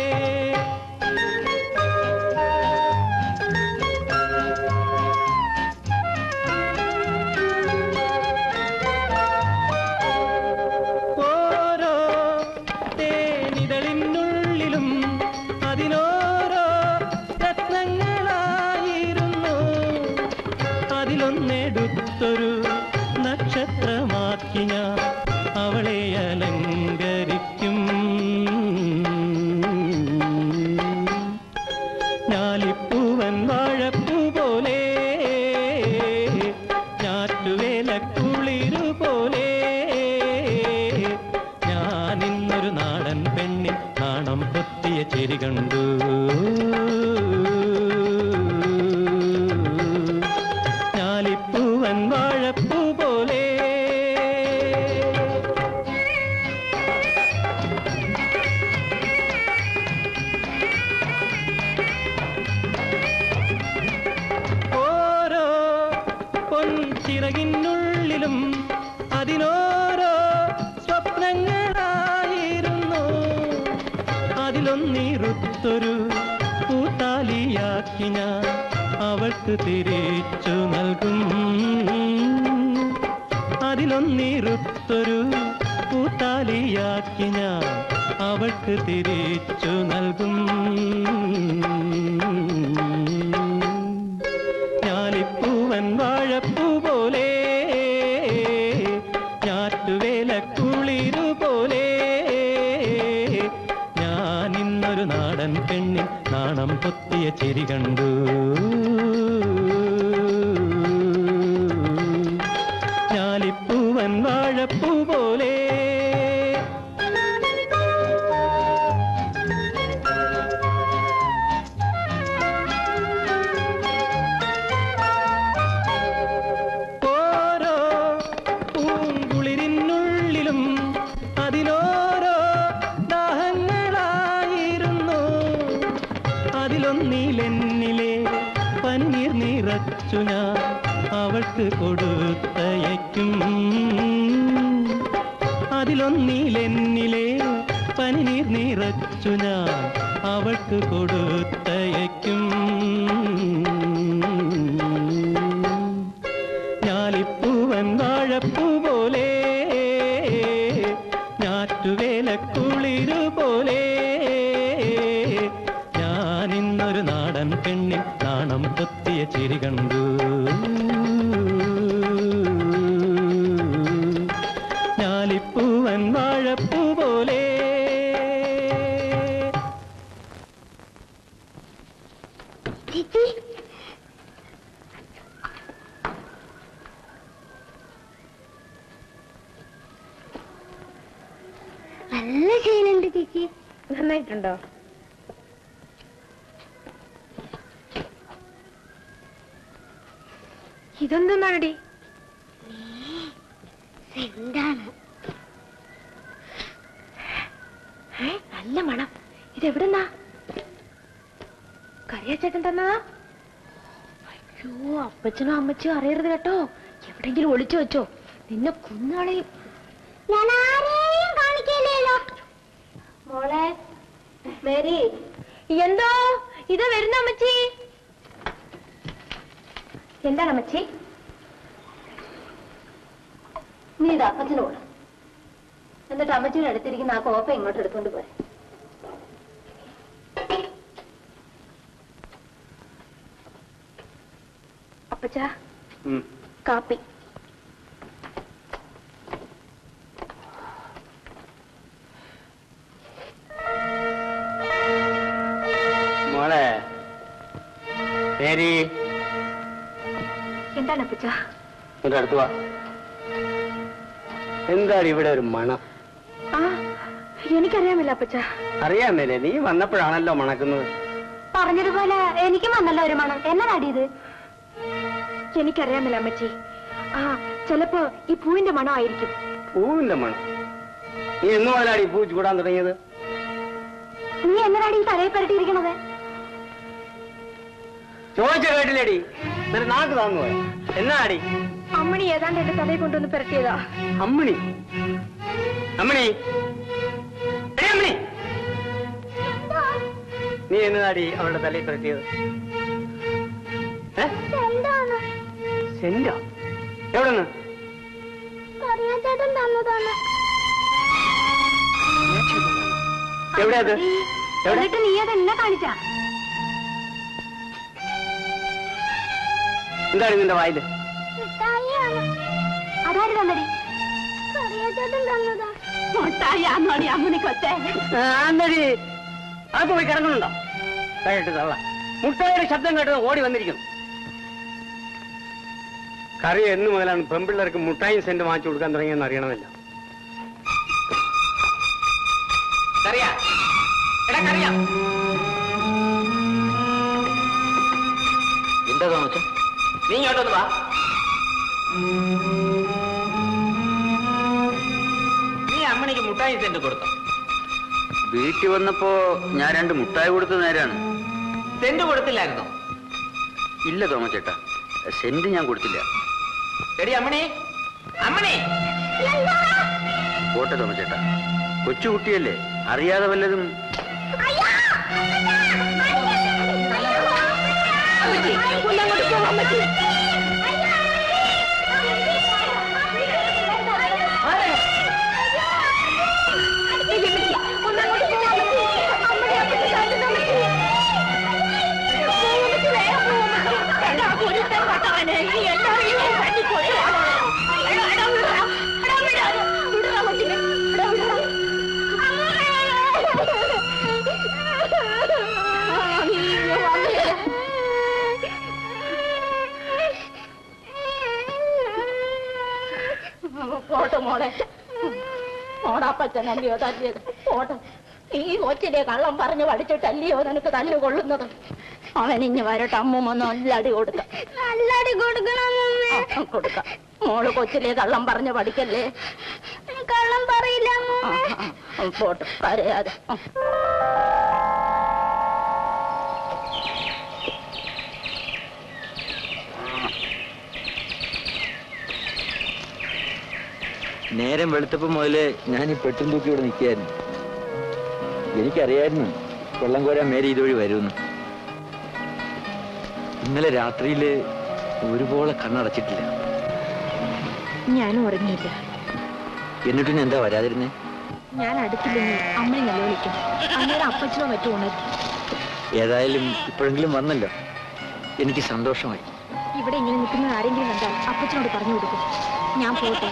ഓരോ തേനിതളിനുള്ളിലും അതിനോരോ രത്നങ്ങളായിരുന്നു അതിലൊന്നെടുത്തൊരു നക്ഷത്രമാക്കി ഞാൻ അവളെ അലങ്കരിക്കും ഞാലിപ്പൂവൻ വാഴപ്പൂ പോലെ ഞാറ്റുവേല കുളിരു പോലെ ഞാൻ ഇന്നൊരു നാടൻ പെണ്ണിൻ നാണം പൊത്തിയ ചെരി കണ്ടു ഞാലിപ്പൂവൻ വാഴപ്പൂ പോലെ ഓരോ പൊൻചിറകിനുള്ളിലും അതിനോരോ സ്വപ്നങ്ങളായിരുന്നു അതിലൊന്നിറുത്തൊരു പൂത്താലിയാക്കി ഞാൻ അവൾക്ക് തിരിച്ചു നൽകും അതിലൊന്നിറുത്തൊരു പൂത്താലിയാക്കി ഞാൻ അവൾക്ക് തിരിച്ചു നൽകും ഞാലിപ്പൂവൻ വാഴപ്പൂ പോലെ ഞാറ്റുവേല കുളിരു പോലെ ഞാൻ ഇന്നൊരു നാടൻ പെണ്ണിൻ നാണം പൊത്തിയ ചെരി കണ്ടു ഞാലിപ്പൂവൻ വാഴപ്പൂ പോലെ ഓരോ പൂങ്കുളിരിനുള്ളിലും അതിനോരോ ദാഹങ്ങളായിരുന്നു അതിലൊന്നിലെന്നിലെ പന്നീർ നിറച്ചു ഞാൻ അവൾക്ക് കൊടുത്തയക്കും അതിലൊന്നിലെന്നിലെ പനിനീർ നിറച്ചു ഞാൻ അവൾക്ക് കൊടുത്തയക്കും ഞാലിപ്പൂവൻ വാഴപ്പൂ പോലെ ഞാറ്റുവേല കുളിരു പോലെ ഞാൻ ഇന്നൊരു നാടൻ പെണ്ണിൻ നാണം പൊത്തിയ ചിരി കണ്ടു ഞാലിപ്പൂവൻ വാഴപ്പൂ പോലെ ചേച്ചി നല്ല ചെയ്യുന്നുണ്ട് ചേച്ചി നന്നായിട്ടുണ്ടോ ഇതൊന്തെന്നാടി എന്താണ് ഏ നല്ല മണം ഇതെവിടുന്നാ കറിയാച്ചേട്ടൻ തന്നതാ അയ്യോ അപ്പച്ചനും അമ്മച്ചും അറിയരുത് കേട്ടോ എവിടെങ്കിലും ഒളിച്ചു വെച്ചോ നിന്നെ കുന്നാളെയും ഞാൻ ആരെയും കാണിക്കില്ലല്ലോ മോളെ മേരി എന്തോ ഇത് വരുന്ന അമ്മച്ചി എന്താണ് അമ്മച്ചി നീ ഇത് അപ്പച്ചനോട് എന്നിട്ട് അമ്മച്ചിയുടെ അടുത്തിരിക്കുന്ന ആ കോപ്പ ഇങ്ങോട്ട് എടുത്തോണ്ട് പോരെ അപ്പച്ച കാപ്പി മോളെ മേരി എന്താണ് അപ്പച്ച എന്റെ അടുത്ത് വാ എന്താണ് ഇവിടെ ഒരു മണം ആ എനിക്കറിയാമില്ല അപ്പച്ച അറിയാൻ മേലെ നീ വന്നപ്പോഴാണല്ലോ മണക്കുന്നത് പറഞ്ഞതുപോലെ എനിക്ക് വന്നല്ലോ ഒരു മണം എന്നതാടി ഇത് എനിക്കറിയാമില്ല അമ്മച്ചി ആ ചിലപ്പോ ഈ പൂവിന്റെ മണമായിരിക്കും പൂവിന്റെ മണം നീ എന്ന് മുതലാടി പൂ ചൂടാൻ തുടങ്ങിയത് നീ എന്നതാടി ഈ തലയിൽ പരട്ടിയിരിക്കണത് ചോദിച്ച കേട്ടില്ലേടി നിന്റെ നാക്ക് താന്നു പോയ എന്നാടി അമ്മണി ഏതാണ്ട് എന്റെ തലയിൽ കൊണ്ടുവന്ന് പരട്ടിയതാ അമ്മിണി അമ്മിണി എടീ അമ്മിണി നീ എന്നതാടി അവളുടെ തലയിൽ പരത്തിയത് എന്താണ് സെന്റോ എവിടെ നിന്ന് കറിയാച്ചേട്ടൻ തന്നതാണ് എവിടെ അത് എവിടെ എന്നിട്ട് നീ അത് എന്നെ കാണിച്ചാ എന്താണ് നിന്റെ വായില് മിഠായിയാണ് അതാര് തന്നടി കറിയാച്ചേട്ടൻ തന്നതാ മുട്ടായി അമ്മുനി കൊച്ചേ ആന്തടി അത് പോയി കിടക്കുന്നുണ്ടോ കേട്ട് തള്ള മുട്ടായുടെ ശബ്ദം കേട്ട് ഓടി വന്നിരിക്കുന്നു കറി എന്ന് മുതലാണ് പെമ്പിള്ളേർക്ക് മുട്ടായും സെന്റ് വാങ്ങിച്ചു കൊടുക്കാൻ തുടങ്ങിയെന്ന് അറിയണമല്ലോ കറിയാ എടാ കറിയാ എന്താ തോമച്ച നീ ഇങ്ങോട്ടൊന്ന് വാ നീ അമ്മണിക്ക് മുട്ടായി സെന്റ് കൊടുത്തോ വീട്ടിൽ വന്നപ്പോ ഞാൻ രണ്ട് മുട്ടായി കൊടുത്ത നേരാണ് സെന്റ് കൊടുത്തില്ലായിരുന്നോ ഇല്ല തോമച്ചേട്ടാ സെന്റ് ഞാൻ കൊടുത്തില്ല എടി അമ്മണി അമ്മണി പോട്ടെ തോമച്ചേട്ടാ കൊച്ചുകുട്ടിയല്ലേ അറിയാതെ വല്ലതും പോട്ടെ മോളെ മോടാപ്പച്ചനല്ലയോ തല്ലിയത് പോട്ടെ ഈ കൊച്ചിലെ കള്ളം പറഞ്ഞു പഠിച്ചിട്ടല്ലയോ നിനക്ക് തല്ലു കൊള്ളുന്നത് അവൻ ഇഞ്ഞ് വരട്ടെ അമ്മൂമ്മ നല്ലടി കൊടുക്ക നല്ലടി കൊടുക്കണം ആ, കൊടുക്കാം മോള് കൊച്ചിലെ കള്ളം പറഞ്ഞു പഠിക്കല്ലേ കള്ളം പറയില്ല ആ, ആ, പോട്ടെ കരയാതെ ആ. നേരം വെളുത്തപ്പോ മുതലേ ഞാൻ ഈ പെട്ടും തൂക്കി ഇവിടെ നിൽക്കുകയായിരുന്നു എനിക്കറിയായിരുന്നു വെള്ളം കോരാൻ മേരെ ഇതുവഴി വരുമെന്ന് ഇന്നലെ രാത്രിയിൽ ഒരുപോലെ കണ്ണടച്ചിട്ടില്ല ഞാനും ഉറങ്ങിയില്ല എന്നിട്ടും ഞാൻ എന്താ വരാതിരുന്നേ ഞാൻ അടുത്തില്ലെങ്കിൽ അമ്മയെ നിലവിളിക്കും അന്നേരം അപ്പച്ചനോ മറ്റോ ഉണരും ഏതായാലും ഇപ്പോഴെങ്കിലും വന്നല്ലോ എനിക്ക് സന്തോഷമായി ഇവിടെ ഇങ്ങനെ നിൽക്കുന്ന ആരെങ്കിലും കണ്ടാൽ അപ്പച്ചനോട് പറഞ്ഞു കൊടുക്കും ഞാൻ പോട്ടെ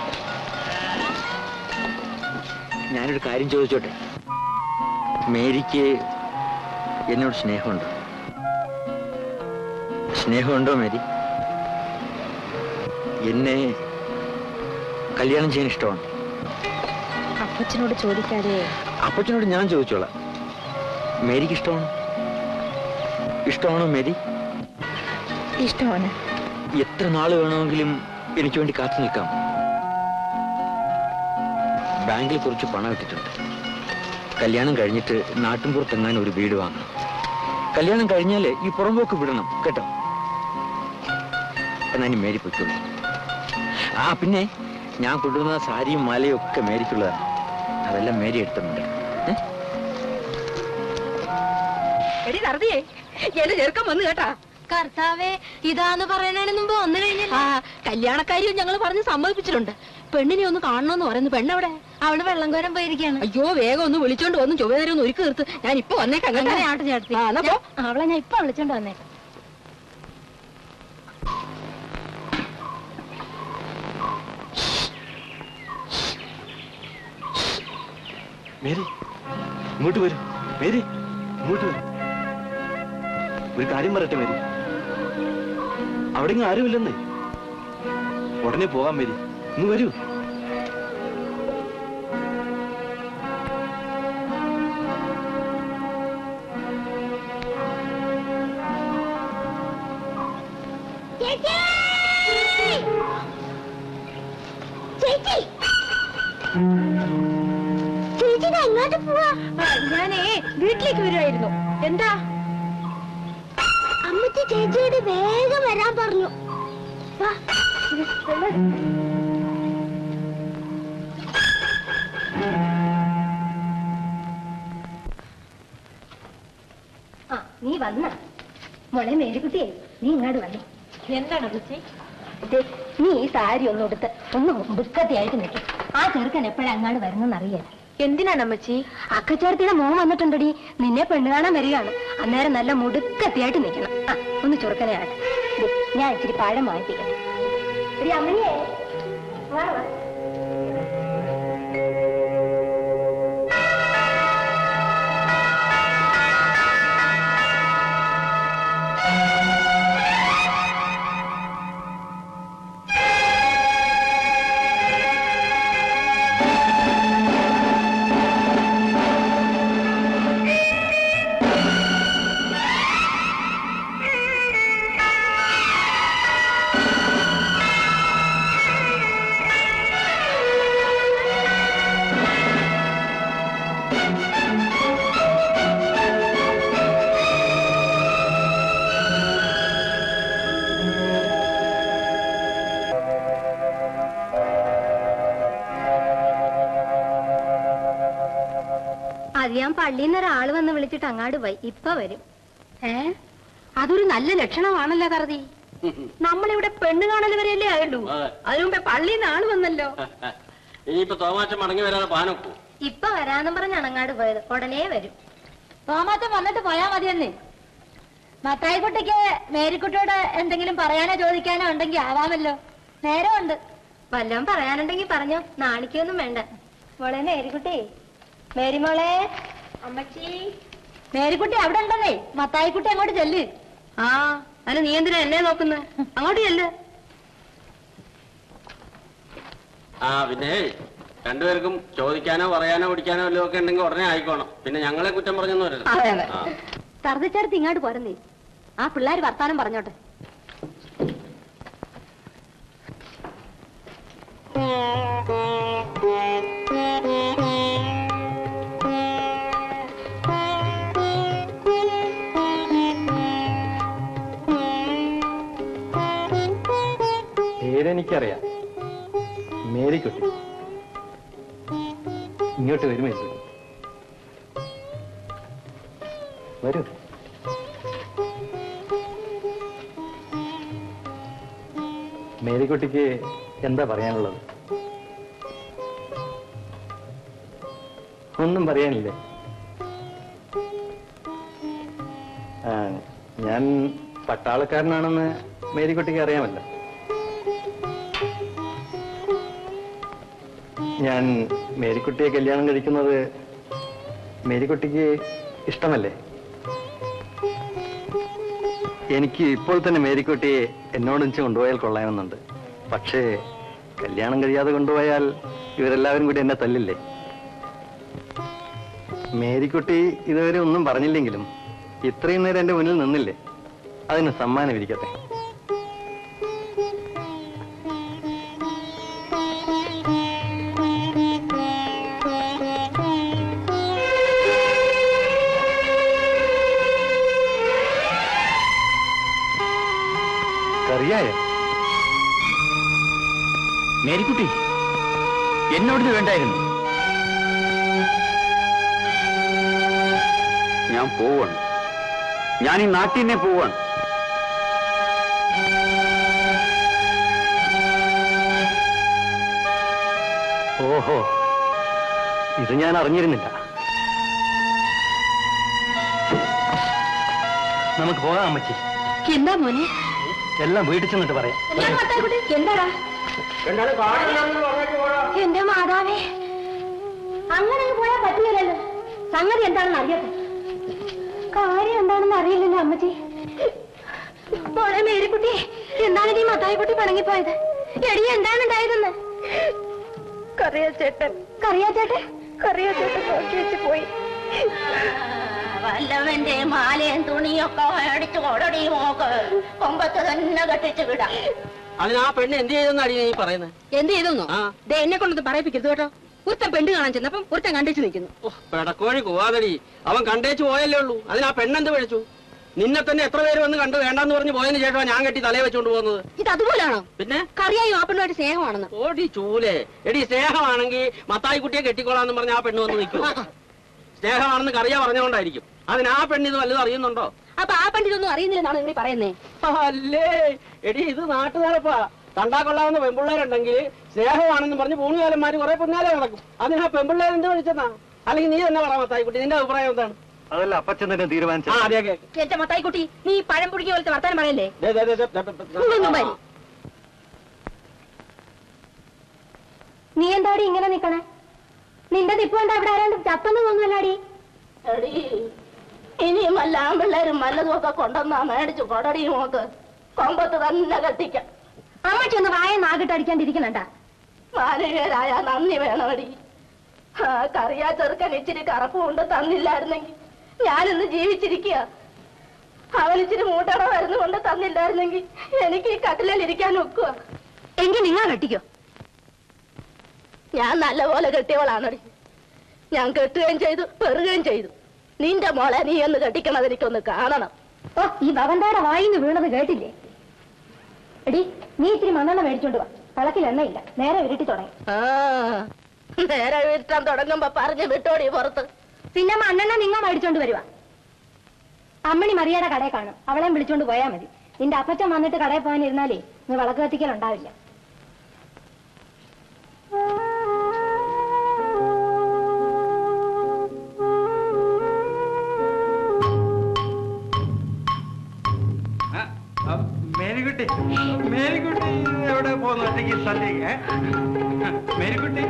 ഞാനൊരു കാര്യം ചോദിച്ചോട്ടെ മേരിക്ക് എന്നോട് സ്നേഹമുണ്ടോ സ്നേഹമുണ്ടോ മേരി എന്നെ കല്യാണം ചെയ്യാൻ ഇഷ്ടമാണ് അപ്പച്ചനോട് ചോദിക്കാതെ അപ്പച്ചനോട് ഞാൻ ചോദിച്ചോളാം മേരിക്ക് ഇഷ്ടമാണോ ഇഷ്ടമാണോ മേരി ഇഷ്ടമാണ് എത്ര നാൾ വേണമെങ്കിലും എനിക്ക് വേണ്ടി കാത്തു നിൽക്കാം ബാങ്കിൽ കുറച്ച് പണം ഇട്ടിട്ടുണ്ട് കല്യാണം കഴിഞ്ഞിട്ട് നാട്ടിൻപുറത്തെങ്ങാനും ഒരു വീട് വാങ്ങണം കല്യാണം കഴിഞ്ഞാലേ ഈ പുറമ്പോക്ക് വിടണം കേട്ടോ എന്നാ ഇനി മേരി പൊയ്ക്കുള്ളൂ ആ പിന്നെ ഞാൻ കൊണ്ടുവന്ന സാരിയും മാലയും ഒക്കെ മേരിക്കുള്ളതാണ് അതെല്ലാം മേരി എടുത്തിട്ടുണ്ട് ഏ? എടി തറുതിയേ എന്റെ ചെറുക്കം വന്നു കേട്ടാ കർത്താവേ ഇതാന്ന് പറയുന്നതിന് മുമ്പ് വന്നു കഴിഞ്ഞില്ല ആ കല്യാണക്കാരിയും ഞങ്ങൾ പറഞ്ഞ് സമ്മതിപ്പിച്ചിട്ടുണ്ട് പെണ്ണിനെ ഒന്ന് കാണണമെന്ന് പറയുന്നു പെണ്ണെവിടെ അവള് വെള്ളം കോരം പോയിരിക്കാണ് അയ്യോ വേഗം ഒന്ന് വിളിച്ചോണ്ട് വന്ന് ചൊവ്വേരം ഒന്ന് ഒരുക്കി തീർത്ത് ഞാൻ ഇപ്പൊ വന്നേക്കാം കേട്ടോ. അങ്ങനെ ആട്ടെ ചേട്ടത്തി ആ, എന്നാ പോ. ഞാൻ- അവളെ ഞാൻ ഇപ്പൊ വിളിച്ചോണ്ട് വന്നേ മേരി ഇങ്ങോട്ട് വരൂ മേരി ഇങ്ങോട്ട് വരൂ ഒരു കാര്യം പറയട്ടെ മേരി അവിടെ ഇങ്ങ് ആരുമില്ലെന്നേ ഉടനെ പോകാം മേരി ഇന്ന് വരൂ ചേച്ചി ചേച്ചി ഇത് എങ്ങോട്ട് പോവാ ഞാനേ വീട്ടിലേക്ക് വരുമായിരുന്നു എന്താ അമ്മച്ചി ചേച്ചിയോട് വേഗം വരാൻ പറഞ്ഞു വാ. ആ നീ വന്ന മോളെ മേരിക്കുട്ടിയെ നീ ഇങ്ങോട്ട് വന്നു എന്താണ് അമ്മച്ചി ദേ, നീ ഈ സാരി ഒന്ന് എടുത്ത് ഒന്ന് വൃക്കത്തിയായിട്ട് നിൽക്കും ആ ചെറുക്കൻ എപ്പോഴാ അങ്ങാട് വരുന്നെന്ന് അറിയാൻ എന്തിനാണ് അമ്മച്ചി അക്കച്ചേർത്തിയുടെ മോൻ വന്നിട്ടുണ്ടടി നിന്നെ പെണ്ണ് കാണാൻ വരികയാണ് അന്നേരം നല്ല മുടുക്കത്തിയായിട്ട് നിൽക്കണം ആ ഒന്ന് ചുറുക്കനെ ആട്ടെ ദേ, ഞാൻ ഇച്ചിരി പഴം വാങ്ങിപ്പിക്കട്ടെ എടി അമ്മണിയേ വാ വാ അത് ഞാൻ പള്ളിയിൽ നിന്ന് ഒരാള് വന്ന് വിളിച്ചിട്ട് അങ്ങാട് പോയി ഇപ്പൊ വരും ഏ അതൊരു നല്ല ലക്ഷണമാണല്ലോ തറുതി നമ്മളിവിടെ പെണ്ണ് കാണൽ വരെയല്ലേ ആയുള്ളൂ അതെ. അതിനു മുമ്പേ പള്ളിയിൽ നിന്ന് ആള് വന്നല്ലോ ഇനിയിപ്പോ തോമാച്ചൻ മടങ്ങി വരാതെ പാനൊക്കൂ ഇപ്പൊ വരാന്നും പറഞ്ഞാണ് അങ്ങാട് പോയത് ഉടനെ വരും തോമാറ്റം വന്നിട്ട് പോയാ മതിയെന്നേ മത്തായിക്കുട്ടിക്ക് മേരിക്കുട്ടിയോട് എന്തെങ്കിലും പറയാനോ ചോദിക്കാനോ ഉണ്ടെങ്കിൽ ആവാമല്ലോ നേരമുണ്ട് വല്ലതും പറയാനുണ്ടെങ്കിൽ പറഞ്ഞോ നാണിക്കൊന്നും വേണ്ട മോളെ മേരിക്കുട്ടി മേരിമോളെ അമ്മച്ചി മേരിക്കുട്ടി അവിടെ ഉണ്ടെന്നേ മത്തായിക്കുട്ടി അങ്ങോട്ട് ചെല്ല് ആ അതിന് നീ എന്തിനാ എന്നെ നോക്കുന്നത് അങ്ങോട്ട് ചെല്ല് ആ പിന്നെ രണ്ടുപേർക്കും ചോദിക്കാനോ പറയാനോ പിടിക്കാനോ വല്ലതും ഒക്കെ ഉണ്ടെങ്കിൽ ഉടനെ ആയിക്കോണം പിന്നെ ഞങ്ങളെ കുറ്റം പറഞ്ഞൊന്നും വരരുത് അതെ അതെ ആ. തറുതിച്ചേർത്ത് ഇങ്ങോട്ട് പോരുന്നേ ആ പിള്ളേർ വർത്താനം പറഞ്ഞോട്ടെ പേരെനിക്കറിയാം മേരിക്കുട്ടി ഇങ്ങോട്ട് വരുമേ വരൂ മേരിക്കുട്ടിക്ക് എന്താ പറയാനുള്ളത് ഒന്നും പറയാനില്ലേ ആ ഞാൻ പട്ടാളക്കാരനാണെന്ന് മേരിക്കുട്ടിക്ക് അറിയാമല്ലോ ഞാൻ മേരിക്കുട്ടിയെ കല്യാണം കഴിക്കുന്നത് മേരിക്കുട്ടിക്ക് ഇഷ്ടമല്ലേ എനിക്ക് ഇപ്പോൾ തന്നെ മേരിക്കുട്ടിയെ എന്നോടൊന്നിച്ച് കൊണ്ടുപോയാൽ കൊള്ളാമെന്നുണ്ട് പക്ഷേ കല്യാണം കഴിയാതെ കൊണ്ടുപോയാൽ ഇവരെല്ലാവരും കൂടി എന്നെ തല്ലില്ലേ മേരിക്കുട്ടി ഇതുവരെ ഒന്നും പറഞ്ഞില്ലെങ്കിലും ഇത്രയും നേരം എന്റെ മുന്നിൽ നിന്നില്ലേ അതിന് സമ്മാനം ഇരിക്കട്ടെ മേരിക്കുട്ടി എന്നോടിത് വേണ്ടായിരുന്നു ഞാൻ പോവാണ് ഞാൻ ഈ നാട്ടിൽ തന്നെ പോവാണ് ഓഹോ ഇത് ഞാൻ അറിഞ്ഞിരുന്നില്ല നമുക്ക് പോകാം അമ്മച്ചി എന്താ മോനെ എല്ലാം വീട്ടിൽ ചെന്നിട്ട് പറയാം എന്താടാ എന്റെ മാതാവേ അങ്ങനെ അങ്ങ് പോയാൽ പറ്റില്ലല്ലോ സംഗതി എന്താണെന്ന് അറിയട്ടെ കാര്യം എന്താണെന്ന് അറിയില്ലല്ലോ അമ്മച്ചി മോളെ മേരിക്കുട്ടി എന്താണ് ഈ മത്തായിക്കുട്ടി പിണങ്ങിപ്പോയത് എടി എന്താണ് ഉണ്ടായതെന്ന് കറിയാച്ചേട്ടൻ കറിയാച്ചേട്ടെ കറിയാച്ചേട്ടൻ നോക്കി വെച്ച് പോയി വല്ലവന്റെ മാലയും തുണിയൊക്കെ മേടിച്ചു കൊടടി മോക്ക് കൊമ്പത്ത് തന്നെ കെട്ടിച്ചു വിടാം അതിന് ആ പെണ്ണ് എന്ത് ചെയ്തെന്ന് അടി നീ പറയുന്നത് എന്ത് ചെയ്തെന്നോ ദേ എന്നെ കൊണ്ടൊന്ന് പറയിപ്പിക്കരുത് കേട്ടോ ഒരുത്തൻ പെണ്ണ് കാണാൻ ചെന്നപ്പം ഒരുത്തൻ കണ്ടിച്ചു നിൽക്കുന്നു പെടക്കോഴി പോവാതടി അവൻ കണ്ടേച്ച് പോയല്ലേ ഉള്ളൂ അതിന് ആ പെണ്ണെന്ത് വിളിച്ചു നിന്നെ തന്നെ എത്ര പേര് വന്ന് കണ്ടു വേണ്ടാന്ന് പറഞ്ഞ് പോയതിന് ശേഷമാണ് ഞാൻ കെട്ടി തലയെ വെച്ചോണ്ട് പോകുന്നത് ഇത് അതുപോലാണോ പിന്നെ കറിയായും ആ പെണ്ണുമായിട്ട് സ്നേഹമാണെന്ന് ഓടി ചൂലേ എടി സ്നേഹമാണെങ്കിൽ മത്തായി കുട്ടിയെ കെട്ടിക്കോളാന്ന് പറഞ്ഞ ആ പെണ്ണ് വന്ന് നിൽക്കും സ്നേഹമാണെന്ന് കറിയ പറഞ്ഞുകൊണ്ടായിരിക്കും അതിന് ആ പെണ്ണ് ഇത് വല്ലതും അറിയുന്നുണ്ടോ അപ്പൊ ആ പെണ്ണിതൊന്നും അറിയുന്നില്ലെന്നാണ് നിങ്ങൾ പറയുന്നേ അല്ലേ എടി ഇത് നാട്ടുകാരപ്പാ കണ്ടാ കൊള്ളാവുന്ന പെൺപിള്ളേരുണ്ടെങ്കിൽ സ്നേഹമാണെന്ന് പറഞ്ഞ് പൂണുകാലന്മാര് കുറെ പിന്നാലെ നടക്കും അതിന് ആ പെൺപിള്ളേർ എന്ത് വിളിച്ചെന്നാ അല്ലെങ്കിൽ നീ തന്നെ പറ മത്തായി കുട്ടി നിന്റെ അഭിപ്രായം എന്താണ് അതല്ല അപ്പച്ചൻ തന്നെ ആ തീരുമാനിച്ചത് അതെ അതെ എന്റെ മത്തായിക്കുട്ടി നീ ഈ പഴം പുടിക്കുക പോലത്തെ വർത്താനം പറയല്ലേ ദേ, ദേ, ദേ, ദേ, ദേ, ദേ, ദേ. ഇങ്ങൊന്നും വരി. നീ എന്താടി ഇങ്ങനെ നിക്കണേ നിന്റെ നിപ്പ് കൊണ്ട് അവിടെ ആരാണ്ട് ചത്തെന്ന് തോന്നുന്നല്ലാടി എടി ഇനിയും വല്ല ആമ്പിള്ളേരും വല്ലതും ഒക്കെ കൊണ്ടുവന്നാ മേടിച്ചു കൊടടി മോക്ക് കൊമ്പത്ത് തന്നെ കെട്ടിക്കാം അമ്മച്ചി ഒന്ന് വായ നാകിട്ടടിക്കാണ്ടിരിക്കണണ്ട മാനവീയരായ നന്ദി വേണമടി ആ കറിയാ ചെറുക്കൻ ഇച്ചിരി കറപ്പ് കൊണ്ട് തന്നില്ലായിരുന്നെങ്കിൽ ഞാനിന്ന് ജീവിച്ചിരിക്കുക അവൻ ഇച്ചിരി മൂട്ടട മരുന്ന് കൊണ്ട് തന്നില്ലായിരുന്നെങ്കിൽ എനിക്ക് ഈ കട്ടിലിൽ ഇരിക്കാൻ ഒക്കുക എങ്കിൽ നിങ്ങൾ കെട്ടിക്കോ ഞാൻ നല്ലപോലെ കെട്ടിയവളാണടി ഞാൻ കെട്ടുകയും ചെയ്തു പെറുകയും ചെയ്തു നിന്റെ മോളെ നീ ഒന്ന് കെട്ടിക്കണത് എനിക്കൊന്ന് കാണണം ഓ ഈ ഭവന്താടെ വായിന്ന് വീണത് കേട്ടില്ലേ എടി നീ ഇത്തിരി മണ്ണെണ്ണ മേടിച്ചോണ്ട് വാ കളക്കിൽ എണ്ണയില്ല നേരെ വിരട്ടി തുടങ്ങി ആ നേരെ വീട്ടാൻ തുടങ്ങുമ്പോ പറഞ്ഞു വിട്ടോടി പുറത്ത് പിന്നെ മണ്ണെണ്ണ നിങ്ങൾ മേടിച്ചോണ്ട് വരുവാ അമ്മണി മറിയയുടെ കടയിൽ കാണും അവളെ വിളിച്ചോണ്ട് പോയാ മതി നിന്റെ അപ്പച്ചൻ വന്നിട്ട് കടയിൽ പോകാനിരുന്നാലേ നീ വിളക്ക് കത്തിക്കലുണ്ടാവില്ല മേരിക്കുട്ടി മേരിക്കുട്ടി എവിടെ പോകുന്നു ഒറ്റയ്ക്ക് സന്ധ്യക്ക് മേരിക്കുട്ടി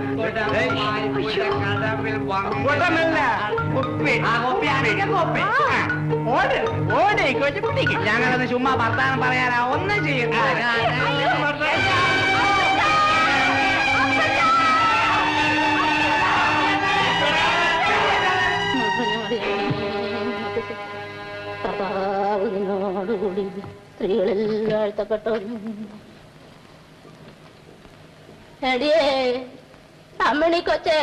കുടമല്ല കുപ്പി കുപ്പി ഓട് ഓട് കൊച്ചുകുട്ടിക്ക് ഞങ്ങളൊന്ന് ചുമ്മാ വർത്താനം പറയാനാ ഒന്നും കർത്താവിനോടുകൂടി സ്ത്രീകളിൽ വാഴ്ത്തപ്പെട്ടവരും എടിയേ അമ്മണി കൊച്ചേ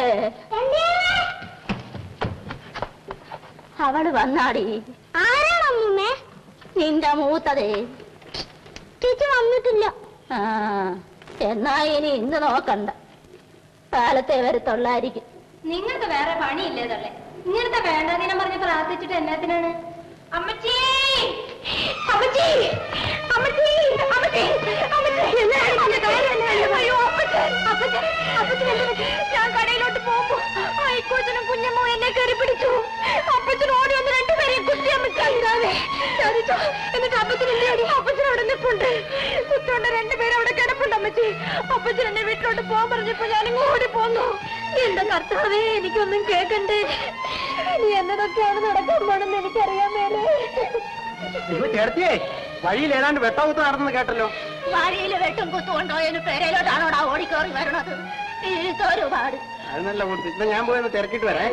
അവള് വന്നാടി ആരാണമ്മേ നിന്റെ മൂത്തതേ ചേച്ചി വന്നിട്ടില്ല ആ എന്നാ ഇനി ഇന്ന് നോക്കണ്ട കാലത്തെ വരത്തുള്ളായിരിക്കും നിങ്ങൾക്ക് വേറെ പണിയില്ലേ തള്ളേ ഇങ്ങനത്തെ വേണ്ടതിനെ പറഞ്ഞ് പ്രാർത്ഥിച്ചിട്ട് എന്നാത്തിനാണ് അമ്മച്ചി അമ്മച്ചി അമ്മച്ചി അമ്മച്ചി അമ്മച്ചി എന്താണ് ഇതിന്റെ കാര്യം എന്താണ്? അയ്യോ അപ്പച്ചൻ അപ്പച്ചൻ അപ്പച്ചൻ എന്ത് പറ്റി? ഞാൻ കടയിലോട്ട് പോകുമ്പോ അയക്കോച്ചനും കുഞ്ഞമ്മോ എന്നെ കയറി പിടിച്ചു അപ്പച്ചൻ ഓടി വന്ന് രണ്ടുപേരെയും കുത്തി അമ്മച്ചാതെ ചതിച്ചു എന്നിട്ട് അപ്പച്ചൻ എന്ത് ചെയ്തു അപ്പച്ചൻ അവിടെ നിൽപ്പുണ്ട് കുത്തോണ്ട് രണ്ടുപേരും അവിടെ കിടപ്പുണ്ട് അമ്മച്ചി അപ്പച്ചൻ എന്നെ വീട്ടിലോട്ട് പോകാൻ പറഞ്ഞപ്പോ ഞാനിങ്ങ് ഓടി പോന്നു എന്റെ കർത്താവേ എനിക്കൊന്നും കേക്കണ്ടേ ഇനി എന്നതൊക്കെയാണ് നടക്കാൻ പോണെന്ന് എനിക്കറിയാൻ മേലേ ചേർത്തിയേ വഴിയിൽ ഏതാണ്ട് വെട്ടകുത്ത് നടന്നു കേട്ടല്ലോ വഴിയില് വെട്ടും കുത്തുകൊണ്ടോയതിന് പെരയിലോട്ടാണോടാ ഓടിക്കേറി വരണത് ഒരുപാട് അത് നല്ല കുട്ടി ഇന്ന് ഞാൻ പോയി ഒന്ന് തിരക്കിട്ട് വരാം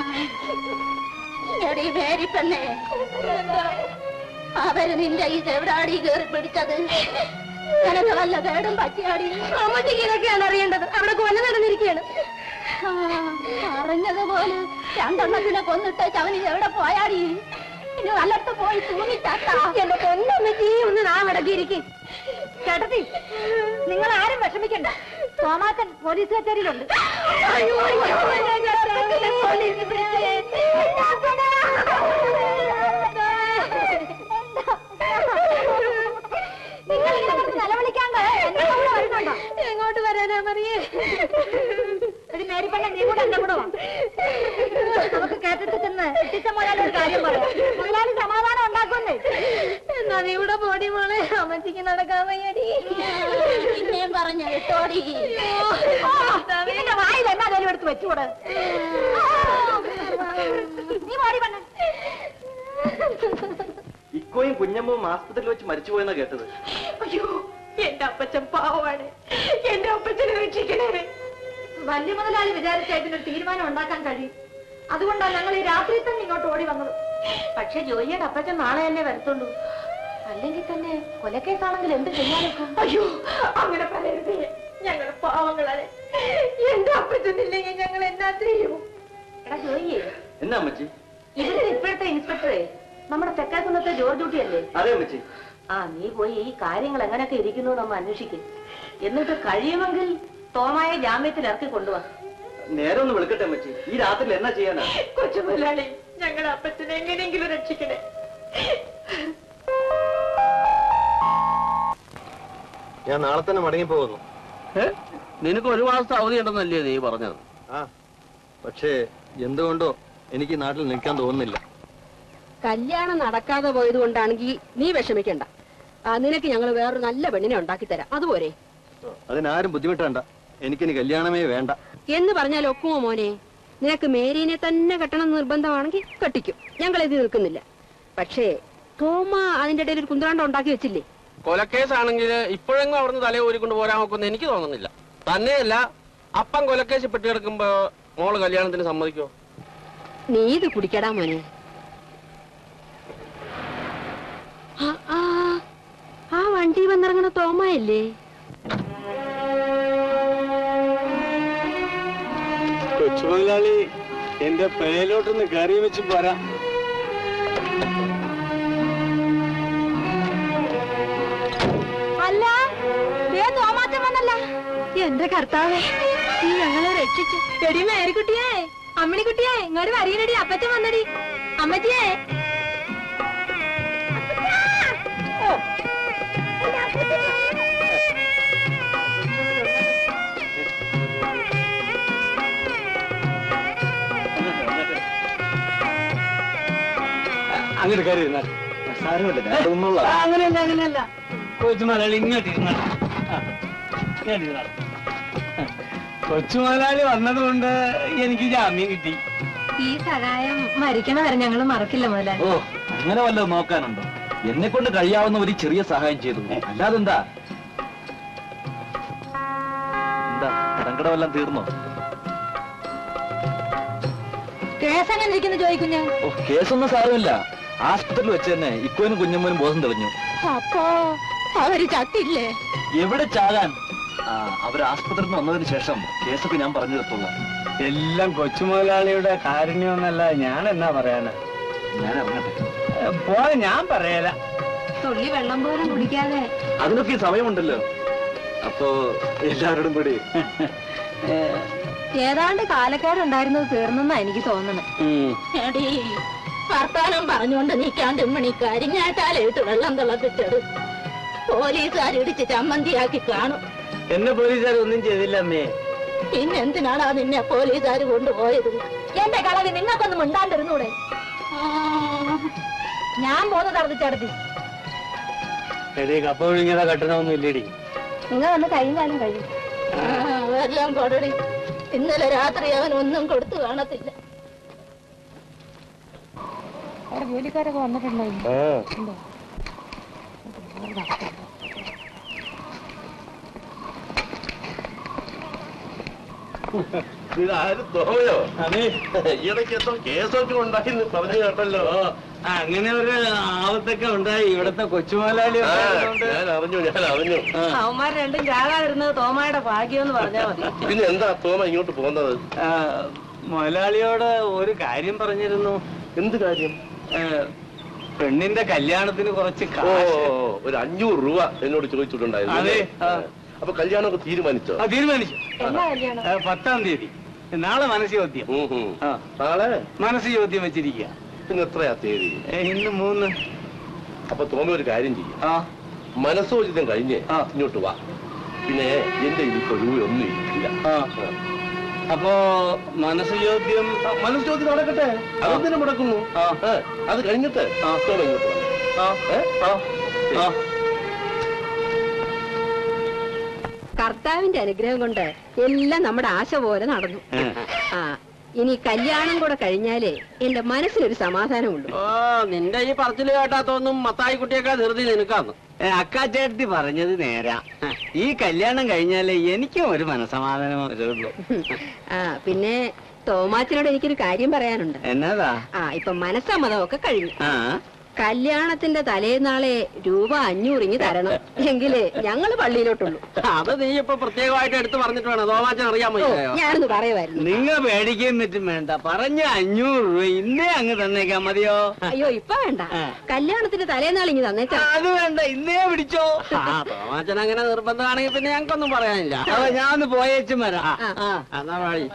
എടി മേരി പെണ്ണേ അവര് നിന്റെ ഈ ചെവിടാടി കയറി പിടിച്ചത് നിനക്ക് വല്ല കേടും പറ്റിയാടി അമ്മച്ചിക്ക് ഇതൊക്കെയാണ് അറിയേണ്ടത് അവിടെ കൊല നടന്നിരിക്കുകയാണ് ആ, അറിഞ്ഞതുപോലെ രണ്ടെണ്ണത്തിനെ കൊന്നിട്ട് ചവനി എവിടെ പോയാടി ഇനി വല്ലത്ത് പോയി തൂങ്ങിച്ചാട്ടാ എന്റെ പൊന്നമ്മച്ചി ഒന്ന് നാം അടക്കിയിരിക്കും ചേട്ടത്തി നിങ്ങൾ ആരും വിഷമിക്കണ്ട തോമാക്കൻ പോലീസ് കച്ചേരിയിലുണ്ട് നിങ്ങൾ ഇങ്ങനെ കിടന്ന് നിലവിളിക്കാണ്ട് എന്റെ കൂടെ വരുന്നുണ്ടോ എങ്ങോട്ട് വരാനാ മറിയേ ഒരു മേരിപ്പണ്ണ നീ കൂടെ എന്റെ കൂടെ വാ നമുക്ക് കേട്ടിട്ട് ചെന്ന് എത്തിച്ച മുതലാളി ഒരു കാര്യം പറയാം മുതലാളി സമാധാനം ഉണ്ടാക്കുന്നേ എന്നാ നീ ഇവിടെ പോടി മോളെ അമ്മച്ചിക്ക് നടക്കാൻ വയ്യടി പിന്നെയും പറഞ്ഞ കേട്ടോടി നിന്റെ വായിൽ എന്നാ കാര്യം എടുത്ത് വെച്ചുകൂടെ നീ പാടി പെണ്ണേ ഇക്കോയും കുഞ്ഞമ്മവും ആസ്പത്രിയിൽ വെച്ച് മരിച്ചുപോയെന്നാ കേട്ടത് അയ്യോ എന്റെ അപ്പച്ചൻ പാവാണ് എന്റെ അപ്പച്ചനെ രക്ഷിക്കണേ വലിയ മുതലാളി വിചാരിച്ച ഇതിനൊരു തീരുമാനം ഉണ്ടാക്കാൻ കഴിയും അതുകൊണ്ടാണ് ഞങ്ങൾ ഈ രാത്രി തന്നെ ഇങ്ങോട്ട് ഓടി വന്നത് പക്ഷെ ജോയിയുടെ അപ്പച്ചൻ നാളെ തന്നെ വരത്തുള്ളൂ അല്ലെങ്കിൽ തന്നെ കൊലക്കേസാണെങ്കിൽ എന്ത് ചെയ്യാനൊക്കും അയ്യോ അങ്ങനെ പറയരുതേ ഞങ്ങൾ പാവങ്ങളാണ് എന്റെ അപ്പച്ചനില്ലെങ്കിൽ ഞങ്ങൾ എന്നാ ചെയ്യും എടാ ജോയിയെ എന്നാ അമ്മച്ചി ഇവിടുത്തെ ഇപ്പോഴത്തെ ഇൻസ്പെക്ടറെ നമ്മുടെ തെക്കാക്കുന്നത്തെ ജോർജ് കുട്ടി അല്ലേ അതെ അമ്മച്ചി ആ നീ പോയി ഈ കാര്യങ്ങൾ എങ്ങനെയൊക്കെ ഇരിക്കുന്നു നമ്മ അന്വേഷിക്കും എന്നിട്ട് കഴിയുമെങ്കിൽ തോമായ ജാമ്യത്തിൽ ഇറക്കി കൊണ്ടുവാ നേരെ ഒന്ന് വിളിക്കട്ടെ അമ്മച്ചി ഈ രാത്രിയിൽ എന്നാ ചെയ്യാനാ കൊച്ചു മുതലാളി ഞങ്ങളുടെ അപ്പച്ചനെ എങ്ങനെയെങ്കിലും രക്ഷിക്കണേ ഞാൻ നാളെ തന്നെ മടങ്ങി പോകുന്നു നിനക്ക് ഒരു മാസത്തെ അവധി ഉണ്ടെന്നല്ലേ നീ പറഞ്ഞത് ആ പക്ഷേ എന്തുകൊണ്ടോ എനിക്ക് ഈ നാട്ടിൽ നിൽക്കാൻ തോന്നുന്നില്ല കല്യാണം നടക്കാതെ പോയത് കൊണ്ടാണെങ്കിൽ നീ വിഷമിക്കണ്ട ആ, നിനക്ക് ഞങ്ങൾ വേറൊരു നല്ല പെണ്ണിനെ ഉണ്ടാക്കി തരാം അതുപോരെ അതിനാരും ബുദ്ധിമുട്ടണ്ട എനിക്കിനി കല്യാണമേ വേണ്ട എന്ന് പറഞ്ഞാൽ ഒക്കുമോ മോനെ നിനക്ക് മേരീനെ തന്നെ കെട്ടണം എന്ന് നിർബന്ധമാണെങ്കിൽ കെട്ടിക്കും ഞങ്ങൾ ഇത് നിൽക്കുന്നില്ല പക്ഷേ തോമ അതിന്റെ ഇടയിൽ ഒരു കുന്തറാണ്ടം ഉണ്ടാക്കി വെച്ചില്ലേ കൊലക്കേസാണെങ്കിൽ ഇപ്പോഴെങ്കിലും അവിടുന്ന് തലയെ ഊരിക്കൊണ്ട് പോരാൻ നോക്കുമെന്ന് എനിക്ക് തോന്നുന്നില്ല തന്നെയല്ല അപ്പം കൊലക്കേസ് പെട്ടി കിടക്കുമ്പോ മോള് കല്യാണത്തിന് സമ്മതിക്കോ നീ ഇത് കുടിക്കടാ മോനെ ആ, ആ, ആ വണ്ടി വന്നിറങ്ങണ തോമയല്ലേ കൊച്ചുമുതലാളി എന്റെ പേലോട്ടൊന്ന് കയറി വെച്ച് പോരാ അല്ല ദേ തോമാറ്റം വന്നല്ല എന്റെ കർത്താവേ നീ ഞങ്ങളെ രക്ഷിച്ചു എടി മേരിക്കുട്ടിയേ അമ്മിണിക്കുട്ടിയേ ഇങ്ങോട്ട് വരീനടി അപ്പച്ചൻ വന്നടി അമ്മച്ചിയേ അങ്ങോട്ട് കയറി ഇരുന്നാൽ സാരമില്ല ഞാൻ തോന്നുന്നുള്ള അങ്ങനെയല്ല അങ്ങനെയല്ല കൊച്ചുമുതലാളി ഇങ്ങോട്ട് ഇരുന്നാൽ ഇങ്ങോട്ട് ഇരുന്നാൽ കൊച്ചുമുതലാളി വന്നതുകൊണ്ട് എനിക്ക് ജാമ്യം കിട്ടി ഈ സഹായം മരിക്കണ വരെ ഞങ്ങൾ മറക്കില്ല മുതലാളി ഓ അങ്ങനെ വല്ലതും നോക്കാനുണ്ടോ എന്നെ കൊണ്ട് കഴിയാവുന്ന ഒരു ചെറിയ സഹായം ചെയ്തു അല്ലാതെന്താ എന്താ സങ്കടമെല്ലാം തീർന്നോ കേസ് എങ്ങനെ ഇരിക്കുന്നു ചോദിക്കുഞ്ഞ് ഓ കേസൊന്നും സാരമില്ല ആസ്പത്രിയിൽ വെച്ച് തന്നെ ഇക്കോനും കുഞ്ഞമ്മനും ബോധം തെളിഞ്ഞു അപ്പോ അവര് ചത്തില്ലേ എവിടെ ചാകാൻ ആ, അവർ ആസ്പത്രിയിൽ നിന്ന് വന്നതിന് ശേഷം കേസൊക്കെ ഞാൻ പറഞ്ഞു തീർത്തുള്ള എല്ലാം കൊച്ചുമുതലാളിയുടെ കാരുണ്യമൊന്നല്ല ഞാൻ എന്നാ പറയാനാ ഞാൻ ഇറങ്ങട്ടെ പോയ ഞാൻ പറയല തുള്ളി വെള്ളം പോലും കുടിക്കാതെ അതിനൊക്കെ ഈ സമയമുണ്ടല്ലോ അപ്പോ എല്ലാവരോടും കൂടി ഏതാണ്ട് കാലക്കാരുണ്ടായിരുന്നത് തീർന്നെന്നാ എനിക്ക് തോന്നുന്നത് എടീ വർത്താനം പറഞ്ഞുകൊണ്ട് നിൽക്കാണ്ട് ഇമ്മണി കരിഞ്ഞാട്ടാലിട്ട് വെള്ളം തിളപ്പിച്ചത് പോലീസുകാരിടിച്ച് ചമ്മന്തിയാക്കി കാണും എന്നെ പോലീസുകാർ ഒന്നും ചെയ്തില്ല അമ്മേ പിന്നെന്തിനാണാ നിന്നെ പോലീസുകാർ കൊണ്ടുപോയത് എന്റെ കളവി നിങ്ങൾക്കൊന്നും മിണ്ടാണ്ടിരുന്നൂടെ ഞാൻ പോകുന്നത് അവിടെ ചേർത്തി എടീ കപ്പ വിഴുങ്ങിയതാ കട്ടണമൊന്നും ഇല്ലേടി നിങ്ങൾ വന്ന് കൈയും കാലും കഴിയും ആ, എല്ലാം കൊടടി ഇന്നലെ രാത്രി അവൻ ഒന്നും കൊടുത്തു കാണത്തില്ല അവിടെ ജോലിക്കാരൊക്കെ വന്നിട്ടുണ്ടോ ഇതാരും തോമയോ ഈയിടയ്ക്ക് എന്തോ കേസൊക്കെ ഉണ്ടായിന്ന് പറഞ്ഞു കേട്ടല്ലോ അങ്ങനെ ഒരു ആപത്തൊക്കെ ഉണ്ടായി ഇവിടത്തെ കൊച്ചുമുതലാളി ആ, ഉണ്ടായതുകൊണ്ട് ഞാൻ അറിഞ്ഞു ഞാൻ അറിഞ്ഞു അവന്മാർ രണ്ടും ചാകാതിരുന്നത് തോമയുടെ ഭാഗ്യം എന്ന് പറഞ്ഞാൽ മതി പിന്നെ എന്താ തോമ ഇങ്ങോട്ട് പോകുന്നത് ആ, മുതലാളിയോട് ഒരു കാര്യം പറഞ്ഞിരുന്നു എന്ത് കാര്യം ഏ, പെണ്ണിന്റെ കല്യാണത്തിന് കുറച്ച് ഓ കാശ് ഒരു അഞ്ഞൂറ് രൂപ എന്നോട് ചോദിച്ചിട്ടുണ്ടായിരുന്നു അതെ അല്ലേ? ആ, അപ്പൊ കല്യാണമൊക്കെ തീരുമാനിച്ചോ ആ, തീരുമാനിച്ചു എന്നാ കല്യാണം ആ, പത്താം തീയതി നാളെ മനസ്സ് ചോദ്യം ഉം, ഉം. ആ നാളെ മനസ്സ് ചോദ്യം വെച്ചിരിക്കുക പിന്നെ എത്രയാ തീയതി ഏ, ഇന്ന് മൂന്ന് അപ്പൊ തോമ ഒരു കാര്യം ചെയ്യും ആ മനസ്സോചിതം കഴിഞ്ഞ് ആ. ഇങ്ങോട്ട് വാ പിന്നെ എന്റെ ഇതിപ്പോ രൂപയൊന്നും ഇല്ല ആ അപ്പോ മനസ്സ് ചോദ്യം ആ, മനസ്സോചിതം നടക്കട്ടെ അതെന്തിനും മുടക്കുന്നു ആ. ഏ, അത് കഴിഞ്ഞിട്ട് ആ. തോമ ഇങ്ങോട്ട് വന്നേ. ആ ഏ? ആ ആ കർത്താവിന്റെ അനുഗ്രഹം കൊണ്ട് എല്ലാം നമ്മുടെ ആശ പോലെ നടന്നു ആ ഇനി കല്യാണം കൂടെ കഴിഞ്ഞാലേ എന്റെ മനസ്സിനൊരു സമാധാനമുണ്ട് ഓ നിന്റെ ഈ പറച്ചില് കേട്ടാത്തൊന്നും മത്തായി കുട്ടിയൊക്കെ ധൃതി നിനക്കാന്ന് അക്കാച്ചേട്ടത്തി പറഞ്ഞത് നേരാ ഈ കല്യാണം കഴിഞ്ഞാലേ എനിക്കും ഒരു മനസമാധാനം വരുള്ളൂ ആ പിന്നെ തോമാച്ചനോട് എനിക്കൊരു കാര്യം പറയാനുണ്ട് എന്നതാ ആ ഇപ്പൊ മനസ്സമ്മതമൊക്കെ കഴിഞ്ഞു ആ കല്യാണത്തിന്റെ തലേന്നാളെ രൂപ അഞ്ഞൂറിങ്ങി തരണം എങ്കിലേ ഞങ്ങള് പള്ളിയിലോട്ടുള്ളൂ അത് നീ ഇപ്പൊ പ്രത്യേകമായിട്ട് എടുത്തു പറഞ്ഞിട്ട് വേണം തോമാച്ചൻ അറിയാൻ ഓ, വയ്യോ ഞാനൊന്ന് പറയുമായിരുന്നു നിങ്ങ പേടിക്കാൻ പറ്റും വേണ്ട പറഞ്ഞ അഞ്ഞൂറ് രൂപ ഇന്നേ അങ്ങ് തന്നേക്കാൻ മതിയോ അയ്യോ ഇപ്പൊ വേണ്ട കല്യാണത്തിന്റെ തലേന്നാൾ ഇങ്ങി തന്നേച്ചാ അത് വേണ്ട ഇന്നേ പിടിച്ചോ ആ തോമാച്ചൻ അങ്ങനെ നിർബന്ധമാണെങ്കിൽ പിന്നെ ഞങ്ങൾക്കൊന്നും പറയാനില്ല അപ്പൊ ഞാൻ ഒന്ന് പോയേച്ചും വരാം ആ. ആ എന്നാ വഴി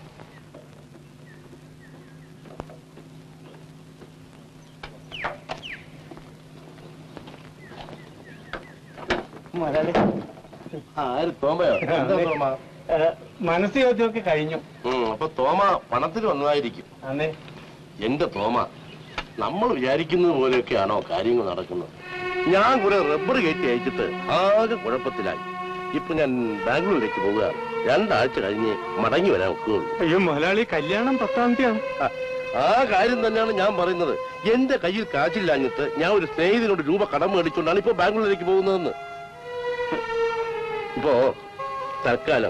മുതലാളി ആര് തോമയോ എന്താ തോമ ഏ, മനസ്സ് ചോദ്യമൊക്കെ കഴിഞ്ഞു ഉം, അപ്പൊ തോമ പണത്തിന് വന്നതായിരിക്കും അന്നേ എന്റെ തോമ നമ്മൾ വിചാരിക്കുന്നത് പോലെയൊക്കെയാണോ കാര്യങ്ങൾ നടക്കുന്നത് ഞാൻ കുറെ റബ്ബർ കയറ്റി അയച്ചിട്ട് ആകെ കുഴപ്പത്തിലായി ഇപ്പൊ ഞാൻ ബാംഗ്ലൂരിലേക്ക് പോവുകയാണ് രണ്ടാഴ്ച കഴിഞ്ഞ് മടങ്ങി വരാൻ ഒക്കുകയുള്ളൂ അയ്യോ മുതലാളി കല്യാണം പത്താം തീയതി ആ, ആ കാര്യം തന്നെയാണ് ഞാൻ പറയുന്നത് എന്റെ കയ്യിൽ കാശില്ലാഞ്ഞിട്ട് ഞാൻ ഒരു സ്നേഹിതനോട് രൂപ കടം മേടിച്ചുകൊണ്ടാണ് ഇപ്പൊ ബാംഗ്ലൂരിലേക്ക് പോകുന്നതെന്ന് ഇപ്പോ തൽക്കാലം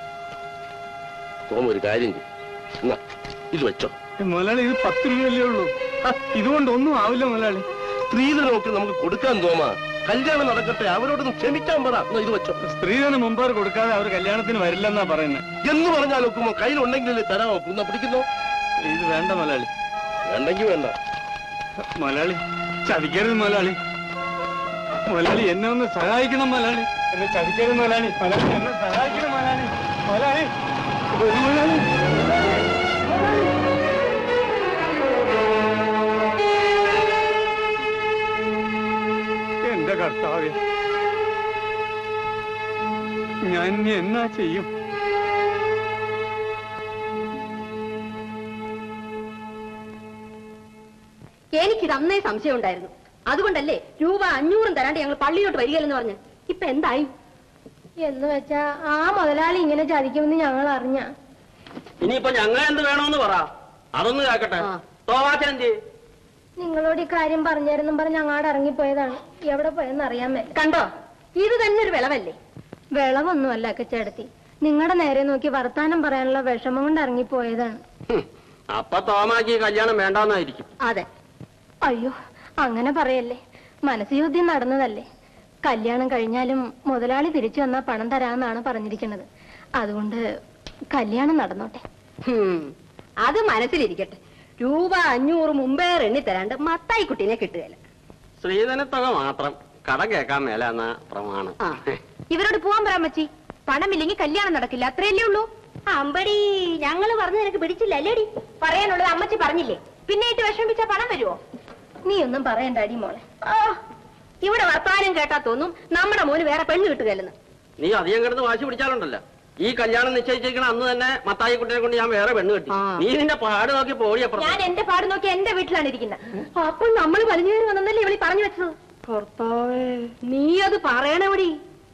തോമ ഒരു കാര്യം ചെയ്യും എന്നാ ഇത് വെച്ചോ മുതലാളി ഇത് പത്ത് രൂപയല്ലേ ഉള്ളൂ ആ, ഇതുകൊണ്ട് ഒന്നും ആവില്ല മുതലാളി സ്ത്രീധനമൊക്കെ നമുക്ക് കൊടുക്കാൻ തോമാ കല്യാണം നടക്കട്ടെ അവരോടൊന്ന് ക്ഷമിക്കാൻ പറ എന്നാ ഇത് വെച്ചോ സ്ത്രീധനം മുമ്പാർ കൊടുക്കാതെ അവർ കല്യാണത്തിന് വരില്ലെന്നാ പറയുന്നത് എന്ന് പറഞ്ഞാൽ ഒക്കുമ്പോ കയ്യിലുണ്ടെങ്കിലല്ലേ തരാമോ എന്നാ പിടിക്കുന്നോ ഇത് വേണ്ട മുതലാളി വേണ്ടെങ്കിൽ വേണ്ട മുതലാളി ചതിക്കരുത് മുതലാളി മുതലാളി എന്നെ ഒന്ന് സഹായിക്കണം മുതലാളി എന്നെ ചതിക്കരുത് മുതലാളി മുതലാളി എന്നെ സഹായിക്കണം മുതലാളി മുതലാളി ഒരു മുതലാളി എന്റെ കർത്താവേ ഞാൻ ഇനി എന്നാ ചെയ്യും എനിക്കിത് അന്നേ സംശയം ഉണ്ടായിരുന്നു അതുകൊണ്ടല്ലേ രൂപ അഞ്ഞൂറും തരാണ്ട് ഞങ്ങൾ പള്ളിയിലോട്ട് വരികയില്ലെന്ന് പറഞ്ഞ് ഇപ്പൊ എന്തായി എന്ന് വെച്ചാ ആ മുതലാളി ഇങ്ങനെ ചതിക്കുമെന്ന് ഞങ്ങൾ അറിഞ്ഞ ഇനിയിപ്പോ ഞങ്ങൾ എന്ത് വേണമെന്ന് പറ അതൊന്ന് കേക്കട്ടെ ആ. തോമാച്ചൻ എന്ത് ചെയ്യും? നിങ്ങളോട് ഈ കാര്യം പറഞ്ഞായിരുന്നു പറഞ്ഞ് അങ്ങാട് ഇറങ്ങിപ്പോയതാണ് എവിടെ പോയെന്ന് അറിയാൻ മേല കണ്ടോ ഇത് തന്നെ ഒരു വിളവല്ലേ വിളവൊന്നുമല്ല അക്കച്ചേടത്തി നിങ്ങളുടെ നേരെ നോക്കി വർത്താനം പറയാനുള്ള വിഷമം കൊണ്ട് ഇറങ്ങിപ്പോയതാണ് ഹും, അപ്പൊ തോമാക്ക് ഈ കല്യാണം വേണ്ടാന്നായിരിക്കും അതെ അയ്യോ അങ്ങനെ പറയല്ലേ മനസ്സ് യുദ്ധം നടന്നതല്ലേ കല്യാണം കഴിഞ്ഞാലും മുതലാളി തിരിച്ചു വന്നാ പണം തരാമെന്നാണ് പറഞ്ഞിരിക്കുന്നത് അതുകൊണ്ട് കല്യാണം നടന്നോട്ടെ ഹും, അത് മനസ്സിലിരിക്കട്ടെ രൂപ അഞ്ഞൂറ് മുമ്പേ എണ്ണി തരാണ്ട് മത്തായി കുട്ടീനെ കിട്ടുകയില്ല സ്ത്രീധനത്തുക മാത്രം കട കേൾക്കാൻ മേല എന്ന പ്രമാണം ആ. ഇവരോട് പോവാൻ പറയാൻ പറ്റി പണമില്ലെങ്കിൽ കല്യാണം നടക്കില്ല അത്രയല്ലേ ഉള്ളൂ അമ്പടി ഞങ്ങള് പറഞ്ഞു നിനക്ക് പിടിച്ചില്ല അല്ലേടി പറയാനുള്ളത് അമ്മച്ചി പറഞ്ഞില്ലേ പിന്നെ ഇട്ട് വിഷമിപ്പിച്ച പണം വരുമോ നീ ഒന്നും പറയണ്ട അടി മോളെ ആ, ഇവിടെ വർത്താനം കേട്ടാ തോന്നും നമ്മുടെ മോന് വേറെ പെണ്ണ് കിട്ടുകയല്ലെന്ന് നീ അധികം കിടന്ന് വാശി പിടിച്ചാലുണ്ടല്ലോ ഈ കല്യാണം നിശ്ചയിച്ചിരിക്കണ അന്ന് തന്നെ മത്തായി കുട്ടിയെ കൊണ്ട് ഞാൻ വേറെ പെണ്ണ് കിട്ടി ആ. നീ നിന്റെ പാട് നോക്കി പോടിയപ്പുറം ഞാൻ എന്റെ പാട് നോക്കി എന്റെ വീട്ടിലാണ് ഇരിക്കുന്നത് അപ്പോൾ നമ്മൾ വലിഞ്ഞേറി വന്നല്ലേ ഇവളി പറഞ്ഞു വെച്ചത് കർത്താവേ നീ അത് പറയണവടി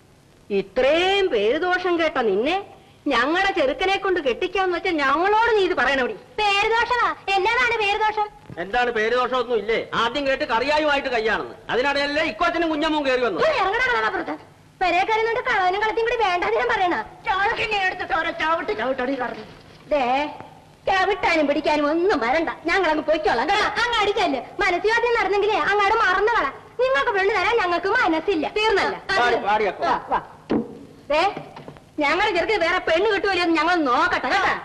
ഇത്രയും പേരുദോഷം കേട്ട നിന്നെ ഞങ്ങളുടെ ചെറുക്കനെ കൊണ്ട് കെട്ടിക്കാന്ന് വെച്ചാൽ ഞങ്ങളോട് നീ ഇത് പറയണവടി പേരുദോഷമാ എന്നതാണ് പേരുദോഷം എന്താണ് പേര് ദോഷമൊന്നും ഇല്ലേ ആദ്യം കേട്ട് കറിയായുമായിട്ട് കയ്യാണെന്ന് അതിനിടയല്ലേ ഇക്കോച്ചനും കുഞ്ഞമ്മും കയറി വന്നു ഇറങ്ങണപ്പുറത്ത് പെരേക്കരുന്നുണ്ട് കളവനും കളത്തിയും കൂടി വേണ്ടെന്ന് ഞാൻ പറയണ ചോളക്കിനെ എടുത്തിട്ട് ഓരോ ചവിട്ട് ചവിട്ടടി പറഞ്ഞു ദേ ചവിട്ടാനും പിടിക്കാനും ഒന്നും വരണ്ട ഞങ്ങൾ അങ്ങ് പൊയ്ക്കോളാം കേട്ടോ അങ്ങ് അടിച്ചല്ലേ മനസ്സിലാദ്യം നടന്നെങ്കിലേ അങ്ങാട് മറന്നു കള നിങ്ങൾക്ക് പെണ്ണ് തരാൻ ഞങ്ങൾക്ക് മനസ്സില്ല തീർന്നല്ല വാടി, വാടി അപ്പോ. വാ, വാ. ദേ ഞങ്ങളുടെ ചെറുക്ക് വേറെ പെണ്ണ് കിട്ടുമല്ലോ എന്ന് ഞങ്ങൾ നോക്കട്ടെ കേട്ടാ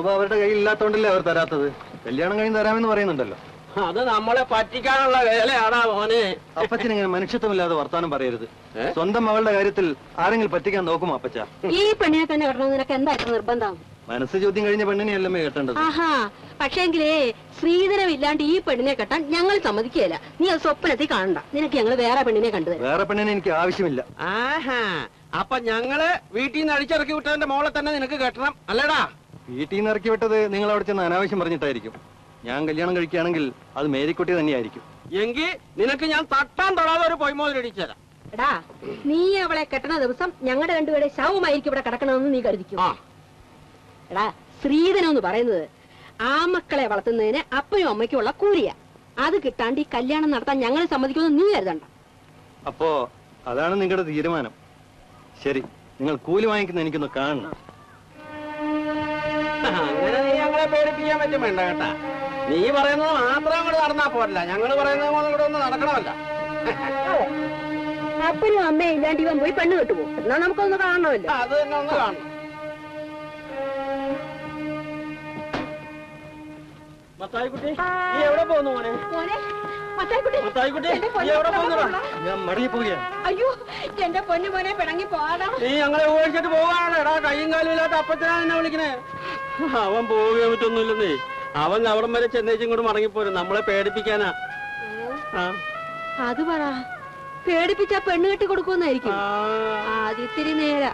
അതിപ്പോ അവരുടെ കയ്യിൽ ഇല്ലാത്തോണ്ടല്ലേ അവർ തരാത്തത് കല്യാണം കഴിഞ്ഞ് തരാമെന്ന് പറയുന്നുണ്ടല്ലോ അത് നമ്മളെ പറ്റിക്കാനുള്ള വേലയാടാ മോനെ അപ്പച്ചൻ ഇങ്ങനെ മനുഷ്യത്വമില്ലാതെ വർത്താനം പറയരുത് സ്വന്തം മകളുടെ കാര്യത്തിൽ ആരെങ്കിലും പറ്റിക്കാൻ നോക്കും അപ്പച്ച ഈ പെണ്ണിനെ തന്നെ കെട്ടണം നിനക്ക് എന്തായിട്ട് നിർബന്ധം മനസ്സ് ചോദ്യം കഴിഞ്ഞ പെണ്ണിനെയല്ലമ്മേ കേട്ടേണ്ടത് ആഹാ പക്ഷേങ്കിലേ ശ്രീധരം ഇല്ലാണ്ട് ഈ പെണ്ണിനെ കെട്ടാൻ ഞങ്ങൾ സമ്മതിക്കുകയില്ല നീ അത് സ്വപ്നത്തിൽ കാണണ്ട നിനക്ക് ഞങ്ങൾ വേറെ പെണ്ണിനെ കണ്ടുതരാം വേറെ പെണ്ണിനെ എനിക്ക് ആവശ്യമില്ല ആഹാ അപ്പൊ ഞങ്ങള് വീട്ടിൽ നിന്ന് അടിച്ചിറക്കി വിട്ടതിന്റെ മോളെ തന്നെ നിനക്ക് കെട്ടണം അല്ലേടാ വീട്ടിൽ നിന്ന് ഇറക്കി വിട്ടത് നിങ്ങൾ അവിടെ ചെന്ന് അനാവശ്യം പറഞ്ഞിട്ടായിരിക്കും ഞാൻ കല്യാണം കഴിക്കുകയാണെങ്കിൽ അത് മേരിക്കുട്ടി തന്നെയായിരിക്കും എങ്കിൽ നിനക്ക് ഞാൻ തട്ടാൻ തൊടാതെ ഒരു പൊയ്മോതിലടിച്ചു തരാം എടാ നീ അവളെ കെട്ടണ ദിവസം ഞങ്ങളുടെ രണ്ടുപേരുടെ ശവമായിരിക്കും ഇവിടെ കിടക്കണമെന്ന് നീ കരുതിക്കും എടാ ശ്രീധനം എന്ന് പറയുന്നത് ആ മക്കളെ വളർത്തുന്നതിന് അപ്പനും അമ്മയ്ക്കും ഉള്ള കൂലിയ അത് കിട്ടാണ്ട് ഈ കല്യാണം നടത്താൻ ഞങ്ങൾ സമ്മതിക്കുമെന്ന് നീ കരുതണ്ട അപ്പോ അതാണ് നിങ്ങളുടെ തീരുമാനം ശരി നിങ്ങൾ കൂലി വാങ്ങിക്കുന്ന എനിക്കൊന്ന് കാണണം അങ്ങനെ നീ ഞങ്ങളെ പേടിപ്പിക്കാൻ പറ്റും വേണ്ട കേട്ടാ നീ പറയുന്നത് മാത്രം അങ്ങോട്ട് നടന്നാ പോരല്ല ഞങ്ങൾ പറയുന്നത് പോലെ കൂടെ ഒന്ന് നടക്കണമല്ല അപ്പനും അമ്മയും ഇല്ലാണ്ട് ഇവൻ പോയി പെണ്ണ് കെട്ടുപോ എന്നാ നമുക്കൊന്ന് കാണണമല്ലോ അത് തന്നെ ഒന്ന് കാണണം മത്തായിക്കുട്ടി നീ എവിടെ പോകുന്നു മോനെ മോനെ മത്തായിക്കുട്ടി മത്തായിക്കുട്ടി എന്റെ നീ പൊന്നു എവിടെ മോനെ പോകുന്നടാ ഞാൻ മടങ്ങി പോവുകയാണ് അയ്യോ എന്റെ പൊന്നു മോനെ പിണങ്ങി പോവാടാ നീ ഞങ്ങളെ ഉപേക്ഷിച്ചിട്ട് പോവാണ് എടാ കയ്യും കാലും ഇല്ലാത്ത അപ്പച്ചനാ എന്നെ വിളിക്കണേ അവൻ പോവുകയോ പറ്റൊന്നുമില്ലെന്നേ അവൻ അവിടം വരെ ചെന്നേച്ചും കൂടെ മടങ്ങിപ്പോരും നമ്മളെ പേടിപ്പിക്കാനാ ആ അത് പറ പേടിപ്പിച്ച പെണ്ണ് കെട്ടി കൊടുക്കുമെന്നായിരിക്കും ആദ്യത്തിരി നേരാ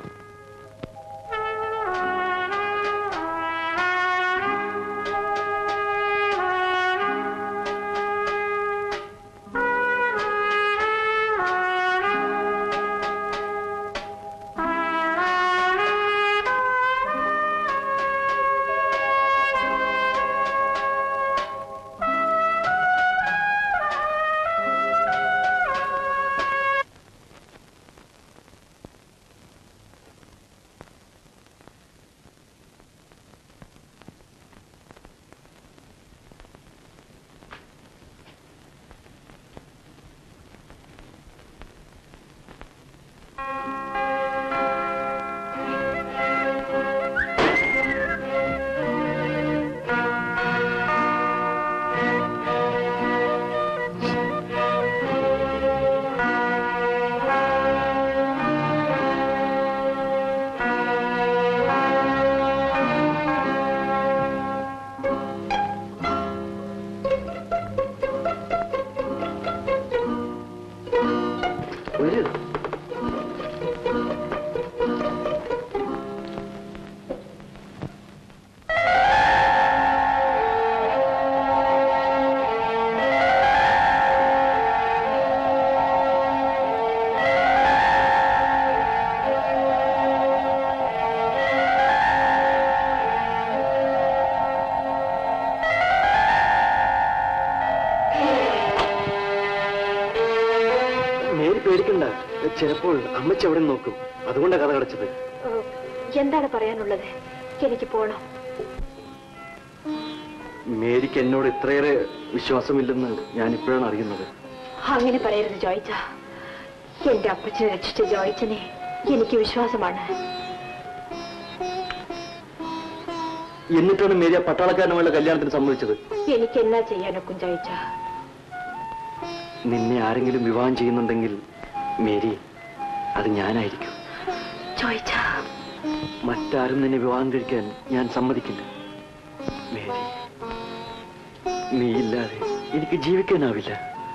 വരൂ മേരി പേടിക്കണ്ട ചിലപ്പോൾ അമ്മച്ചി അവിടെ നോക്കും അതുകൊണ്ടാണ് കഥ കടച്ചത് എന്താണ് പറയാനുള്ളത് എനിക്ക് പോണം മേരിക്ക് എന്നോട് ഇത്രയേറെ വിശ്വാസമില്ലെന്ന് ഞാൻ ഇപ്പോഴാണ് അറിയുന്നത് അങ്ങനെ പറയരുത് ജോയിച്ച എന്റെ അപ്പച്ചനെ രക്ഷിച്ച ജോയിച്ചനെ എനിക്ക് വിശ്വാസമാണ് എന്നിട്ടാണ് മേരി ആ പട്ടാളക്കാരനുമായുള്ള കല്യാണത്തിന് സമ്മതിച്ചത് എനിക്ക് എന്നാ ചെയ്യാനൊക്കും ജോയിച്ച നിന്നെ ആരെങ്കിലും വിവാഹം ചെയ്യുന്നുണ്ടെങ്കിൽ മേരി അത് ഞാനായിരിക്കും ജോയിച്ച മറ്റാരും നിന്നെ വിവാഹം കഴിക്കാൻ ഞാൻ സമ്മതിക്കില്ല മേരി നീ ഇല്ലാതെ എനിക്ക് ജീവിക്കാനാവില്ല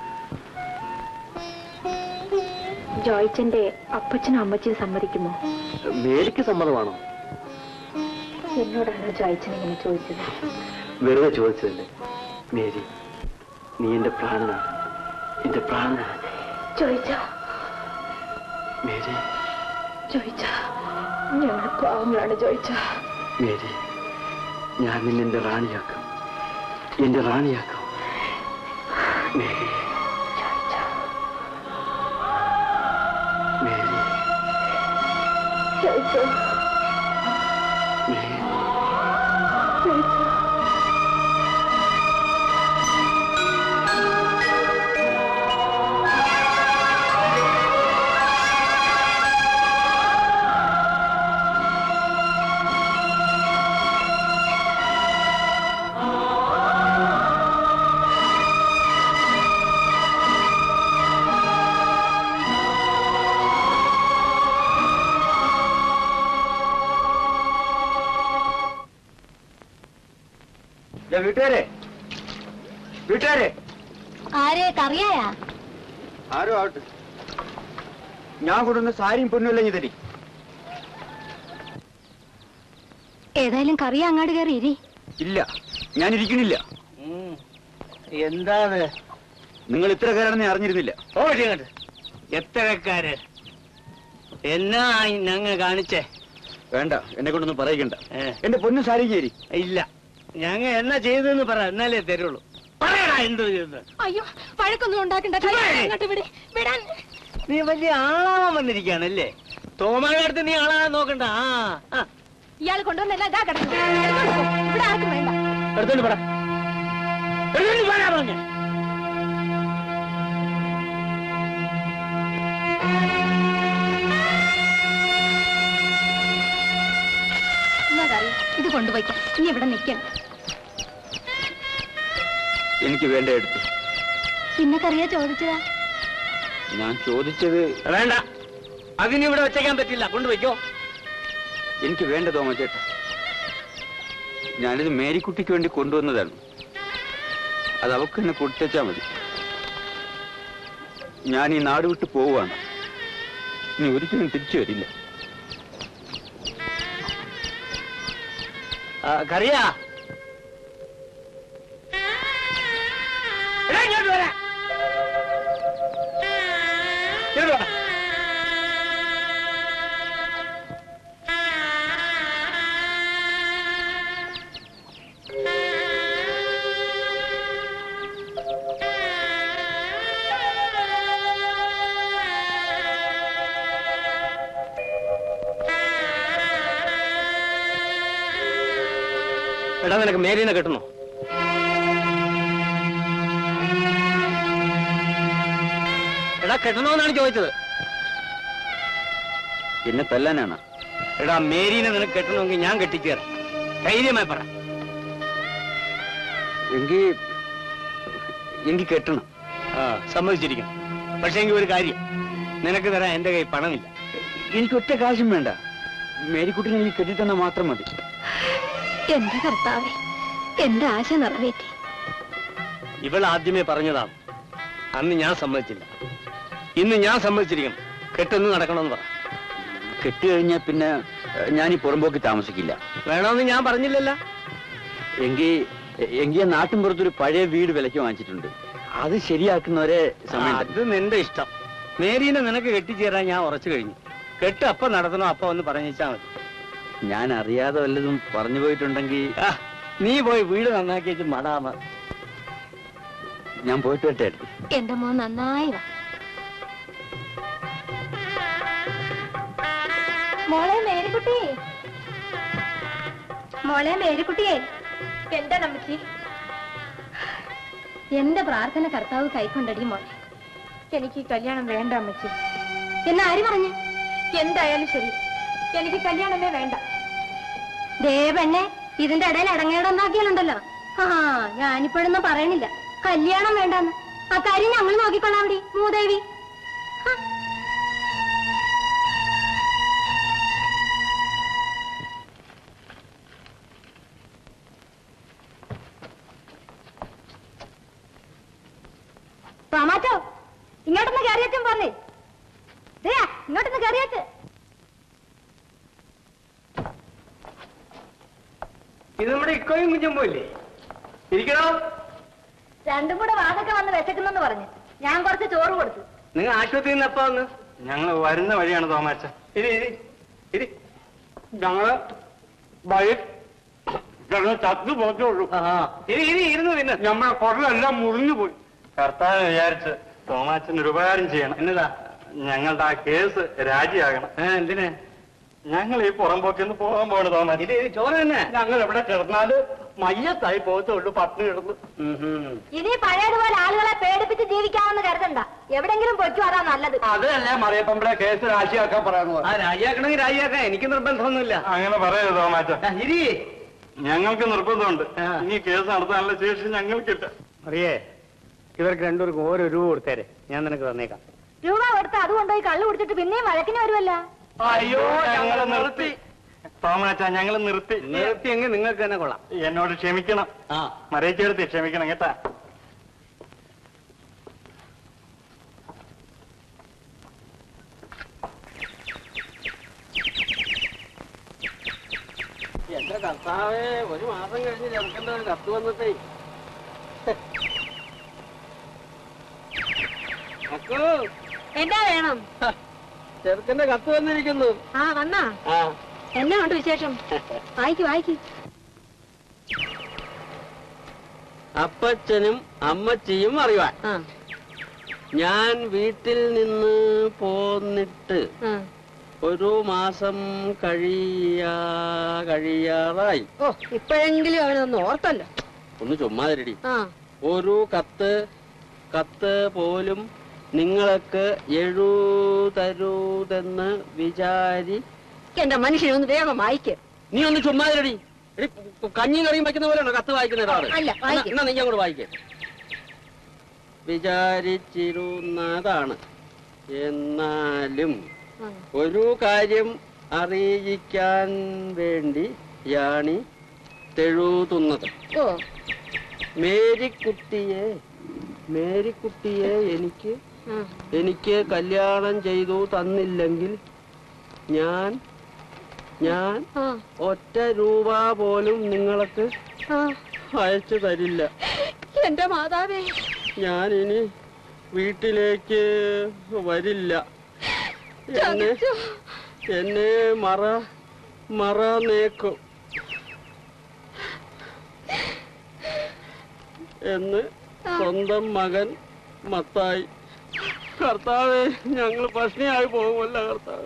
ജോയിച്ചന്റെ അപ്പച്ചനും അമ്മച്ചിയും സമ്മതിക്കുമോ മേരിക്ക് സമ്മതമാണോ എന്നോടാണ് ജോയിച്ചൻ ഇങ്ങനെ ചോദിച്ചത് വെറുതെ ചോദിച്ചതല്ലേ മേരി നീ എന്റെ പ്രാണനാണ് എന്റെ പ്രാണനാണ് ജോയിച്ച മേരി ജോയിച്ച ഞങ്ങൾ പാവങ്ങളാണ് ജോയിച്ച മേരി ഞാൻ നിന്നെ എന്റെ റാണിയാക്കും എന്റെ റാണിയാക്കും മേരി മേരി ജോയിച്ച മേരി ജോയിച്ച വീട്ടുകാരെ വീട്ടുകാരെ ആരെ കറിയായാ ആരോ ആവട്ടെ ഞാൻ കൊണ്ടുവന്ന സാരിയും പൊന്നുമല്ല ഇതരി ഏതായാലും കറിയ അങ്ങാട് കയറി ഇരി ഇല്ല ഞാൻ ഇരിക്കണില്ല എന്താണ് നിങ്ങൾ ഇത്രക്കാരാണെന്ന് ഞാൻ അറിഞ്ഞിരുന്നില്ല ഓ ഇങ്ങോട്ട് എത്രക്കാര് എന്നാ ഞങ്ങൾ കാണിച്ചേ വേണ്ട എന്നെ കൊണ്ടൊന്നും പറയിക്കണ്ട ഏ. എന്റെ പൊന്നു സാരി ചേരി ഇല്ല ഞങ്ങൾ എന്നാ ചെയ്തെന്ന് പറ എന്നാലേ തരുള്ളൂ പറയടാ എന്ത് ചെയ്തെന്ന് അയ്യോ വഴക്കൊന്നും ഉണ്ടാക്കണ്ട കൈ അങ്ങോട്ട് വിട് വിടാൻ നീ വലിയ ആളാവാൻ വന്നിരിക്കുകയാണല്ലേ തോമാനടുത്ത് നീ ആളാകാൻ നോക്കണ്ട ആ ആ. ഇയാൾ കൊണ്ടുവന്നല്ല ഇതാ കിടക്കുന്നു എടുത്തോണ്ട് പോ. ഇവിടെ ആർക്കും വേണ്ട എടുത്തോണ്ട് പറ എടുത്തോണ്ട് പോരാ പറഞ്ഞ എന്നാ കറി ഇത് കൊണ്ടുപോയിക്കാം ഇനി ഇവിടെ നിൽക്കണം എനിക്ക് വേണ്ട എടുത്തു പിന്നെ കറിയാ ചോദിച്ചതാ ഞാൻ ചോദിച്ചത് വേണ്ട അതിന് ഇവിടെ വെച്ചേക്കാൻ പറ്റില്ല കൊണ്ടുപോയിക്കോ എനിക്ക് വേണ്ട തോമച്ചേട്ട ഞാനിത് മേരിക്കുട്ടിക്ക് വേണ്ടി കൊണ്ടുവന്നതാണ് അത് അവക്ക് എന്നെ കൊടുത്തേച്ചാ മതി ഞാൻ ഈ നാട് വിട്ട് പോവുകയാണ് ഇനി ഒരിക്കലും തിരിച്ചു വരില്ല ആ, കറിയാ എടാ, ഇങ്ങോട്ട് വരാ. ഇങ്ങോട്ട് വാ. എടാ നിനക്ക് മേരീനെ കിട്ടുന്നു എടാ കെട്ടണമെന്നാണ് ചോദിച്ചത് എന്നെ തല്ലാനാണ് എടാ മേരീനെ നിനക്ക് കെട്ടണമെങ്കിൽ ഞാൻ കെട്ടിച്ചേരാം ധൈര്യമായി പറ എങ്കിൽ എങ്കിൽ കെട്ടണം ആ സമ്മതിച്ചിരിക്കണം പക്ഷേ എങ്കിൽ ഒരു കാര്യം നിനക്ക് തരാൻ എന്റെ കയ്യിൽ പണമില്ല എനിക്ക് ഒറ്റ കാശും വേണ്ട മേരിക്കുട്ടിനെ എനിക്ക് കെട്ടിത്തന്ന മാത്രം മതി എന്റെ കർത്താവേ എന്റെ ആശ നിറവേറ്റി ഇവൾ ആദ്യമേ പറഞ്ഞതാണ് അന്ന് ഞാൻ സമ്മതിച്ചില്ല ഇന്ന് ഞാൻ സമ്മതിച്ചിരിക്കണം കെട്ടൊന്ന് നടക്കണമെന്ന് പറ കെട്ടി കഴിഞ്ഞാൽ പിന്നെ ഏഹ്, ഞാൻ ഈ പുറമ്പോക്കി താമസിക്കില്ല വേണമെന്ന് ഞാൻ പറഞ്ഞില്ലല്ലോ എങ്കിൽ എങ്കിൽ നാട്ടിൻ പുറത്തൊരു പഴയ വീട് വിലയ്ക്ക് വാങ്ങിച്ചിട്ടുണ്ട് അത് ശരിയാക്കുന്നവരെ സമയം അത് നിന്റെ ഇഷ്ടം മേരീനെ നിനക്ക് കെട്ടിച്ചേരാൻ ഞാൻ ഉറച്ചു കഴിഞ്ഞു കെട്ട് അപ്പൊ നടത്തണോ അപ്പൊ ഒന്ന് പറഞ്ഞാ മതി ഞാൻ അറിയാതെ വല്ലതും പറഞ്ഞു പോയിട്ടുണ്ടെങ്കിൽ ആ, നീ പോയി വീട് നന്നാക്കി വെച്ച് മടാമ ഞാൻ പോയിട്ട് വരട്ടെ എന്റെ മോൻ നന്നായി വാ മോളെ മേരിക്കുട്ടി മോളെ മേരിക്കുട്ടിയെ എന്താ നമ്മച്ചി എന്റെ പ്രാർത്ഥന കർത്താവ് കൈക്കൊണ്ടടി മോളെ എനിക്ക് ഈ കല്യാണം വേണ്ട അമ്മച്ചി എന്ന് ആര് പറഞ്ഞു എന്തായാലും ശരി എനിക്ക് കല്യാണമേ വേണ്ട ദേ പെണ്ണെ ഇതിന്റെ ഇടയിൽ അടങ്ങേടൊന്നാക്കിയാലുണ്ടല്ലോ ആ ഞാനിപ്പോഴൊന്നും പറയണില്ല കല്യാണം വേണ്ടെന്ന് ആ കാര്യം ഞങ്ങൾ നോക്കിക്കൊള്ളാം അവിടെ മൂദേവി ടൊമാറ്റോ ഇങ്ങോട്ടൊന്ന് കയറിയച്ചും പറഞ്ഞേ ദേ ഇങ്ങോട്ടൊന്ന് കയറിയച്ച് ഇത് നമ്മുടെ ഇക്കോയും കുഞ്ഞുമ്പോ ഇല്ലേ ഇരിക്കണോ രണ്ടും കൂടെ വാതൊക്കെ വന്ന് വിശക്കുന്നെന്ന് പറഞ്ഞു ഞാൻ കുറച്ച് ചോറ് കൊടുത്തു നിങ്ങൾ ആശുപത്രിയിൽ നിന്ന് എപ്പോ വന്ന് ഞങ്ങൾ വരുന്ന വഴിയാണ് തോമാച്ച ഇരി ഇരി ഇരി ഞങ്ങള് വഴി കിടന്ന് ചത്തു പോത്തേ ഉള്ളൂ ആ ഇരി ഇരി ഇരുന്നു പിന്നെ നമ്മളെ കുടലെല്ലാം മുറിഞ്ഞു പോയി കർത്താവ് വിചാരിച്ച് തോമാച്ചന് ഒരു ഉപകാരം ചെയ്യണം എന്നതാ ഞങ്ങളുടെ ആ കേസ് രാജിയാകണം ആ എന്തിനാ ഞങ്ങൾ ഈ പുറമ്പോക്കിന്ന് പോകാൻ പോകണം തോമാച്ച ഇത് ഇത് ചോറ് തന്നെ ഞങ്ങൾ എവിടെ കിടന്നാല് മയ്യത്തായി പോകത്തേ ഉള്ളൂ പട്ടിണി കിടന്ന് ഇനി പഴയതുപോലെ ആളുകളെ പേടിപ്പിച്ച് ജീവിക്കാമെന്ന് കരുതണ്ട എവിടെങ്കിലും പൊയ്ക്കോ അതാ നല്ലത് അതല്ലേ മറിയപ്പമ്പളെ കേസ് രാജിയാക്കാൻ പറയാന്ന് ആ രാജിയാക്കണമെങ്കിൽ രാജിയാക്കാം എനിക്ക് നിർബന്ധമൊന്നുമില്ല അങ്ങനെ പറയരുത് തോമാച്ച ആ, ഇരി ഞങ്ങൾക്ക് നിർബന്ധമുണ്ട് ആ. ഈ കേസ് നടത്താനുള്ള ശേഷി ഞങ്ങൾക്കില്ല അറിയേ ഇവർക്ക് രണ്ടുപേർക്കും ഓരോ രൂപ കൊടുത്തേരെ ഞാൻ നിനക്ക് തന്നേക്കാം രൂപ കൊടുത്ത് അത് കൊണ്ടുപോയി കള്ളു കുടിച്ചിട്ട് പിന്നെയും വഴക്കിന് വരുമല്ല അയ്യോ ഞങ്ങളെ നിർത്തി തോമാച്ച ഞങ്ങൾ നിർത്തി നിർത്തിയെങ്കിൽ നിങ്ങൾക്ക് തന്നെ കൊള്ളാം എന്നോട് ക്ഷമിക്കണം ആ മറിയിച്ചെടുത്ത് ക്ഷമിക്കണം കേട്ടാ എന്റെ കർത്താവേ ഒരു മാസം കഴിഞ്ഞ് ചെറുക്കന്റെ ഒരു കത്ത് വന്നിട്ടേ അക്കു എന്താ വേണം ചെറുക്കന്റെ കത്ത് വന്നിരിക്കുന്നു ആ വന്നാ ആ എന്നാ ഉണ്ട് വിശേഷം വായിക്ക് വായിക്ക് അപ്പച്ചനും അമ്മച്ചിയും അറിവാൻ ആ ഞാൻ വീട്ടിൽ നിന്ന് പോന്നിട്ട് ആ. ഒരു മാസം കഴിയാ കഴിയാറായി ഓ ഇപ്പോഴെങ്കിലും അവനൊന്ന് ഓർത്തല്ലോ ഒന്ന് ചുമ്മാതിരടി ആ ഒരു കത്ത് കത്ത് പോലും നിങ്ങൾക്ക് എഴുതരുതെന്ന് വിചാരി എന്റെ മനുഷ്യനൊന്ന് വേഗം വായിക്ക് നീ ഒന്ന് ചുമ്മാതിരടി എടി, കഞ്ഞിയും കറിയും വയ്ക്കുന്ന പോലെയാണോ കത്ത് വായിക്കുന്ന ഒരാള് അല്ല, വായിക്ക്. എന്നാ നീ അങ്ങോട്ട് വായിക്കേ വിചാരിച്ചിരുന്നതാണ് എന്നാലും ആ. ഒരു കാര്യം അറിയിക്കാൻ വേണ്ടി യാണി തെഴുതുന്നത് ഓ മേരിക്കുട്ടിയെ മേരിക്കുട്ടിയെ എനിക്ക് ആ. എനിക്ക് കല്യാണം ചെയ്തു തന്നില്ലെങ്കിൽ ഞാൻ ഞാൻ ആ. ഒറ്റ രൂപ പോലും നിങ്ങൾക്ക് ആ. അയച്ചു തരില്ല എന്റെ മാതാവേ ഞാനിനി വീട്ടിലേക്ക് വരില്ല എന്നെ എന്നെ മറ മറ നേക്കും എന്ന് സ്വന്തം മകൻ മത്തായി കർത്താവേ ഞങ്ങൾ പഷ്ണിയായി പോകുമല്ല കർത്താവ്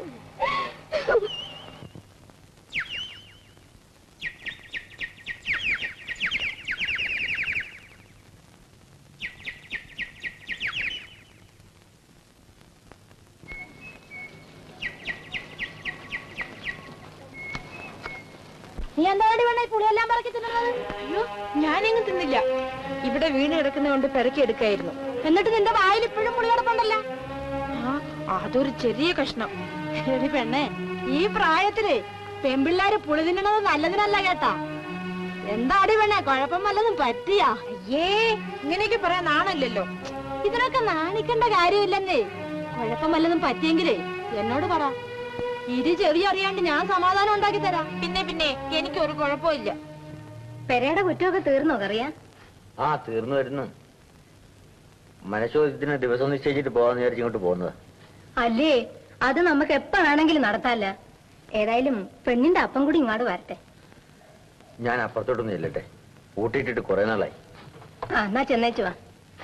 നീ എന്താടി വേണേ പുളിയെല്ലാം പറക്കി തിന്നുന്നത് അയ്യോ ഞാനെങ്ങും തിന്നില്ല ഇവിടെ വീണ് കിടക്കുന്ന കൊണ്ട് പെരക്കി എടുക്കായിരുന്നു എന്നിട്ട് നിന്റെ വായിൽ ഇപ്പോഴും പുളി കിടപ്പുണ്ടല്ലോ ആ അതൊരു ചെറിയ കഷ്ണം എടി പെണ്ണെ ഈ പ്രായത്തില് പെൺപിള്ളാര് പുളി തിന്നണത് നല്ലതിനല്ല കേട്ടാ എന്താടി പെണ്ണെ കുഴപ്പം വല്ലതും പറ്റിയാ അയ്യേ ഇങ്ങനെയൊക്കെ പറയാൻ നാണല്ലോ ഇതിനൊക്കെ നാണിക്കേണ്ട കാര്യമില്ലെന്നേ കുഴപ്പം വല്ലതും പറ്റിയെങ്കിലേ എന്നോട് പറ ഇരു ചെവി അറിയാണ്ട് ഞാൻ സമാധാനം ഉണ്ടാക്കി തരാം പിന്നെ പിന്നെ എനിക്ക് ഒരു കുഴപ്പമില്ല പെരയുടെ കുറ്റമൊക്കെ തീർന്നോ കറിയാ ആ തീർന്നു വരുന്നു മനഃശോധത്തിന് ദിവസം നിശ്ചയിച്ചിട്ട് പോകാന്ന് വിചാരിച്ച് ഇങ്ങോട്ട് പോകുന്നത് അല്ലേ അത് നമുക്ക് എപ്പ വേണമെങ്കിലും നടത്താല്ല ഏതായാലും പെണ്ണിന്റെ അപ്പം കൂടി ഇങ്ങോട്ട് വരട്ടെ ഞാൻ അപ്പുറത്തോട്ടൊന്നും ഇല്ലട്ടെ ഊട്ടിയിട്ടിട്ട് കുറെ നാളായി ആ എന്നാ ചെന്നേച്ചു വാ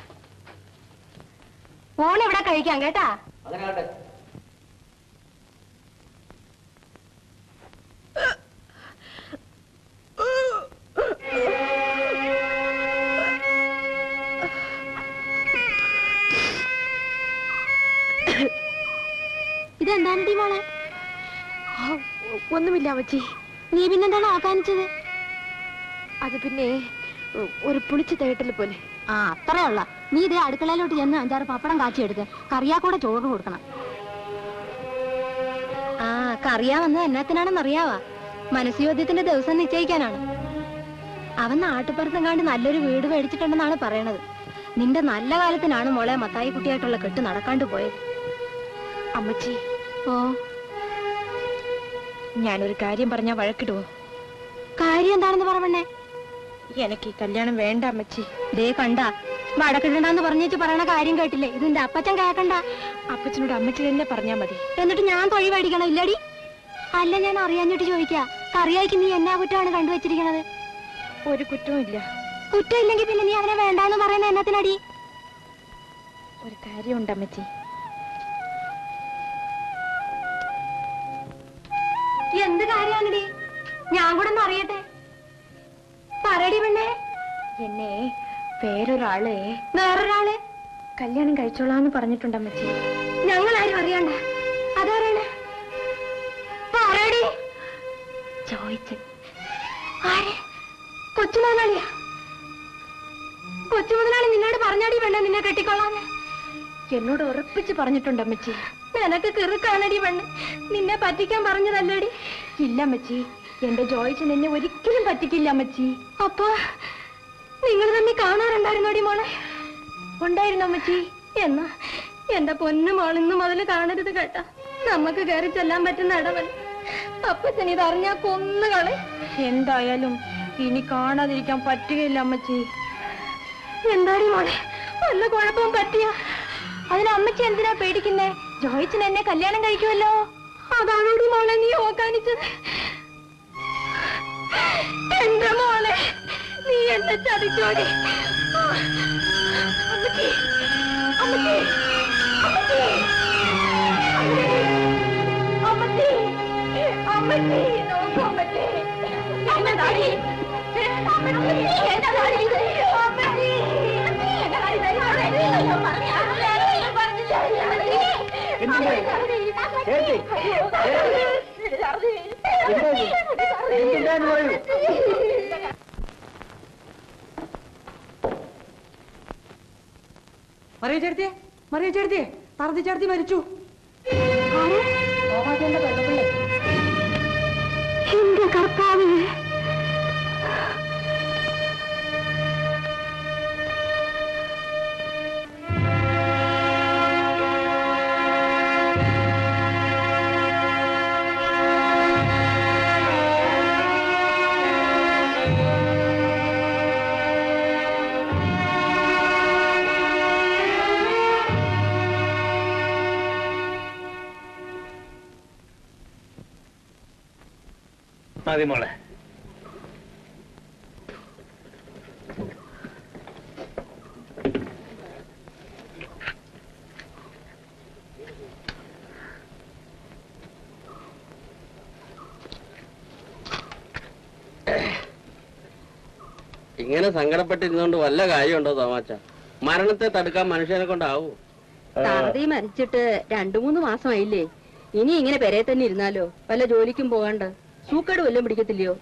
ഊണ് ഇവിടെ കഴിക്കാം കേട്ടാ ഇതെന്താണ് മോളെ ഒന്നുമില്ല അമ്മച്ചി നീ പിന്നെന്താണ് ആക്കാനിച്ചത് അത് പിന്നെ ഒരു പുളിച്ച തേട്ടൽ പോലെ ആ അത്രേ ഉള്ള നീ ഇതേ അടുക്കളയിലോട്ട് ചെന്ന് അഞ്ചാറ് പപ്പടം കാച്ചിയെടുത്ത് കറിയാക്കൂടെ ചോറ് കൊടുക്കണം ആ കറിയാ വന്നത് എന്നാത്തിനാണെന്ന് അറിയാവാ മനസ്സുയോദ്യത്തിന്റെ ദിവസം നിശ്ചയിക്കാനാണ് അവൻ നാട്ടുപുറത്തെങ്ങാണ്ട് നല്ലൊരു വീട് മേടിച്ചിട്ടുണ്ടെന്നാണ് പറയണത് നിന്റെ നല്ല കാലത്തിനാണ് മോളെ മത്തായി കുട്ടിയായിട്ടുള്ള കെട്ട് നടക്കാണ്ട് പോയത് അമ്മച്ചി ഓ ഞാനൊരു കാര്യം പറഞ്ഞാ വഴക്കിടുവോ കാര്യം എന്താണെന്ന് പറഞ്ഞേ എനിക്ക് ഈ കല്യാണം വേണ്ട അമ്മച്ചി ദേ കണ്ട വടക്കിടണ്ടെന്ന് പറഞ്ഞേച്ച് പറയണ കാര്യം കേട്ടില്ലേ ഇതിന്റെ അപ്പച്ചൻ കേക്കണ്ട അപ്പച്ചനോട് അമ്മച്ചി തന്നെ പറഞ്ഞാ മതി എന്നിട്ട് ഞാൻ തൊഴി മേടിക്കണം ഇല്ലടി അല്ല ഞാൻ അറിയാഞ്ഞിട്ട് ചോദിക്കാ കറിയായിക്ക് നീ എന്നാ കുറ്റമാണ് കണ്ടുവച്ചിരിക്കണത് ഒരു കുറ്റവും ഇല്ല കുറ്റമില്ലെങ്കിൽ പിന്നെ നീ അവനെ വേണ്ടാന്ന് പറയുന്ന എന്നത്തിനടി ഒരു കാര്യമുണ്ട് അമ്മച്ചി എന്ത് കാര്യമാണടി ഞാൻ കൂടെ ഒന്ന് അറിയട്ടെ പറയടി പെണ്ണേ എന്നെ വേറൊരാളെ വേറൊരാള് കല്യാണം കഴിച്ചോളാന്ന് പറഞ്ഞിട്ടുണ്ട് അമ്മച്ചി ഞങ്ങൾ ആരും അറിയണ്ട അതറിയണേ പറയടി ചോദിച്ചു ആര് കൊച്ചു മുതലാളിയാ കൊച്ചു മുതലാളി നിന്നോട് പറഞ്ഞാടി പെണ്ണെ നിന്നെ കെട്ടിക്കൊള്ളാന്ന് എന്നോട് ഉറപ്പിച്ച് പറഞ്ഞിട്ടുണ്ട് അമ്മച്ചി നിനക്ക് കിറുക്കാണടി പെണ്ണ് നിന്നെ പറ്റിക്കാൻ പറഞ്ഞതല്ലേടി ഇല്ല അമ്മച്ചി എന്റെ ജോയിച്ചൻ എന്നെ ഒരിക്കലും പറ്റിക്കില്ല അമ്മച്ചി അപ്പൊ നിങ്ങൾ തമ്മിൽ കാണാറുണ്ടായിരുന്നോടി മോളെ ഉണ്ടായിരുന്നു അമ്മച്ചി എന്നാ എന്റെ പൊന്നു മോൾ ഇന്ന് മുതൽ കാണരുത് കേട്ട നമുക്ക് കയറി ചെല്ലാൻ പറ്റുന്ന ഇടവൻ അപ്പച്ചൻ ഇത് അറിഞ്ഞാ കൊന്നുകളെ എന്തായാലും ഇനി കാണാതിരിക്കാൻ പറ്റുകയില്ല അമ്മച്ചി എന്താടി മോളെ വല്ല കുഴപ്പവും പറ്റിയ അതിന് അമ്മച്ചി എന്തിനാ പേടിക്കുന്നേ ജോയിച്ചൻ എന്നെ കല്യാണം കഴിക്കുമല്ലോ അതാണോടി മോളെ നീ ഓക്കാനിച്ചത് എന്റെ മോളെ നീ എന്നെ ചതിച്ചോടി അമ്മച്ചി അമ്മച്ചി അമ്മച്ചി അമ്മച്ചി അമ്മച്ചി നോക്കൂ അമ്മച്ചി എന്നതാടി അമ്മച്ചി എന്നതാടി ഇത് അമ്മച്ചി എന്നതാടി ഇത് ചേച്ചി എന്തുണ്ടാന്ന് പറയൂ മറിയ ചേർത്തിയെ മറിയ ചേർത്തിയെ തറതി ചേർത്തി മരിച്ചു എന്റെ കർത്താവ് മതി മോളെ ഇങ്ങനെ സങ്കടപ്പെട്ടിരുന്നോണ്ട് വല്ല കാര്യമുണ്ടോ തോമാച്ച മരണത്തെ തടുക്കാൻ മനുഷ്യനെ കൊണ്ടാവൂ താറതി മരിച്ചിട്ട് രണ്ടു മൂന്ന് മാസമായില്ലേ ഇനി ഇങ്ങനെ പെരയെ തന്നെ ഇരുന്നാലോ വല്ല ജോലിക്കും പോകാണ്ട് സൂക്കേട് വല്ലതും പിടിക്കത്തില്ലയോ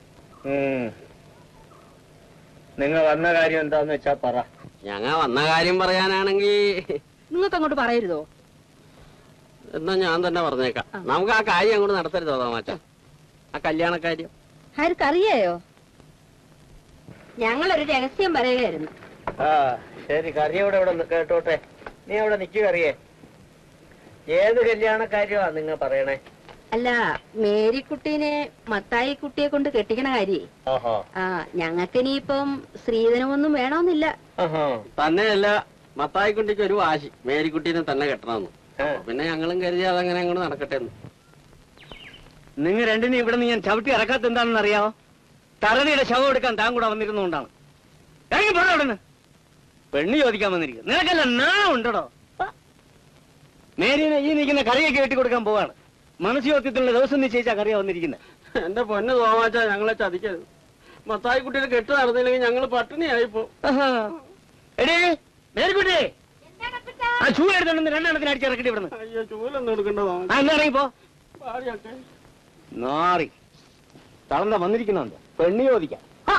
നിങ്ങൾ വന്ന കാര്യം എന്താന്ന് വെച്ചാ പറ ഞങ്ങ വന്ന കാര്യം പറയാനാണെങ്കിൽ നിങ്ങൾക്ക് അങ്ങോട്ട് പറയരുതോ എന്നാ ഞാൻ തന്നെ പറഞ്ഞേക്കാം നമുക്ക് ആ കാര്യം അങ്ങോട്ട് നടത്തരുതോ തോമാച്ച ആ കല്യാണ കാര്യം ആർക്കറിയായോ ഞങ്ങളൊരു രഹസ്യം പറയുകയായിരുന്നു ആ ശരി കറി അവിടെ ഇവിടെ നി- കേട്ടോട്ടെ നീ അവിടെ നിൽക്കുക കറിയേ ഏത് കല്യാണ കാര്യമാ നിങ്ങൾ പറയണേ അല്ല മേരിക്കുട്ടീനെ മത്തായി കുട്ടിയെ കൊണ്ട് കെട്ടിക്കണ കാര്യേ ഓഹോ ആ ഞങ്ങൾക്ക് ഇനിയിപ്പം സ്ത്രീധനമൊന്നും വേണമെന്നില്ല തന്നെയല്ല മത്തായിക്കുട്ടിക്ക് ഒരു വാശി മേരിക്കുട്ടീനെ തന്നെ കെട്ടണമെന്ന് അപ്പൊ പിന്നെ ഞങ്ങളും കരുതി അതങ്ങനെ അങ്ങോട്ട് നടക്കട്ടെ എന്ന് നിങ്ങൾ രണ്ടിനും ഇവിടെ നിന്ന് ഞാൻ ചവിട്ടി ഇറക്കാത്ത എന്താണെന്ന് അറിയാമോ തറണിയുടെ ശവം എടുക്കാൻ താൻ കൂടെ വന്നിരുന്നുകൊണ്ടാണ് ഇറങ്ങി പോടാ അവിടെ നിന്ന് പെണ്ണ് ചോദിക്കാൻ വന്നിരിക്കും നിനക്കല്ല നാണം ഉണ്ടോ മേരിനെ ഈ നിൽക്കുന്ന കറിയൊക്കെ വെട്ടി കൊടുക്കാൻ പോവാണ് മനസ്സുയോത്യത്തിലുള്ള ദിവസം നിശ്ചയിച്ചാ കറിയാ വന്നിരിക്കുന്നത് എന്റെ പൊന്ന് തോമാച്ച ഞങ്ങളെ ചതിക്കരുത് മത്തായിക്കുട്ടിയെ കെട്ട് നടന്നില്ലെങ്കിൽ ഞങ്ങൾ പട്ടിണിയായിപ്പോ എടേ മേരിക്കുട്ടി ആ ചൂ എടുത്തോണ്ട് രണ്ടെണ്ണത്തിന് അടിച്ച് ഇറക്കിട്ട് ഇവിടുന്ന് അയ്യോ ചൂലൊന്നും എടുക്കണ്ട ആ എന്നാ ഇറങ്ങിപ്പോ ഭാര്യയൊക്കെ നാറി തളന്ത വന്നിരിക്കുന്നുണ്ട് പെണ്ണി ചോദിക്കാം ആ.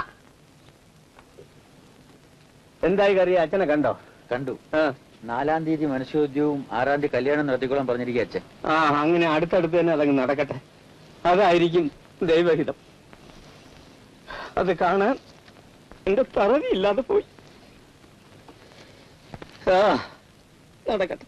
എന്തായി കറിയ അച്ഛനെ കണ്ടോ കണ്ടു നാലാം തീയതി മനുഷ്യോദ്യവും ആറാം തീയതി കല്യാണം നടത്തിക്കോളാൻ പറഞ്ഞിരിക്കുക അച്ഛൻ ആ അങ്ങനെ അടുത്തടുത്ത് തന്നെ അതങ്ങ് നടക്കട്ടെ അതായിരിക്കും ദൈവഹിതം അത് കാണാൻ എന്റെ തറവി ഇല്ലാതെ പോയി ആ നടക്കട്ടെ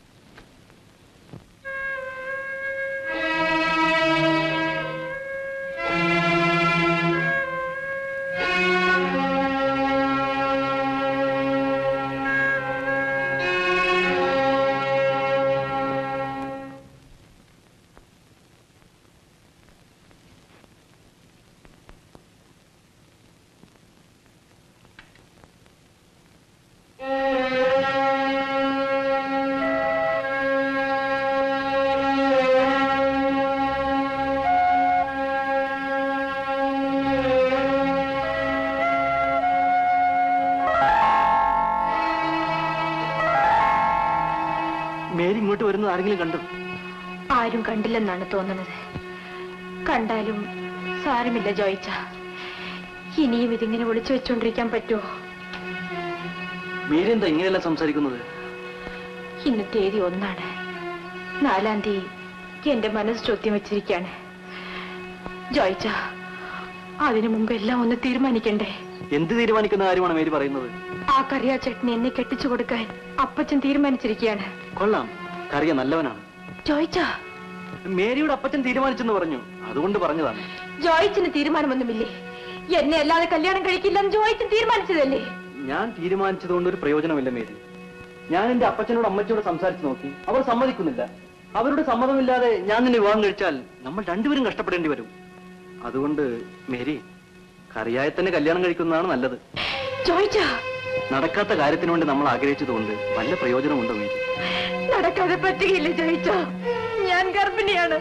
മേരി ഇങ്ങോട്ട് വരുന്നത് ആരെങ്കിലും കണ്ടു ആരും കണ്ടില്ലെന്നാണ് തോന്നുന്നത് കണ്ടാലും സാരമില്ല ജോയിച്ച ഇനിയും ഇതിങ്ങനെ ഒളിച്ചു വെച്ചോണ്ടിരിക്കാൻ പറ്റുമോ മേരി എന്താ ഇങ്ങനെയല്ല സംസാരിക്കുന്നത് ഇന്ന് തീയതി ഒന്നാണ് നാലാം തീയതി എന്റെ മനസ്സ് ചോദ്യം വെച്ചിരിക്കാണ് ജോയിച്ച അതിനു മുമ്പ് എല്ലാം ഒന്ന് തീരുമാനിക്കണ്ടേ എന്ത് തീരുമാനിക്കുന്ന കാര്യമാണ് മേരി പറയുന്നത് ആ കറിയാ ചട്നി എന്നെ കെട്ടിച്ചു കൊടുക്കാൻ അപ്പച്ചൻ തീരുമാനിച്ചിരിക്കുകയാണ് കൊള്ളാം കറിയ നല്ലവനാണ് ജോയിച്ചാ മേരിയുടെ അപ്പച്ചൻ തീരുമാനിച്ചെന്ന് പറഞ്ഞു അതുകൊണ്ട് പറഞ്ഞതാണ് ജോയിച്ചിന് തീരുമാനമൊന്നുമില്ലേ എന്നെ അല്ലാതെ കല്യാണം കഴിക്കില്ലെന്ന് ജോയിച്ചൻ തീരുമാനിച്ചതല്ലേ ഞാൻ തീരുമാനിച്ചതുകൊണ്ട് ഒരു പ്രയോജനമില്ല മേരി ഞാൻ എന്റെ അപ്പച്ചനോട് അമ്മച്ചിയോട് സംസാരിച്ചു നോക്കി അവർ സമ്മതിക്കുന്നില്ല അവരുടെ സമ്മതമില്ലാതെ ഞാൻ നിന്നെ വിവാഹം കഴിച്ചാൽ നമ്മൾ രണ്ടുപേരും കഷ്ടപ്പെടേണ്ടി വരും അതുകൊണ്ട് മേരി കറിയായി തന്നെ കല്യാണം കഴിക്കുന്നതാണ് നല്ലത് ജോയിച്ചാ നടക്കാത്ത കാര്യത്തിന് വേണ്ടി നമ്മൾ ആഗ്രഹിച്ചതുകൊണ്ട് വല്ല പ്രയോജനമുണ്ടോ മേരി നടക്കാതെ പറ്റുകയില്ല ജയിച്ച ഞാൻ ഗർഭിണിയാണ്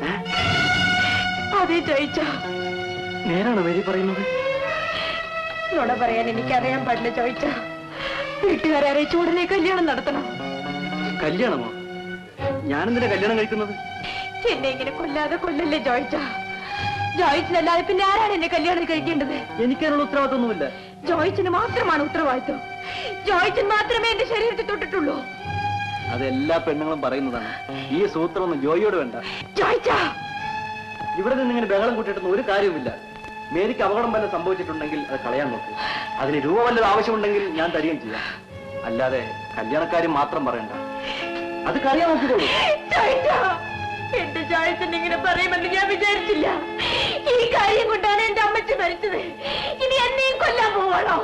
അതെ ജയിച്ച നേരാണ് മേരി പറയുന്നത് നുണ പറയാൻ എനിക്കറിയാൻ പാടില്ല ചോദിച്ച വീട്ടുകാരെ അറിയിച്ചു ഉടനെ കല്യാണം നടത്തണം കല്യാണമോ ഞാനെന്തിനാ കല്യാണം കഴിക്കുന്നത് എന്നെ ഇങ്ങനെ കൊല്ലാതെ കൊല്ലല്ലേ ജോയിച്ച ജോയിച്ചിനല്ലാതെ പിന്നെ ആരാണ് എന്നെ കല്യാണം കഴിക്കേണ്ടത് എനിക്കതിനുള്ള ഉത്തരവാദിത്വമൊന്നുമില്ല ജോയിച്ചിന് മാത്രമാണ് ഉത്തരവാദിത്വം ജോയിച്ചൻ മാത്രമേ എന്റെ ശരീരത്തിൽ തൊട്ടിട്ടുള്ളൂ അത് എല്ലാ പെണ്ണുങ്ങളും പറയുന്നതാണ് ഈ സൂത്രമൊന്നും ജോയിയോട് വേണ്ട ജോയിച്ച ഇവിടെ നിന്ന് ഇങ്ങനെ ബഹളം കൂട്ടിയിട്ടൊന്നും ഒരു കാര്യവുമില്ല മേരിക്ക് അപകടം വല്ല സംഭവിച്ചിട്ടുണ്ടെങ്കിൽ അത് കളയാൻ നോക്ക് അതിന് രൂപ വല്ലത് ആവശ്യമുണ്ടെങ്കിൽ ഞാൻ തരികയും ചെയ്യാം അല്ലാതെ കല്യാണക്കാര്യം മാത്രം പറയണ്ട അത് കളയാൻ നോക്കിക്കോളൂ ജോയിച്ച എന്റെ ജോയിച്ചൻ ഇങ്ങനെ പറയുമെന്ന് ഞാൻ വിചാരിച്ചില്ല ഈ കാര്യം കൊണ്ടാണ് എന്റെ അമ്മച്ചി മരിച്ചത് ഇനി എന്നെയും കൊല്ലാൻ പോവാണോ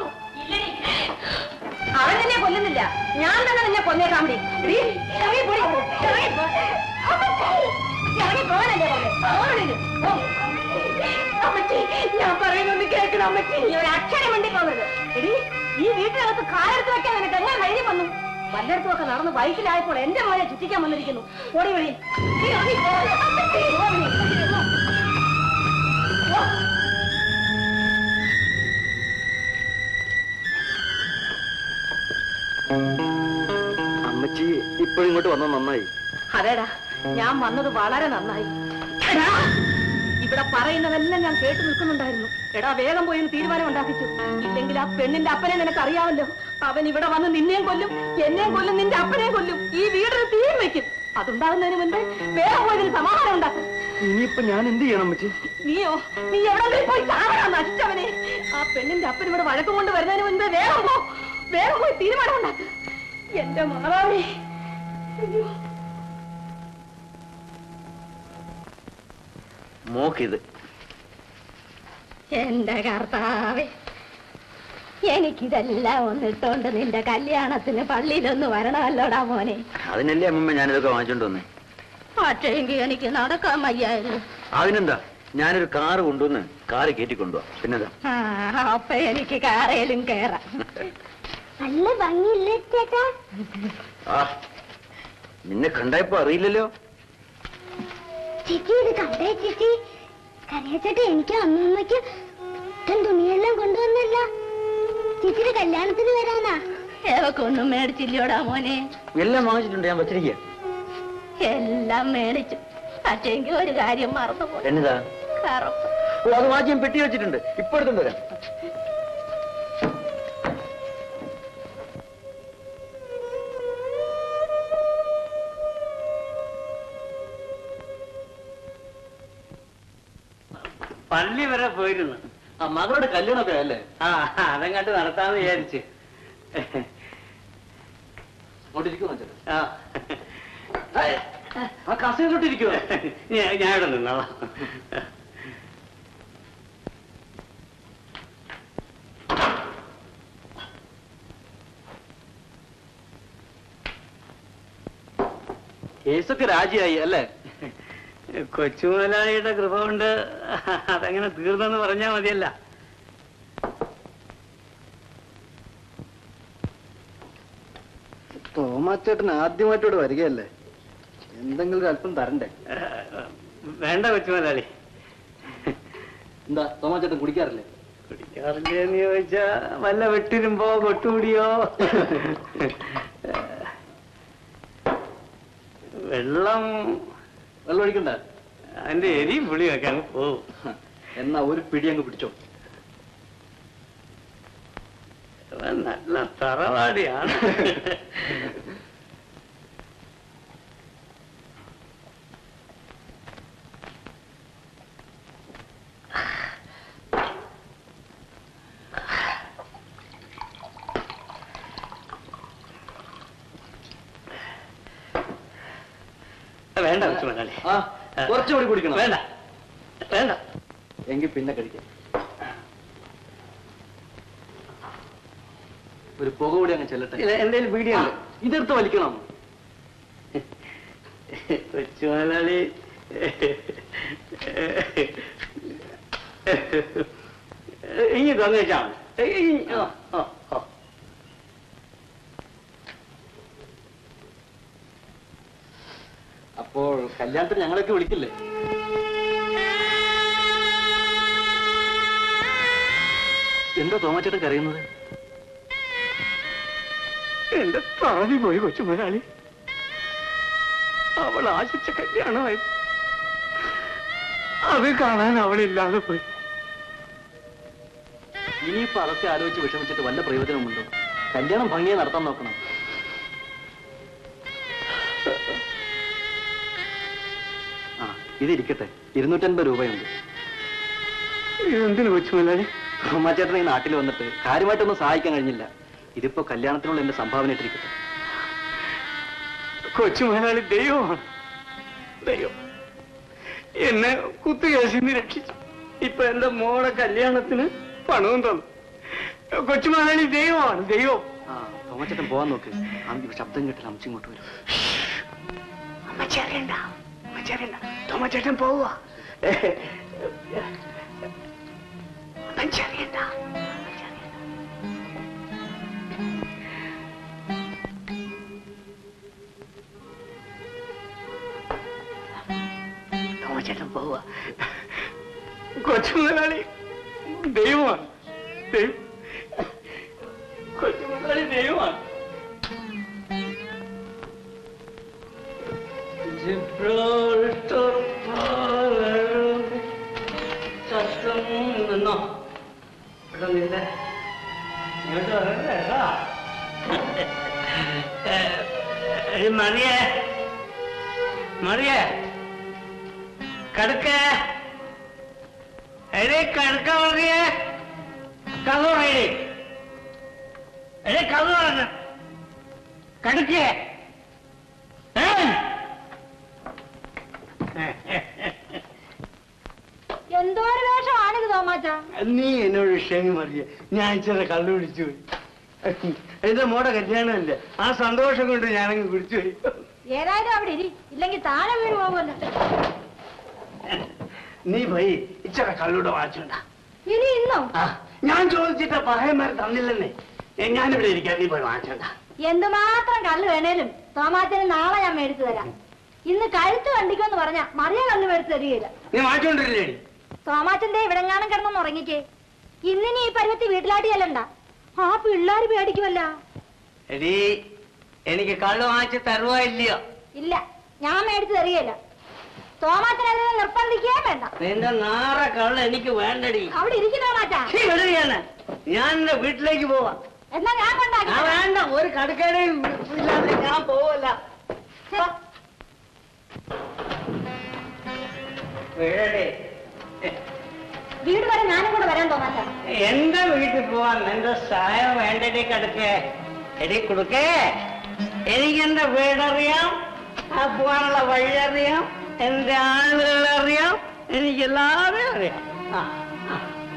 അവൻ നിന്നെ കൊല്ലുന്നില്ല ഞാൻ തന്നെ നിന്നെ കൊന്നേക്കാൻ വേണ്ടി ഇറങ്ങി പോടി ഇറങ്ങി പോ. ഇറങ്ങി പോകാനല്ലേ പറഞ്ഞത്? പോ. അമ്മച്ചി ഞാൻ പറയുന്നൊന്ന് കേൾക്കണം അമ്മച്ചി നീ ഒരു അക്ഷരം വേണ്ടി പോകരുത് എടി ഈ വീട്ടിനകത്ത് കാലെടുത്ത് വെക്കാൻ നിനക്ക് എങ്ങനെ ധൈര്യം വന്നു വല്ലയിടത്തും ഒക്കെ നടന്ന് ബൈക്കിലായപ്പോൾ എന്റെ മോനെ ചുറ്റിക്കാൻ വന്നിരിക്കുന്നു ഓടി വഴി നീ ഇറങ്ങി പോ. അമ്മച്ചി, പോ വഴി. പോ. അമ്മച്ചി ഇപ്പോഴും ഇങ്ങോട്ട് വന്നത് നന്നായി അതേടാ ഞാൻ വന്നത് വളരെ നന്നായി എടാ, ഇവിടെ പറയുന്നതെല്ലാം ഞാൻ കേട്ടു നിൽക്കുന്നുണ്ടായിരുന്നു എടാ വേഗം പോയി ഒന്ന് തീരുമാനം ഉണ്ടാക്കിച്ചു ഇല്ലെങ്കിൽ ആ പെണ്ണിന്റെ അപ്പനെ നിനക്ക് അറിയാമല്ലോ അവൻ ഇവിടെ വന്ന് നിന്നെയും കൊല്ലും എന്നെയും കൊല്ലും നിന്റെ അപ്പനെയും കൊല്ലും ഈ വീടിന് തീയും വെക്കും അതുണ്ടാകുന്നതിന് മുൻപേ വേഗം പോയി ഇതിന് സമാധാനം ഉണ്ടാക്കും ഇനിയിപ്പോ ഞാൻ എന്ത് ചെയ്യണം അമ്മച്ചി നീയോ നീ എവിടെങ്കിലും പോയി ചാവടാ നശിച്ചവനെ ആ പെണ്ണിന്റെ അപ്പൻ ഇവിടെ വഴക്കം കൊണ്ട് വരുന്നതിന് മുൻപേ വേഗം പോ വേഗം പോയി തീരുമാനം ഉണ്ടാക്ക് എന്റെ മാതാവേ അയ്യോ മോക്കിത് എന്റെ കർത്താവേ എനിക്കിതെല്ലാം ഒന്നിട്ടോണ്ട് നിന്റെ കല്യാണത്തിന് പള്ളിയിലൊന്ന് വരണമല്ലോടാ മോനെ അതിനല്ലേ അമ്മമ്മ ഞാനിതൊക്കെ വാങ്ങിച്ചോണ്ട് വന്നേ പക്ഷേ എങ്കിൽ എനിക്ക് നടക്കാൻ വയ്യായിരുന്നു അതിനെന്താ ഞാനൊരു കാറ് കൊണ്ടുവന്ന് കാറ് കയറ്റി കൊണ്ടുപോവാ പിന്നെന്താ ആ, അപ്പൊ എനിക്ക് കാറയിലും കേറാം നല്ല ഭംഗിയില്ലേ ചേട്ടാ ആ നിന്നെ കണ്ടായപ്പോ അറിയില്ലല്ലോ ചേച്ചി ഇത് കണ്ടേ ചേച്ചി കരയച്ചേട്ടാ എനിക്ക് അമ്മമ്മയ്ക്ക് ഇത്തരം തുണിയെല്ലാം കൊണ്ടുവന്നല്ല ചേച്ചിയുടെ കല്യാണത്തിന് വരാനാ ഏവക്കൊന്നും മേടിച്ചില്ലോടാ മോനെ എല്ലാം വാങ്ങിച്ചിട്ടുണ്ട് ഞാൻ വച്ചിരിക്കുക എല്ലാം മേടിച്ചു പക്ഷേ എങ്കിൽ ഒരു കാര്യം മറന്നുപോയി എന്നതാ കറുപ്പ് ഓ അത് വാങ്ങി ഞാൻ പെട്ടി വെച്ചിട്ടുണ്ട് ഇപ്പൊ എടുത്തോണ്ട് വരാം പള്ളി വരെ പോയിരുന്നു ആ മകളുടെ കല്യാണമൊക്കെ അല്ലേ ആ അതങ്ങാട്ട് നടത്താന്ന് വിചാരിച്ച് അങ്ങോട്ടിരിക്കുമോ അച്ഛൻ ആ ആ കസേരയിലോട്ടിരിക്കുമോ ഞാൻ ഞാൻ ഇവിടെ നിന്നോളാം കേസൊക്കെ രാജിയായി അല്ലേ കൊച്ചുമുതലാളിയുടെ കൃപ കൊണ്ട് അതങ്ങനെ തീർന്നെന്ന് പറഞ്ഞാൽ മതിയല്ല തോമാച്ചേട്ടൻ ആദ്യമായിട്ടോട് വരികയല്ലേ എന്തെങ്കിലും ഒരു അല്പം തരണ്ടേ വേണ്ട കൊച്ചുമുതലാളി എന്താ തോമാച്ചേട്ടൻ കുടിക്കാറില്ലേ കുടിക്കാറില്ലെന്ന് ചോദിച്ചാ വല്ല വെട്ടിരുമ്പോ കൊട്ടുകൂടിയോ വെള്ളം വെള്ളം ഒഴിക്കണ്ട അതിന്റെ എരി പുളിയൊക്കെ അങ്ങ് പോവും എന്നാ ഒരു പിടി അങ്ങ് പിടിച്ചോ ഇവൻ നല്ല തറവാടിയാണ് മുതലാളി ആ കുറച്ചുകൂടി കുടിക്കണം വേണ്ട വേണ്ട എങ്കിൽ പിന്നെ കഴിക്കാം ഒരു പുക കൂടി അങ്ങ് ചെല്ലട്ടെ ഇത് എന്തേലും പീടിയുണ്ട് ഇതെടുത്ത് വലിക്കണം കൊച്ചു മുതലാളി ഇനി തന്നേച്ചാ അപ്പോൾ കല്യാണത്തിന് ഞങ്ങളൊക്കെ വിളിക്കില്ലേ എന്താ തോമാച്ചേട്ടൻ കരയുന്നത് എന്റെ താലി പോയി കൊച്ചു മുതലാളി അവൾ ആശിച്ച കല്യാണമായി അത് കാണാൻ അവളില്ലാതെ പോയി ഇനിയിപ്പോ അതൊക്കെ ആലോചിച്ച് വിഷമിച്ചിട്ട് വല്ല പ്രയോജനമുണ്ടോ കല്യാണം ഭംഗിയെ നടത്താൻ നോക്കണം ആ ഇതിരിക്കട്ടെ ഇരുന്നൂറ്റൻപത് രൂപയുണ്ട് ഇതെന്തിനു കൊച്ചു മുതലാളി തോമാച്ചേട്ടൻ ഈ നാട്ടിൽ വന്നിട്ട് കാര്യമായിട്ടൊന്നും സഹായിക്കാൻ കഴിഞ്ഞില്ല ഇതിപ്പോ കല്യാണത്തിനുള്ള എന്റെ സംഭാവന ഇട്ടിരിക്കട്ടെ കൊച്ചു മുതലാളി ദൈവമാണ് ദൈവം എന്നെ കുത്തുകേസിൽ നിന്ന് രക്ഷിച്ചു ഇപ്പൊ എന്റെ മോളെ കല്യാണത്തിന് പണവും തന്നു കൊച്ചു മുതലാളി ദൈവമാണ് ദൈവം ആ തോമാച്ചേട്ടൻ പോവാൻ നോക്ക് അമ്മ ശബ്ദം കേട്ടില്ല അമ്മച്ചി ഇങ്ങോട്ട് വരും അമ്മച്ചി അറിയണ്ട അമ്മച്ചി അറിയണ്ട തോമച്ചേട്ടൻ പോവുക അമ്മച്ചി അറിയണ്ട തോമച്ചേട്ടൻ പോവുക കൊച്ചു മുതലാളി ദൈവമാണ് ദൈവം കൊച്ചു മുതലാളി ദൈവമാണ് ജിബ്രാൾട്ടർ പാലം ശസ്ത്രം നിന്നോ ഇവിടെ നില്ല ഇങ്ങോട്ട് വരണ്ട കേട്ടോ ഏ, മറിയേ മറിയേ കടുക്ക എടേ കടുക്ക മറിയേ കഥ പറയേ എടേ കഥ പറഞ്ഞ കടുക്കേ ഏ എന്തോ ഒരു വേഷമാണിത് തോമാച്ച നീ എന്നോട് ക്ഷമി മറിയ ഞാൻ ഇച്ചിരി കള്ളു പിടിച്ചു പോയി എന്റെ മോടെ കല്യാണമല്ലേ ആ സന്തോഷം കൊണ്ട് ഞാനങ്ങ് കുടിച്ചു പോയി ഏതായാലും അവിടെ ഇരി ഇല്ലെങ്കിൽ താഴെ വീണ് പോകുമല്ലോ നീ പോയി ഇച്ചിരി കള്ളൂടെ വാങ്ങിച്ചോണ്ട ഇനി ഇന്നോ ആ ഞാൻ ചോദിച്ചിട്ട് പഹയന്മാർ തന്നില്ലെന്നേ ഏ, ഞാനിവിടെ ഇരിക്കാം നീ പോയി വാങ്ങിച്ചോണ്ട എന്തുമാത്രം കള്ള് വേണേലും തോമാച്ചന് നാളെ ഞാൻ മേടിച്ചു തരാം ഇന്ന് കഴുത്ത് കണ്ടിക്കുമെന്ന് പറഞ്ഞ മറിയ കള്ള് മേടിച്ചു തരികയില്ല നീ വാങ്ങിച്ചോണ്ടിരില്ലേ തോമാച്ചന്റെ ഇവിടെങ്ങാനും കിടന്നൊന്ന് ഉറങ്ങിക്കേ ഇന്നിനി ഈ പരുവത്തി വീട്ടിലാട്ടി ചെല്ലണ്ട ആ പിള്ളേര് പേടിക്കുമല്ല എടീ എനിക്ക് കള്ളു വാങ്ങിച്ച് തരുവോ ഇല്ലയോ ഇല്ല ഞാൻ മേടിച്ചു തരികയില്ല തോമാച്ചനെ നിർബന്ധിക്കേ വേണ്ട നിന്റെ നാറ കള്ള് എനിക്ക് വേണ്ടടി അവിടെ ഇരിക്കും തോമാച്ച ഛീ, വിടുകയാണ് ഞാൻ എന്റെ വീട്ടിലേക്ക് പോവാ എന്നാ ഞാൻ കൊണ്ടാക്കി ആ വേണ്ട ഒരു കടുക്കടയും ഇല്ലാതെ ഞാൻ പോവല്ല വീടേ വീട് വരെ ഞാനും കൂടെ വരാൻ തോമാച്ച എന്റെ വീട്ടിൽ പോവാൻ നിന്റെ സഹായം വേണ്ടടി കടുക്കേ എടി കൊടുക്കേ എനിക്ക് എന്റെ വീടറിയാം ആ പോവാനുള്ള വഴി അറിയാം എന്റെ ആളുകളെ അറിയാം എനിക്ക് എല്ലാവരെയും അറിയാം ആ ആ.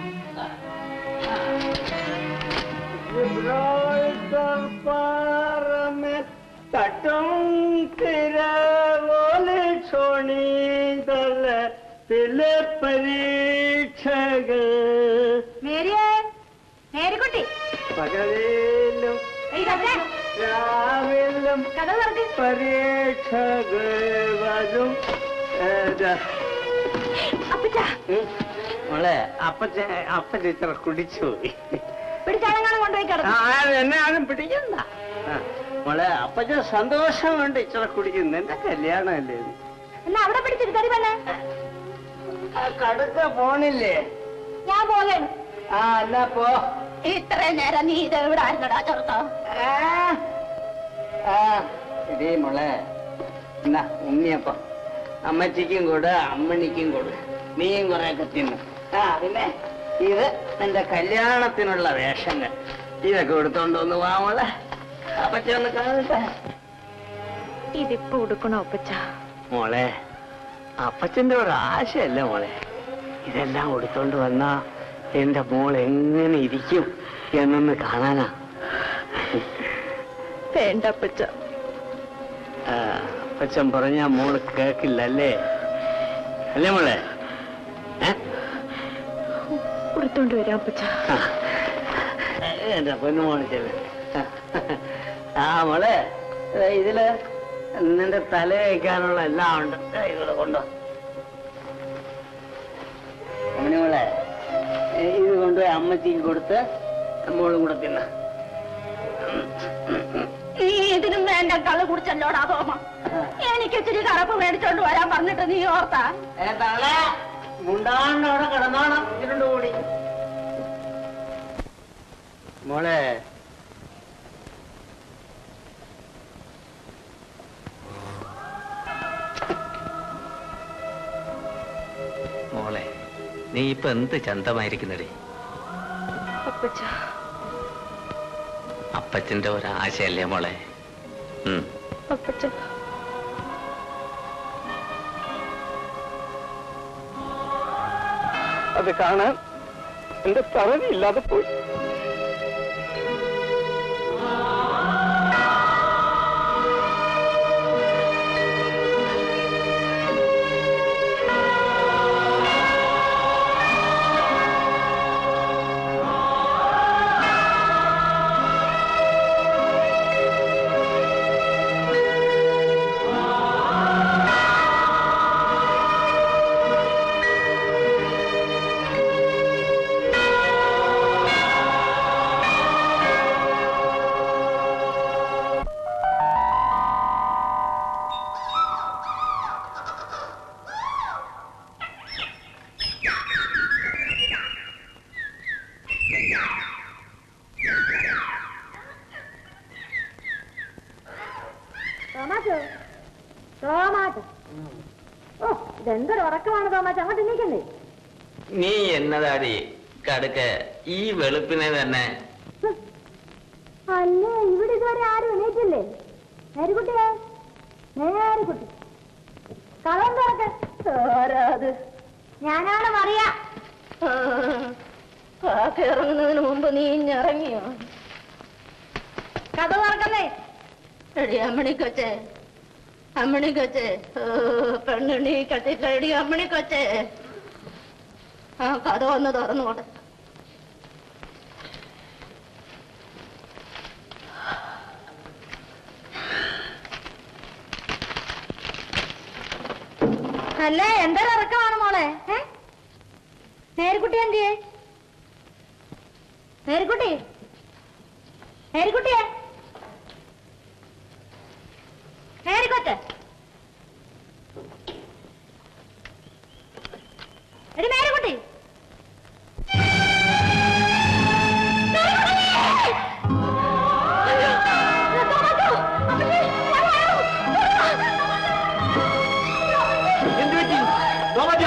ജിബ്രാൾട്ടർ പാറമേൽ തട്ടും തിരവോലെ ക്ഷോണീതലത്തിലെ പരീക്ഷകൾ മേരിയേ മേരിക്കുട്ടി പകലിലും ഏയ് കത്തേ. രാവിലും കഥ തുറക്ക് പരീക്ഷകൾ വരും ഏതാ? ഉം. മോളെ അപ്പച്ച അപ്പച്ച ഇത്ര കുടിച്ചു പോയി പിടിച്ചാണെങ്ങാനും കൊണ്ടുപോയി ആ, കിടന്നു എന്നെ ആരും പിടിക്കണ്ട ആ, മോളെ അപ്പച്ച സന്തോഷം കൊണ്ട് ഇത്ര കുടിക്കുന്നു എന്റെ കല്യാണമല്ലേ ഇത്? എന്നാ അവിടെ പിടിച്ചിരുത്തരി പെണ്ണേ ആ, കടുക്ക പോണില്ലേ ഞാൻ പോകേണ് ആ അല്ല പോ ഇത്രയും നേരം നീ ഇത് എവിടെ ആയിരുന്നടാ ചെറുക്ക ആ, ആ ഇതേ മോളെ എന്നാ ഉണ്ണിയപ്പം അമ്മച്ചിക്കും കൂടെ അമ്മണിക്കും കൂടെ നീയും കുറെയൊക്കെ തിന്നു ആ പിന്നെ ഇത് നിന്റെ കല്യാണത്തിനുള്ള വേഷങ്ങൾ ഇതൊക്കെ എടുത്തോണ്ട് ഒന്ന് വാ മോളെ അപ്പച്ച ഒന്ന് കാണട്ടെ ഇതിപ്പോ ഉടുക്കണോ ഒപ്പച്ച മോളെ അപ്പച്ചന്റെ ഒരു ആശയല്ല മോളെ ഇതെല്ലാം കൊടുത്തോണ്ട് വന്നാ എന്റെ മോൾ എങ്ങനെ ഇരിക്കും എന്നൊന്ന് കാണാനാ വേണ്ട അപ്പച്ച ആ, അപ്പച്ചൻ പറഞ്ഞ മോള് കേക്കില്ലല്ലേ അല്ലേ മോളെ കൊടുത്തോണ്ട് വരാം അപ്പച്ച എന്റെ പൊന്നു മോളെ ചെല്ല് ആ മോളെ ദേ ഇതില് നിന്റെ തല വയ്ക്കാനുള്ള എല്ലാം ഉണ്ട് ദേ ഇതിവിടെ കൊണ്ടോ അമ്മണി മോളെ ഏ, ഇത് കൊണ്ടുപോയി അമ്മച്ചിക്ക് കൊടുത്ത് മോളും കൂടെ തിന്ന നീ ഇതിനും എന്റെ കള്ള് കുടിച്ചല്ലോടാ തോമ എനിക്ക് ഇച്ചിരി കറപ്പ് മേടിച്ചോണ്ട് വരാൻ പറഞ്ഞിട്ട് നീ ഓർത്താ മുണ്ടാണ്ട് അവിടെ കിടന്നോണം ഇതിനുണ്ട് കൂടി മോളെ മോളെ നീ ഇപ്പൊ എന്ത് ചന്തമായിരിക്കുന്നടേ അപ്പച്ച അപ്പച്ചന്റെ ഒരാശയല്ലേ മോളെ ഉം. അപ്പച്ച അത് കാണാൻ എന്റെ തറവി ഇല്ലാതെ പോയി തോമാച്ചോ തോമാച്ചോ ഓ ഇതെന്തൊരു ഉറക്കമാണ് തോമാച്ച അങ്ങോട്ട് എണീക്കണ്ടേ നീ എന്നതാടി കടുക്ക് ഈ വെളുപ്പിനെ തന്നെ അല്ലേ ഇവിടെ ഇതുവരെ ആരും എണീറ്റില്ലേ നേരിക്കുട്ടിയെ നേരിക്കുട്ടി കളം തുറക്ക് ആരാത് ഞാനാണ് മറിയ കാക്ക ഇറങ്ങുന്നതിന് മുമ്പ് നീ ഇറങ്ങിയോ കഥ തുറക്കല്ലേ എടി അമ്മണി കൊച്ചേ അമ്മണി കൊച്ചേ ഓ, പെണ്ണുണ്ണി കട്ടിക്കടി അമ്മണി കൊച്ചേ ആ കഥ ഒന്ന് തുറന്നുകൊട അല്ലേ എന്തൊരു ഇറക്കമാണ് മോളെ ഏ നേരിക്കുട്ടി എന്തിയേ നേരിക്കുട്ടി നേരിക്കുട്ടിയെ നേരിക്കൊട്ടെ എടി നേരിക്കുട്ടി എന്ത് പറ്റി തോമച്ച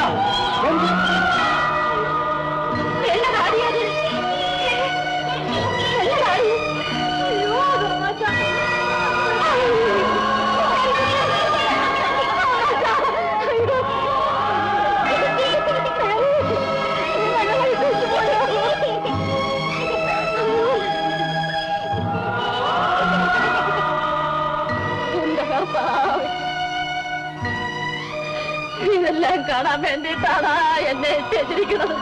എന്റെ കർത്താവേ. ഇതെല്ലാം കാണാൻ വേണ്ടിയിട്ടാണ് എന്നെ എത്തിച്ചിരിക്കുന്നത്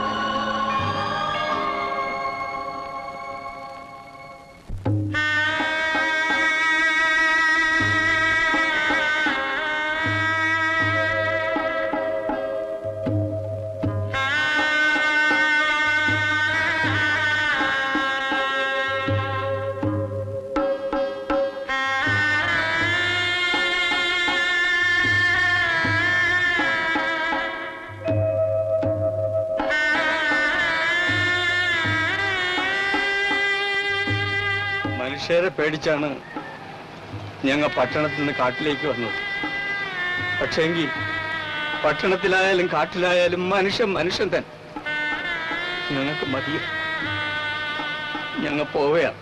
മനുഷ്യരെ പേടിച്ചാണ് ഞങ്ങൾ പട്ടണത്തിൽ നിന്ന് കാട്ടിലേക്ക് വന്നത് പക്ഷെങ്കിൽ പട്ടണത്തിലായാലും കാട്ടിലായാലും മനുഷ്യൻ മനുഷ്യൻ തന്നെ ഞങ്ങൾക്ക് മതി ഞങ്ങൾ പോവുകയാണ്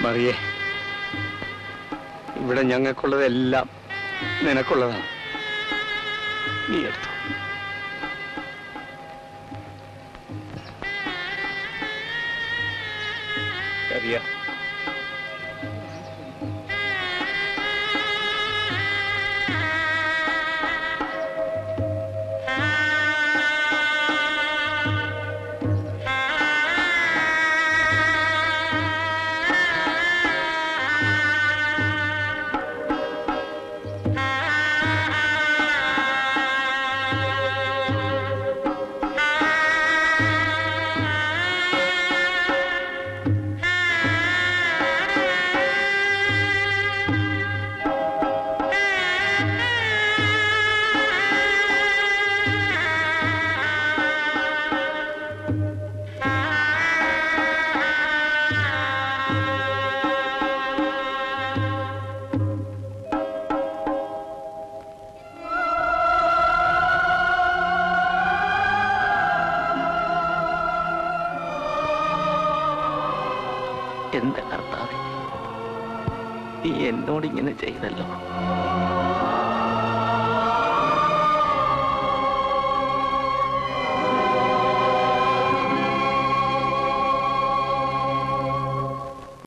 മറിയേ ഇവിടെ ഞങ്ങൾക്കുള്ളതെല്ലാം നിനക്കുള്ളതാണ് നീ എടുത്തു അറിയാം എന്റെ കർത്താവെ നീ എന്നോട് ഇങ്ങനെ ചെയ്തല്ലോ